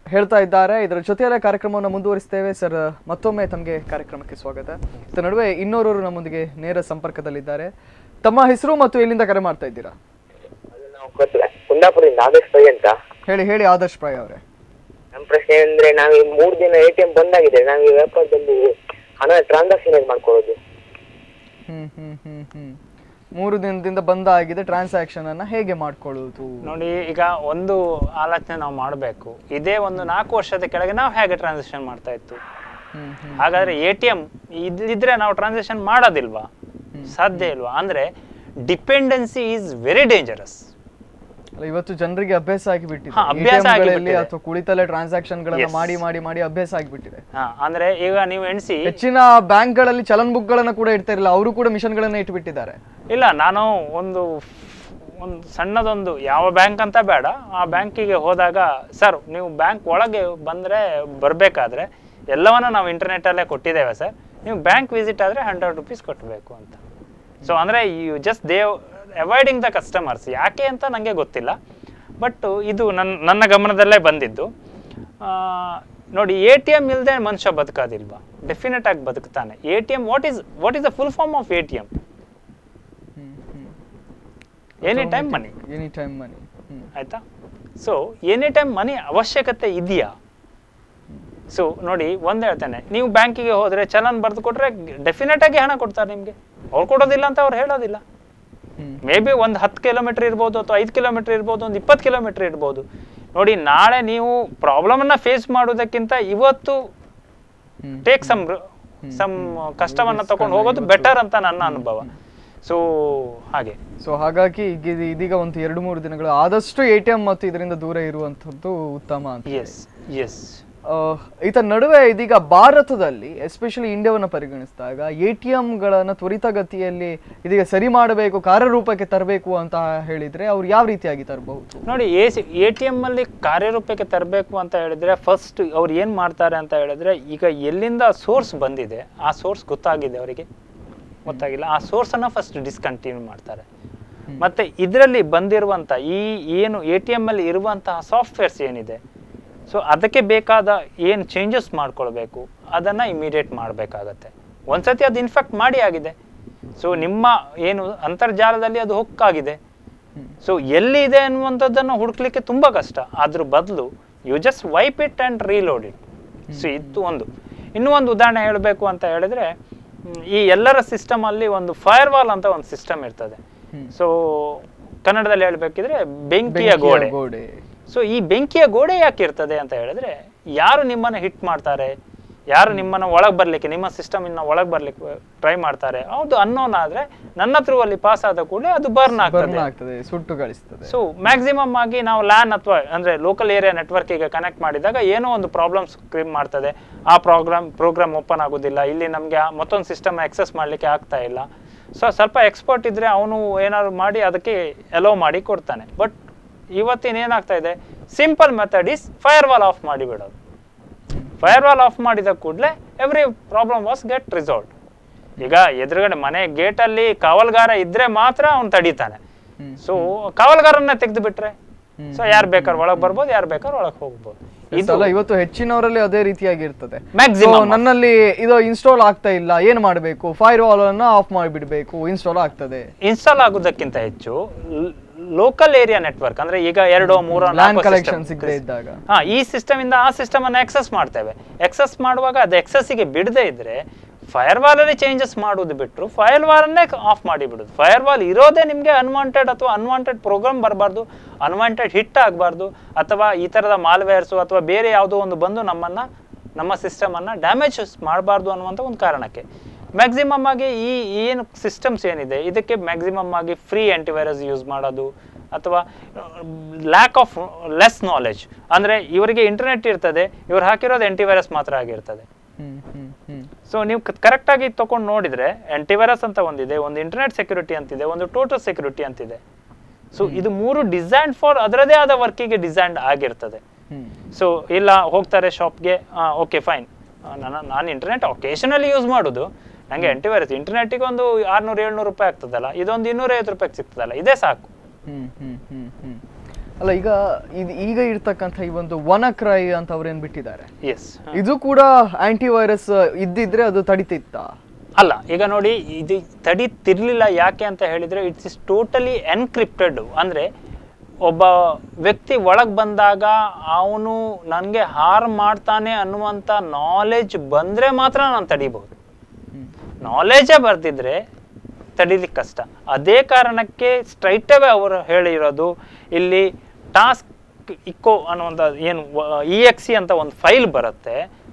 ಹೇಳ್ತಾ ಇದ್ದಾರೆ ಇದರ ಜೊತೆಯಲ್ಲೇ ಕಾರ್ಯಕ್ರಮವನ್ನು ಮುಂದುವರಿಸ್ತೇವೆ ಸರ್ ಮತ್ತೊಮ್ಮೆ ತಮಗೆ ಕಾರ್ಯಕ್ರಮಕ್ಕೆ ಸ್ವಾಗತ ಇದರ ನಡುವೆ ಇನ್ನೋರ್ವರು ನಮ್ಮೊಂದಿಗೆ ನೇರ ಸಂಪರ್ಕದಲ್ಲಿದ್ದಾರೆ ತಮ್ಮ ಹೆಸರು ಮತ್ತು ಎಲ್ಲಿಂದ ಕರೆ ಮಾಡ್ತಾ ಇದ್ದೀರಾ ಅದು ನಾವು ಕೊಟ್ರೆ ಕುಂದಾಪುರದಿಂದ ಆದರ್ಶ್ ಪೈ ಅಂತ ಹೇಳಿ ಹೇಳಿ ಆದರ್ಶ್ ಪ್ರಾಯ್ ಅವರೇ ನಮ್ಮ ಪ್ರಶ್ನೆ ಅಂದ್ರೆ ನಾವು ಈ ಮೂರು ದಿನ ಎ ಟಿ ಎಂ ಬಂದಾಗಿದೆ ನಾವು ಈ ವ್ಯಾಪಾರದಲ್ಲಿ ಹಣ ಟ್ರಾನ್ಸಾಕ್ಷನ್ ಹೇಗೆ ಮಾಡ್ಕೊಳ್ಳೋದು ಹ್ಮ್ ಹ್ಮ್ ಹ್ಮ್ ಹ್ಮ್ ಮೂರು ದಿನದಿಂದ ಬಂದ ಆಗಿದೆ ಟ್ರಾನ್ಸಾಕ್ಷನ್ ಅನ್ನ ಹೇಗೆ ಮಾಡ್ಕೊಳ್ಳೋದು ನೋಡಿ ಈಗ ಒಂದು ಆಲೋಚನೆ ನಾವು ಮಾಡಬೇಕು ಇದೇ ಒಂದು ನಾಲ್ಕು ವರ್ಷದ ಕೆಳಗೆ ನಾವು ಹೇಗೆ ಟ್ರಾನ್ಸಾಕ್ಷನ್ ಮಾಡ್ತಾ ಇತ್ತು ಹ್ಮ್ ಹ್ಮ್ ಹಾಗಾದ್ರೆ ಎ ಟಿ ಎಂ ಇದ್ರೆ ನಾವು ಟ್ರಾನ್ಸಾಕ್ಷನ್ ಮಾಡೋದಿಲ್ವಾ ಸಾಧ್ಯ ಇಲ್ವಾ ಅಂದ್ರೆ ಡಿಪೆಂಡೆನ್ಸಿ ಈಸ್ ವೆರಿ ಡೇಂಜರಸ್ ಅಲ್ಲ, ಇವತ್ತು ಜನರಿಗೆ ಅಭ್ಯಾಸ ಆಗಿಬಿಟ್ಟಿದೆ ಹಾ, ಅಭ್ಯಾಸ ATM ಗಳಲ್ಲಿ ಆಗಿಬಿಟ್ಟಿದೆ. ಅಥವಾ ಕುಳಿತಲ್ಲೇ ಟ್ರಾನ್ಸಾಕ್ಷನ್ ಗಳನ್ನ Yes. ಮಾಡಿ ಮಾಡಿ ಮಾಡಿ ಅಭ್ಯಾಸ ಆಗಿಬಿಟ್ಟಿದೆ ಹಾ ಅಂದ್ರೆ ಈಗ ನೀವು ಎಣಿಸಿ ಹೆಚ್ಚಿನ ಬ್ಯಾಂಕ್ ಗಳಲ್ಲಿ ಚಲನ್ ಬುಕ್ ಗಳನ್ನ ಕೂಡ ಇಡ್ತಾ ಇರಲಿಲ್ಲ ಅವರು ಕೂಡ ಮಿಷನ್ ಗಳನ್ನ ಇಟ್ಬಿಟ್ಟಿದ್ದಾರೆ ಇಲ್ಲ ನಾನು ಒಂದು ಒಂದು ಸಣ್ಣದೊಂದು ಯಾವ ಬ್ಯಾಂಕ್ ಅಂತ ಬೇಡ ಆ ಬ್ಯಾಂಕಿಗೆ ಹೋದಾಗ ಸರ್ ನೀವು ಬ್ಯಾಂಕ್ ಒಳಗೆ ಬಂದರೆ ಬರಬೇಕಾದ್ರೆ ಎಲ್ಲವನ್ನ ನಾವು ಇಂಟರ್ನೆಟ್ಟಲ್ಲೇ ಕೊಟ್ಟಿದ್ದೇವೆ ಸರ್ ನೀವು ಬ್ಯಾಂಕ್ ವಿಸಿಟ್ ಆದರೆ ಹಂಡ್ರೆಡ್ ರುಪೀಸ್ ಕಟ್ಟಬೇಕು ಅಂತ ಸೊ ಅಂದರೆ you just they've avoiding the customers ಯಾಕೆ ಅಂತ ನನಗೆ ಗೊತ್ತಿಲ್ಲ ಬಟ್ ಇದು ನನ್ನ ನನ್ನ ಗಮನದಲ್ಲೇ ಬಂದಿದ್ದು ಆ, ನೋಡಿ ಎ ಟಿ ಎಮ್ ಇಲ್ಲದೆ ಮನುಷ್ಯ ಬದುಕೋದಿಲ್ವಾ ಡೆಫಿನೆಟ್ ಆಗಿ ಬದುಕ್ತಾನೆ A T M what is what is the full form of A T M any time money any time money ಆಯ್ತಾ ಸೊ ಎನಿ ಟೈಮ್ ಮನಿ ಅವಶ್ಯಕತೆ ಇದೆಯಾ ಸೊ ನೋಡಿ ಒಂದ್ ಹೇಳ್ತೇನೆ ನೀವು ಬ್ಯಾಂಕಿಗೆ ಹೋದ್ರೆ ಚಲನ್ ಬರೆದು ಕೊಟ್ರೆ ಡೆಫಿನೆಟ್ ಆಗಿ ಹಣ ಕೊಡ್ತಾರೆ ನಿಮ್ಗೆ ಅವ್ರು ಕೊಡೋದಿಲ್ಲ ಅಂತ ಅವ್ರು ಹೇಳೋದಿಲ್ಲ ಮೇ ಬಿ ಒಂದು ಹತ್ತು ಕಿಲೋಮೀಟರ್ ಇರ್ಬೋದು ಅಥವಾ ಐದು ಕಿಲೋಮೀಟರ್ ಇರ್ಬೋದು ಒಂದು ಇಪ್ಪತ್ತು ಕಿಲೋಮೀಟರ್ ಇರ್ಬೋದು ನೋಡಿ ನಾಳೆ ನೀವು ಪ್ರಾಬ್ಲಮನ್ನು ಫೇಸ್ ಮಾಡೋದಕ್ಕಿಂತ ಇವತ್ತು ಟೇಕ್ ಸಮ್ ಸಮ್ ಕಷ್ಟವನ್ನು ತಗೊಂಡು ಹೋಗೋದು ಬೆಟರ್ ಅಂತ ನನ್ನ ಅನುಭವ ಸೊ ಹಾಗೆ ಸೊ ಹಾಗಾಗಿ ಈಗ ಇದು- ಇದೀಗ ಒಂದು ಎರಡು ಮೂರು ದಿನಗಳು ಆದಷ್ಟು ಎ ಟಿ ಎಂ ಮತ್ತು ಇದರಿಂದ ದೂರ ಇರುವಂತದ್ದು ಉತ್ತಮ ಅಂತ ಎಸ್ ಎಸ್ ಆ, ಈತ ನಡುವೆ ಇದೀಗ ಭಾರತದಲ್ಲಿ ಎಸ್ಪೆಷಲಿ ಇಂಡಿಯಾವನ್ನು ಪರಿಗಣಿಸಿದಾಗ ಎ ಟಿ ಗಳನ್ನ ತ್ವರಿತಗತಿಯಲ್ಲಿ ಇದೀಗ ಸರಿ ಮಾಡಬೇಕು ಕಾರ್ಯರೂಪಕ್ಕೆ ತರಬೇಕು ಅಂತ ಹೇಳಿದ್ರೆ ಅವ್ರು ಯಾವ ರೀತಿಯಾಗಿ ತರಬಹುದು ನೋಡಿ A C A T M ಅಲ್ಲಿ ಕಾರ್ಯರೂಪಕ್ಕೆ ತರಬೇಕು ಅಂತ ಹೇಳಿದ್ರೆ ಫಸ್ಟ್ ಅವ್ರು ಏನು ಮಾಡ್ತಾರೆ ಅಂತ ಹೇಳಿದ್ರೆ ಈಗ ಎಲ್ಲಿಂದ ಸೋರ್ಸ್ ಬಂದಿದೆ ಆ ಸೋರ್ಸ್ ಗೊತ್ತಾಗಿದೆ ಅವರಿಗೆ ಗೊತ್ತಾಗಿಲ್ಲ ಆ ಸೋರ್ಸನ್ನು ಫಸ್ಟ್ ಡಿಸ್ಕಂಟಿನ್ಯೂ ಮಾಡ್ತಾರೆ ಮತ್ತೆ ಇದರಲ್ಲಿ ಬಂದಿರುವಂಥ ಈ ಏನು ಎ ಟಿ ಎಮ್ ಅಲ್ಲಿ ಇರುವಂತಹ ಸಾಫ್ಟ್ವೇರ್ಸ್ ಏನಿದೆ ಸೊ ಅದಕ್ಕೆ ಬೇಕಾದ ಏನು ಚೇಂಜಸ್ ಮಾಡ್ಕೊಳ್ಬೇಕು ಅದನ್ನು ಇಮಿಡಿಯೇಟ್ ಮಾಡಬೇಕಾಗತ್ತೆ ಒಂದ್ಸತಿ ಅದು ಇನ್ಫ್ಯಾಕ್ಟ್ ಮಾಡಿ ಆಗಿದೆ ಸೊ ನಿಮ್ಮ ಏನು ಅಂತರ್ಜಾಲದಲ್ಲಿ ಅದು ಹೊಕ್ಕಾಗಿದೆ ಸೊ ಎಲ್ಲಿ ಇದೆ ಅನ್ನುವಂಥದ್ದನ್ನು ಹುಡುಕ್ಲಿಕ್ಕೆ ತುಂಬ ಕಷ್ಟ ಅದ್ರ ಬದಲು you just wipe it and reload it so ಇದು ಒಂದು ಇನ್ನೂ ಒಂದು ಉದಾಹರಣೆ ಹೇಳಬೇಕು ಅಂತ ಹೇಳಿದ್ರೆ ಮ್, ಈ ಎಲ್ಲರ ಸಿಸ್ಟಮ್ ಅಲ್ಲಿ ಒಂದು ಫೈರ್ ವಾಲ್ ಅಂತ ಒಂದು ಸಿಸ್ಟಮ್ ಇರ್ತದೆ ಸೊ ಕನ್ನಡದಲ್ಲಿ ಹೇಳಬೇಕಿದ್ರೆ ಬೆಂಕಿಯ ಗೋಡೆ ಗೋಡೆ ಸೊ ಈ ಬೆಂಕಿಯ ಗೋಡೆ ಯಾಕೆ ಇರ್ತದೆ ಅಂತ ಹೇಳಿದ್ರೆ ಯಾರು ನಿಮ್ಮನ್ನ ಹಿಟ್ ಮಾಡ್ತಾರೆ ಯಾರು ನಿಮ್ಮನ್ನ ಒಳಗೆ ಬರ್ಲಿಕ್ಕೆ ನಿಮ್ಮ ಸಿಸ್ಟಮ್ ಇನ್ನ ಒಳಗೆ ಬರ್ಲಿಕ್ಕೆ ಟ್ರೈ ಮಾಡ್ತಾರೆ ಹೌದು ಅನ್ನೋನ್ ಆದ್ರೆ ನನ್ನ ಥ್ರೂ ಅಲ್ಲಿ ಪಾಸ್ ಆದ ಕೂಡಲೇ ಅದು ಬರ್ನ್ ಬರ್ನ್ ಆಗ್ತದೆ ಆಗ್ತದೆ ಸುಟ್ಟು ಗಳಿಸ್ತದೆ ಸೊ ಮ್ಯಾಕ್ಸಿಮಮ್ ಆಗಿ ನಾವು ಲ್ಯಾನ್ ಅಥವಾ ಅಂದ್ರೆ ಲೋಕಲ್ ಏರಿಯಾ ನೆಟ್ವರ್ಕಿಗೆ ಕನೆಕ್ಟ್ ಮಾಡಿದಾಗ ಏನೋ ಒಂದು ಪ್ರಾಬ್ಲಮ್ಸ್ ಕ್ರಿಯೇಟ್ ಮಾಡ್ತದೆ ಆ ಪ್ರೋಗ್ರಾಮ್ ಪ್ರೋಗ್ರಾಮ್ ಓಪನ್ ಆಗೋದಿಲ್ಲ ಇಲ್ಲಿ ನಮಗೆ ಮತ್ತೊಂದು ಸಿಸ್ಟಮ್ ಆಕ್ಸೆಸ್ ಮಾಡಲಿಕ್ಕೆ ಆಗ್ತಾ ಇಲ್ಲ ಸೊ ಸ್ವಲ್ಪ ಎಕ್ಸ್ಪರ್ಟ್ ಇದ್ರೆ ಅವನು ಏನಾದ್ರು ಮಾಡಿ ಅದಕ್ಕೆ ಎಲೋ ಮಾಡಿ ಕೊಡ್ತಾನೆ ಬಟ್ ಇವತ್ತಿನ ಏನಾಗ್ತಾ ಇದೆ simple method is firewall off ಮಾಡಿ ಬಿಡೋದು ಫೈರ್ ವಾಲ್ ಆಫ್ ಮಾಡಿದ ಕೂಡಲೇ every problem was get resolve ಈಗ ಎದುರುಗಡೆ ಮನೆ ಗೇಟಲ್ಲಿ ಕಾವಲ್ಗಾರ ಇದ್ರೆ ಮಾತ್ರ ಅವ್ನು ತಡೀತಾನೆ ಹ್ಮ್. ಸೊ ಕಾವಲ್ಗಾರನ್ನ ತೆಗೆದು ಬಿಟ್ರೆ ಹ್ಮ್. ಸೊ ಯಾರು ಬೇಕಾದ್ರೆ ಒಳಗೆ ಬರ್ಬೋದು ಯಾರು ಬೇಕಾದ್ರೆ ಒಳಗೆ ಹೋಗ್ಬೋದು ಇದು ಅಲ್ಲ ಇವತ್ತು ಹೆಚ್ಚಿನವರಲ್ಲಿ ಅದೇ ರೀತಿಯಾಗಿ ಇರ್ತದೆ Maximum So, of. ನನ್ನಲ್ಲಿ ಇದು ಇನ್ಸ್ಟಾಲ್ ಆಗ್ತಾ ಇಲ್ಲ ಏನ್ ಮಾಡಬೇಕು ಫೈರ್ ವಾಲ್ ಅನ್ನ ಆಫ್ ಮಾಡಿಬಿಡ್ಬೇಕು ಇನ್ಸ್ಟಾಲ್ ಆಗ್ತದೆ ಇನ್ಸ್ಟಾಲ್ ಆಗೋದಕ್ಕಿಂತ ಹೆಚ್ಚು ಲೋಕಲ್ ಏರಿಯಾ ನೆಟ್ವರ್ಕ್ ಅಂದ್ರೆ ಈಗ ಎರಡು ಮೂರು ಲ್ಯಾಂಡ್ ಕಲೆಕ್ಷನ್ ಸಿಗದೆ ಇದ್ದಾಗ ಹಾ ಈ ಸಿಸ್ಟಮ್ ಇಂದ ಆ ಸಿಸ್ಟಮ್ ಅನ್ನು ಎಕ್ಸೆಸ್ ಮಾಡ್ತೇವೆ ಎಕ್ಸೆಸ್ ಮಾಡುವಾಗ ಅದು ಎಕ್ಸೆಸ್ಸಿಗೆ ಬಿಡದೇ ಇದ್ರೆ ಫೈರ್ ವಾಲ್ ಅಲ್ಲಿ ಚೇಂಜಸ್ ಮಾಡುವುದು ಬಿಟ್ಟರು ಫೈರ್ ವಾಲ್ ಅನ್ನೇ ಆಫ್ ಮಾಡಿ ಬಿಡುದು ಫೈರ್ ವಾಲ್ ಇರೋದೇ ನಿಮಗೆ ಅನ್ವಾಂಟೆಡ್ ಅಥವಾ ಅನ್ವಾಂಟೆಡ್ ಪ್ರೋಗ್ರಾಮ್ ಬರಬಾರ್ದು ಅನ್ವಾಂಟೆಡ್ ಹಿಟ್ ಆಗಬಾರ್ದು ಅಥವಾ ಈ ತರದ ಮಾಲ್ವೇರ್ಸು ಅಥವಾ ಬೇರೆ ಯಾವುದೋ ಒಂದು ಬಂದು ನಮ್ಮನ್ನ ನಮ್ಮ ಸಿಸ್ಟಮ್ ಅನ್ನ ಡ್ಯಾಮೇಜ್ ಮಾಡಬಾರ್ದು ಅನ್ನುವಂಥ ಒಂದು ಕಾರಣಕ್ಕೆ ಮ್ಯಾಕ್ಸಿಮಮ್ ಆಗಿ ಈ ಏನು ಸಿಸ್ಟಮ್ಸ್ ಏನಿದೆ ಇದಕ್ಕೆ ಮ್ಯಾಕ್ಸಿಮಮ್ ಆಗಿ ಫ್ರೀ ಆಂಟಿವೈರಸ್ ಯೂಸ್ ಮಾಡೋದು ಅಥವಾ ಲ್ಯಾಕ್ ಆಫ್ ಲೆಸ್ ನಾಲೆಜ್ ಅಂದ್ರೆ ಇವರಿಗೆ ಇಂಟರ್ನೆಟ್ ಇರ್ತದೆ ಇವ್ರು ಹಾಕಿರೋದು ಆಂಟಿವೈರಸ್ ಮಾತ್ರ ಆಗಿರ್ತದೆ ಹ್ಮ್ ಹ್ಮ್ ಹ್ಮ್ ಸೊ ನೀವು ಕರೆಕ್ಟಾಗಿ ತಗೊಂಡು ನೋಡಿದ್ರೆ ಆಂಟಿವೈರಸ್ ಅಂತ ಒಂದಿದೆ ಒಂದು ಇಂಟರ್ನೆಟ್ ಸೆಕ್ಯೂರಿಟಿ ಅಂತಿದೆ ಒಂದು ಟೋಟಲ್ ಸೆಕ್ಯೂರಿಟಿ ಅಂತಿದೆ ಸೊ ಇದು ಮೂರು ಡಿಸೈನ್ ಫಾರ್ ಅದರದೇ ಆದ ವರ್ಕಿಗೆ ಡಿಸೈನ್ ಆಗಿರ್ತದೆ ಹ್ಮ್ ಸೊ ಇಲ್ಲ ಹೋಗ್ತಾರೆ ಶಾಪ್ಗೆ ಓಕೆ ಫೈನ್ ನನ್ನ ನಾನು ಇಂಟರ್ನೆಟ್ ಒಕೇಶನಲ್ಲಿ ಯೂಸ್ ಮಾಡೋದು ನನಗೆ ಆಂಟಿವೈರಸ್ ಇಂಟರ್ನೆಟ್ಟಿಗೆ ಒಂದು ಆರ್ನೂರು ಏಳ್ನೂರು ರೂಪಾಯಿ ಆಗ್ತದಲ್ಲ ಇದೊಂದು ಇನ್ನೂರೈವತ್ತು ರೂಪಾಯಿಗೆ ಸಿಗ್ತದಲ್ಲ ಇದೇ ಸಾಕು ಹ್ಮ್ ಹ್ಮ್ ಹ್ಮ್ ಹ್ಮ್ ಅಲ್ಲ ಈಗ ಇದು ಈಗ ಇರ್ತಕ್ಕಂಥ ಈ ಒಂದು ವನಕ್ರೈ ಅಂತ ಅವ್ರೇನ್ ಬಿಟ್ಟಿದ್ದಾರೆ ಎಸ್ ಇದು ಕೂಡ ಆಂಟಿ ವೈರಸ್ ಇದ್ದಿದ್ರೆ ಅದು ತಡಿತಿತ್ತಾ ಅಲ್ಲ ಈಗ ನೋಡಿ ಇದು ತಡೀತಿರ್ಲಿಲ್ಲ ಯಾಕೆ ಅಂತ ಹೇಳಿದ್ರೆ ಇಟ್ಸ್ ಇಸ್ ಟೋಟಲಿ ಎನ್ಕ್ರಿಪ್ಟೆಡ್ ಅಂದ್ರೆ ಒಬ್ಬ ವ್ಯಕ್ತಿ ಒಳಗೆ ಬಂದಾಗ ಅವನು ನನಗೆ ಹಾರ್ಮ್ ಮಾಡ್ತಾನೆ ಅನ್ನುವಂಥ ನಾಲೆಜ್ ಬಂದ್ರೆ ಮಾತ್ರ ನಾನು ತಡಿಬಹುದು ನಾಲೆಜೇ ಬರ್ದಿದ್ರೆ ತಡಿಲಿಕ್ಕೆ ಕಷ್ಟ ಅದೇ ಕಾರಣಕ್ಕೆ ಸ್ಟ್ರೈಟ್ ಅವೇ ಅವರು ಹೇಳಿರೋದು ಇಲ್ಲಿ ಟಾಸ್ಕ್ ಇಕೋ ಅನ್ನುವಂಥ ಏನು ಇ ಎಕ್ಸ್ ಸಿ ಅಂತ ಒಂದು ಫೈಲ್ ಬರುತ್ತೆ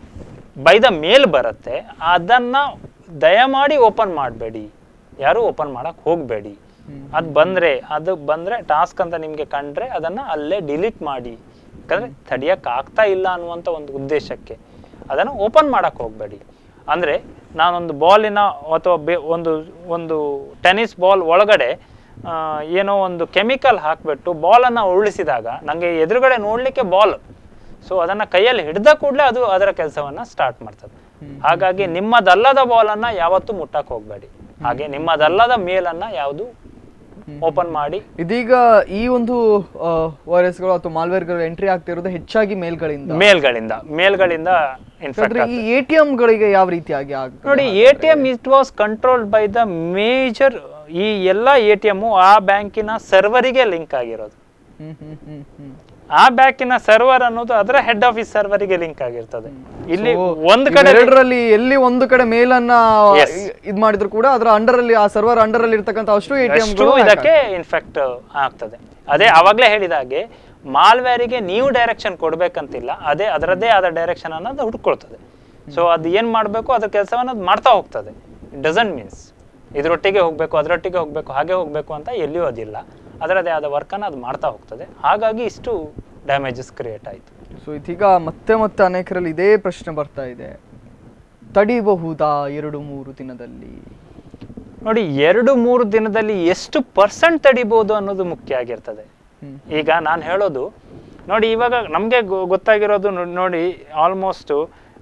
ಬೈ ದ ಮೇಲ್ ಬರುತ್ತೆ ಅದನ್ನ ದಯಮಾಡಿ ಓಪನ್ ಮಾಡಬೇಡಿ ಯಾರು ಓಪನ್ ಮಾಡಕ್ ಹೋಗಬೇಡಿ ಅದು ಬಂದ್ರೆ ಅದು ಬಂದ್ರೆ ಟಾಸ್ಕ್ ಅಂತ ನಿಮಗೆ ಕಂಡ್ರೆ ಅದನ್ನ ಅಲ್ಲೇ ಡಿಲೀಟ್ ಮಾಡಿ ಯಾಕಂದ್ರೆ ತಡಿಯಕ್ ಆಗ್ತಾ ಇಲ್ಲ ಅನ್ನುವಂಥ ಒಂದು ಉದ್ದೇಶಕ್ಕೆ ಅದನ್ನು ಓಪನ್ ಮಾಡಕ್ ಹೋಗಬೇಡಿ ಅಂದ್ರೆ ನಾನೊಂದು ಬಾಲಿನ ಅಥವಾ ಬೇ ಒಂದು ಒಂದು ಟೆನ್ನಿಸ್ ಬಾಲ್ ಒಳಗಡೆ ಆ, ಏನೋ ಒಂದು ಕೆಮಿಕಲ್ ಹಾಕ್ಬಿಟ್ಟು ಬಾಲನ್ನು ಉರುಳಿಸಿದಾಗ ನನಗೆ ಎದುರುಗಡೆ ನೋಡಲಿಕ್ಕೆ ಬಾಲ್ ಸೊ ಅದನ್ನ ಕೈಯಲ್ಲಿ ಹಿಡಿದ ಕೂಡಲೇ ಅದು ಅದರ ಕೆಲಸವನ್ನ ಸ್ಟಾರ್ಟ್ ಮಾಡ್ತದೆ ಹಾಗಾಗಿ ನಿಮ್ಮದಲ್ಲದ ಬಾಲನ್ನ ಯಾವತ್ತೂ ಮುಟ್ಟಕ್ ಹೋಗಬೇಡಿ ಹಾಗೆ ನಿಮ್ಮದಲ್ಲದ ಮೇಲನ್ನ ಯಾವುದು ಓಪನ್ ಮಾಡಿ ಇದೀಗ ಈ ಒಂದು ವೈರಸ್ಗಳು ಅಥವಾ ಮಾಲ್ವೇರ್ಗಳು ಎಂಟ್ರಿ ಆಗ್ತಿರೋದು ಹೆಚ್ಚಾಗಿ ಮೇಲ್ಗಳಿಂದ ಮೇಲ್ಗಳಿಂದ ಮೇಲ್ಗಳಿಂದ ಯಾಕಂದ್ರೆ ಇನ್ಫೆಕ್ಟ್ ಈ ಎ ಟಿ ಗಳಿಗೆ ಯಾವ ರೀತಿಯಾಗಿ ಆಗ್ತದೆ ನೋಡಿ A T M it was controlled by the major ಈ ಎಲ್ಲ ಎ ಟಿ ಎಮ್ಮು ಆ ಬ್ಯಾಂಕಿನ ಸರ್ವರಿಗೆ ಲಿಂಕ್ ಆಗಿರೋದು ಹ್ಮ್ ಹ್ಮ್ ಹ್ಮ್ ಹ್ಮ್ ಆ ಬ್ಯಾಂಕಿನ ಸರ್ವರ್ ಅನ್ನೋದು ಅದರ ಹೆಡ್ ಆಫೀಸ್ ಸರ್ವರಿಗೆ ಲಿಂಕ್ ಆಗಿರ್ತದೆ ಇಲ್ಲಿ So, ಒಂದು ಕಡೆ ಇವೆರಡರಲ್ಲಿ ಎಲ್ಲಿ ಒಂದು ಕಡೆ ಮೇಲನ್ನ Yes. ಇ- ಇದ್ ಮಾಡಿದ್ರು ಕೂಡ ಅದರ ಅಂಡರ್ ಅಲ್ಲಿ ಆ ಸರ್ವರ್ ಅಂಡರ್ ಅಲ್ಲಿ ಇರ್ತಕ್ಕಂಥ ಅಷ್ಟು ಎ ಟಿ ಅಷ್ಟು ಇದಕ್ಕೆ ಇನ್ಫೆಕ್ಟ್ ಆಗ್ತದೆ ಅದೇ ಅವಾಗಲೇ ಹೇಳಿದ ಹಾಗೆ ಮಾಲ್ವೇರಿಗೆ ನೀವು ಡೈರೆಕ್ಷನ್ ಕೊಡ್ಬೇಕಂತಿಲ್ಲ ಅದೇ ಅದರದ್ದೇ ಆದ ಡೈರೆಕ್ಷನ್ ಅನ್ನೋದು ಹುಡ್ಕೊಳ್ತದೆ ಸೊ ಅದು ಏನ್ ಮಾಡಬೇಕು ಅದ್ರ ಕೆಲಸವನ್ನು ಅದು ಮಾಡ್ತಾ ಹೋಗ್ತದೆ ಇಟ್ ಡಸಂಟ್ ಮೀನ್ಸ್ ಇದರೊಟ್ಟಿಗೆ ಹೋಗ್ಬೇಕು ಅದರೊಟ್ಟಿಗೆ ಹೋಗ್ಬೇಕು ಹಾಗೆ ಹೋಗ್ಬೇಕು ಅಂತ ಎಲ್ಲಿಯೂ ಅದಿಲ್ಲ ಅದರದೇ ಆದ ವರ್ಕನ್ನು ಅದು ಮಾಡ್ತಾ ಹೋಗ್ತದೆ ಹಾಗಾಗಿ ಇಷ್ಟು ಡ್ಯಾಮೇಜಸ್ ಕ್ರಿಯೇಟ್ ಆಯಿತು ಸೊ ಇದೀಗ ಮತ್ತೆ ಮತ್ತೆ ಅನೇಕರಲ್ಲಿ ಇದೇ ಪ್ರಶ್ನೆ ಬರ್ತಾ ಇದೆ ತಡಿಬಹುದಾ ಎರಡು ಮೂರು ದಿನದಲ್ಲಿ ನೋಡಿ ಎರಡು ಮೂರು ದಿನದಲ್ಲಿ ಎಷ್ಟು ಪರ್ಸೆಂಟ್ ತಡಿಬೋದು ಅನ್ನೋದು ಮುಖ್ಯ ಆಗಿರ್ತದೆ ಹ್ಮ್. ಈಗ ನಾನು ಹೇಳೋದು ನೋಡಿ ಇವಾಗ ನಮಗೆ ಗೊತ್ತಾಗಿರೋದು ನೋ- ನೋಡಿ ಆಲ್ಮೋಸ್ಟು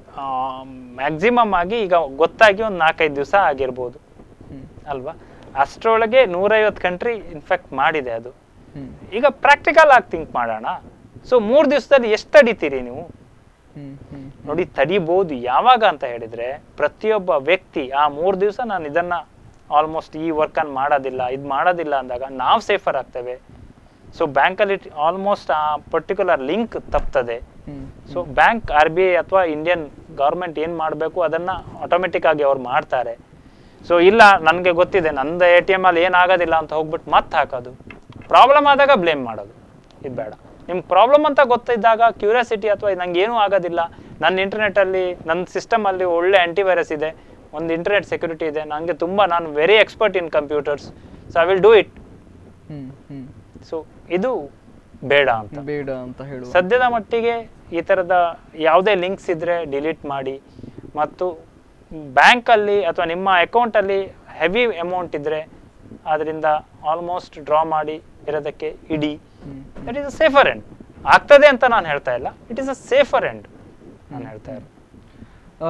ಮ್ಯಾಕ್ಸಿಮಮ್ ಆಗಿ ಈಗ ಗೊತ್ತಾಗಿ ಒಂದು ನಾಲ್ಕೈದು ದಿವಸ ಆಗಿರ್ಬೋದು ಹ್ಮ್. ಅಲ್ವಾ ಅಷ್ಟರೊಳಗೆ ನೂರೈವತ್ತು ಕಂಟ್ರಿ ಇನ್ಫೆಕ್ಟ್ ಮಾಡಿದೆ ಅದು ಹ್ಮ್. ಈಗ ಪ್ರಾಕ್ಟಿಕಲ್ ಆಗಿ ಥಿಂಕ್ ಮಾಡೋಣ ಸೊ ಮೂರು ದಿವಸದಲ್ಲಿ ಎಷ್ಟು ತಡಿತೀರಿ ನೀವು ಹ್ಮ್. ಹ್ಮ್. ನೋಡಿ ತಡಿಬೋದು ಯಾವಾಗ ಅಂತ ಹೇಳಿದ್ರೆ ಪ್ರತಿಯೊಬ್ಬ ವ್ಯಕ್ತಿ ಆ ಮೂರು ದಿವಸ ನಾನು ಇದನ್ನ ಆಲ್ಮೋಸ್ಟ್ ಈ ವರ್ಕನ್ನು ಮಾಡೋದಿಲ್ಲ ಇದು ಮಾಡೋದಿಲ್ಲ ಅಂದಾಗ ನಾವು ಸೇಫರ್ ಆಗ್ತೇವೆ ಸೊ ಬ್ಯಾಂಕಲ್ಲಿ ಆಲ್ಮೋಸ್ಟ್ ಆ ಪರ್ಟಿಕ್ಯುಲರ್ ಲಿಂಕ್ ತಪ್ತದೆ hmm. So bank R B I ಅಥವಾ ಇಂಡಿಯನ್ ಗೌರ್ಮೆಂಟ್ ಏನು ಮಾಡಬೇಕು ಅದನ್ನ ಆಟೋಮೆಟಿಕ್ ಆಗಿ ಅವ್ರು ಮಾಡ್ತಾರೆ ಸೊ ಇಲ್ಲ ನನಗೆ ಗೊತ್ತಿದೆ ನಂದು ಎ ಟಿ ಎಮ್ ಅಲ್ಲಿ ಏನಾಗೋದಿಲ್ಲ ಅಂತ ಹೋಗ್ಬಿಟ್ಟು ಮತ್ತೆ ಹಾಕೋದು ಪ್ರಾಬ್ಲಮ್ ಆದಾಗ ಬ್ಲೇಮ್ ಮಾಡೋದು ಇದು ಬೇಡ ನಿಮ್ಗೆ ಪ್ರಾಬ್ಲಮ್ ಅಂತ ಗೊತ್ತಿದ್ದಾಗ ಕ್ಯೂರಿಯಾಸಿಟಿ ಅಥವಾ ನಂಗೆ ಏನೂ ಆಗೋದಿಲ್ಲ ನನ್ನ ಇಂಟರ್ನೆಟ್ಟಲ್ಲಿ ನನ್ನ ಸಿಸ್ಟಮಲ್ಲಿ ಒಳ್ಳೆ ಆ್ಯಂಟಿವೈರಸ್ ಇದೆ ಒಂದು ಇಂಟರ್ನೆಟ್ ಸೆಕ್ಯೂರಿಟಿ ಇದೆ ನನಗೆ ತುಂಬ ನಾನು very expert in computers so I will do it hmm. Hmm. So ಇದು ಬೇಡ ಅಂತ ಬೇಡ ಅಂತ ಹೇಳುವ ಸದ್ಯದ ಮಟ್ಟಿಗೆ ಈ ಥರದ ಯಾವುದೇ ಲಿಂಕ್ಸ್ ಇದ್ದರೆ ಡಿಲೀಟ್ ಮಾಡಿ ಮತ್ತು ಬ್ಯಾಂಕಲ್ಲಿ ಅಥವಾ ನಿಮ್ಮ ಅಕೌಂಟಲ್ಲಿ ಹೆವಿ ಅಮೌಂಟ್ ಇದ್ದರೆ ಅದರಿಂದ ಆಲ್ಮೋಸ್ಟ್ ಡ್ರಾ ಮಾಡಿ ಇರೋದಕ್ಕೆ ಇಡಿ hmm. That is a safer end ಆಗ್ತದೆ ಅಂತ ನಾನು ಹೇಳ್ತಾ ಇಲ್ಲ it is a safer end ನಾನು ಹೇಳ್ತಾ ಇರೋದು ಆ,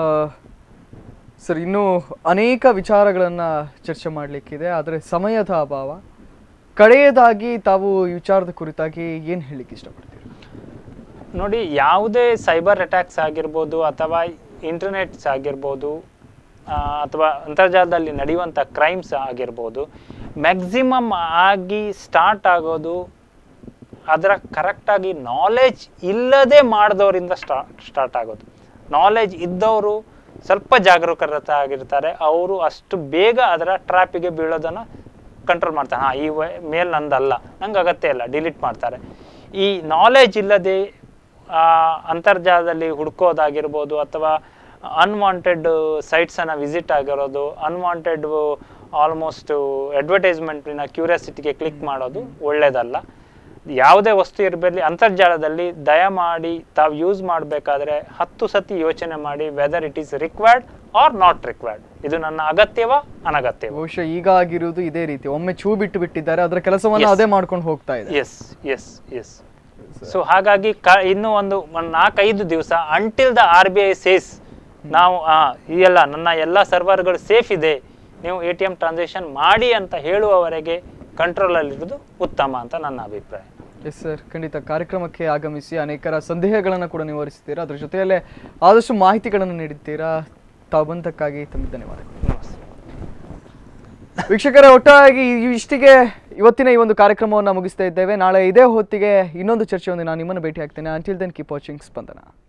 ಸರ್ ಇನ್ನು ಅನೇಕ ವಿಚಾರಗಳನ್ನ ಚರ್ಚೆ ಮಾಡಲಿಕ್ಕಿದೆ ಆದರೆ ಸಮಯದ ಅಭಾವ ಕಡೆಯದಾಗಿ ತಾವು ಈ ವಿಚಾರದ ಕುರಿತಾಗಿ ಏನು ಹೇಳಲಿಕ್ಕೆ ಇಷ್ಟಪಡ್ತೀರಿ ನೋಡಿ ಯಾವುದೇ ಸೈಬರ್ ಅಟ್ಯಾಕ್ಸ್ ಆಗಿರ್ಬೋದು ಅಥವಾ ಇಂಟರ್ನೆಟ್ಸ್ ಆಗಿರ್ಬೋದು ಆ, ಅಥವಾ ಅಂತರ್ಜಾಲದಲ್ಲಿ ನಡೆಯುವಂಥ ಕ್ರೈಮ್ಸ್ ಆಗಿರ್ಬೋದು ಮ್ಯಾಕ್ಸಿಮಮ್ ಆಗಿ ಸ್ಟಾರ್ಟ್ ಆಗೋದು ಅದರ ಕರೆಕ್ಟಾಗಿ ನಾಲೆಜ್ ಇಲ್ಲದೆ ಮಾಡಿದವರಿಂದ ಸ್ಟಾರ್ಟ್ ಸ್ಟಾರ್ಟ್ ಆಗೋದು ನಾಲೆಜ್ ಇದ್ದವರು ಸ್ವಲ್ಪ ಜಾಗರೂಕರತೆ ಆಗಿರ್ತಾರೆ ಅವರು ಅಷ್ಟು ಬೇಗ ಅದರ ಟ್ರ್ಯಾಪಿಗೆ ಬೀಳೋದನ್ನು ಕಂಟ್ರೋಲ್ ಮಾಡ್ತಾರೆ ಹಾಂ ಈ ಮೇಲ್ ನಂದಲ್ಲ ನಂಗೆ ಅಗತ್ಯ ಇಲ್ಲ ಡಿಲೀಟ್ ಮಾಡ್ತಾರೆ ಈ ನಾಲೆಜ್ ಇಲ್ಲದೆ ಆ, ಅಂತರ್ಜಾಲದಲ್ಲಿ ಹುಡ್ಕೋದಾಗಿರ್ಬೋದು ಅಥವಾ ಅನ್ವಾಂಟೆಡ್ ಸೈಟ್ಸನ್ನು ವಿಸಿಟ್ ಆಗಿರೋದು ಅನ್ವಾಂಟೆಡ್ ಆಲ್ಮೋಸ್ಟ್ ಅಡ್ವರ್ಟೈಸ್ಮೆಂಟಿನ ಕ್ಯೂರಿಯಾಸಿಟಿಗೆ ಕ್ಲಿಕ್ ಮಾಡೋದು ಒಳ್ಳೆಯದಲ್ಲ ಯಾವುದೇ ವಸ್ತು ಇರಬರಲಿ ಅಂತರ್ಜಾಲದಲ್ಲಿ ದಯಮಾಡಿ ತಾವು ಯೂಸ್ ಮಾಡಬೇಕಾದ್ರೆ ಹತ್ತು ಸತಿ ಯೋಚನೆ ಮಾಡಿ whether it is required or not required ಇದು ನನ್ನ ಅಗತ್ಯವಾ ಅನಗತ್ಯವ ಬಹುಶಃ ಈಗ ಆಗಿರುವುದು ಇದೇ ರೀತಿ ಒಮ್ಮೆ ಚೂ ಬಿಟ್ಟು ಬಿಟ್ಟಿದ್ದಾರೆ ಅದರ ಕೆಲಸವನ್ನ Yes. ಅದೇ ಮಾಡ್ಕೊಂಡು ಹೋಗ್ತಾ ಇದೆ ಎಸ್ ಎಸ್ ಎಸ್ ಸೊ ಹಾಗಾಗಿ ಕ ಇನ್ನೂ ಒಂದು ಒಂದ್ ನಾಲ್ಕೈದು ದಿವಸ until the R B I says ನಾವು ಆ, ಈ ಎಲ್ಲ ನನ್ನ ಎಲ್ಲ ಸರ್ವರ್ಗಳು ಸೇಫ್ ಇದೆ ನೀವು ಎ ಟಿ ಎಮ್ ಟ್ರಾನ್ಸಾಕ್ಷನ್ ಮಾಡಿ ಅಂತ ಹೇಳುವವರೆಗೆ ಕಂಟ್ರೋಲಲ್ಲಿರೋದು ಉತ್ತಮ ಅಂತ ನನ್ನ ಅಭಿಪ್ರಾಯ ಎಸ್ ಸರ್ ಖಂಡಿತ ಕಾರ್ಯಕ್ರಮಕ್ಕೆ ಆಗಮಿಸಿ ಅನೇಕರ ಸಂದೇಹಗಳನ್ನು ಕೂಡ ನಿವಾರಿಸ್ತೀರಾ ಅದ್ರ ಜೊತೆಯಲ್ಲೇ ಆದಷ್ಟು ಮಾಹಿತಿಗಳನ್ನು ನೀಡಿದ್ದೀರಾ ತಾವು ಬಂದಕ್ಕಾಗಿ ತಮಗೆ ಧನ್ಯವಾದಗಳು ನಮಸ್ತೆ ವೀಕ್ಷಕರೇ ಒಟ್ಟಾಗಿ ಈ- ಇಷ್ಟಿಗೆ ಇವತ್ತಿನ ಈ ಒಂದು ಕಾರ್ಯಕ್ರಮವನ್ನು ಮುಗಿಸ್ತಾ ಇದ್ದೇವೆ ನಾಳೆ ಇದೇ ಹೊತ್ತಿಗೆ ಇನ್ನೊಂದು ಚರ್ಚೆಯೊಂದಿಗೆ ನಾನು ನಿಮ್ಮನ್ನು ಭೇಟಿ ಆಗ್ತೇನೆ ಅಂಟಿಲ್ ದೆನ್ ಕೀಪ್ ವಾಚಿಂಗ್ ಸ್ಪಂದನ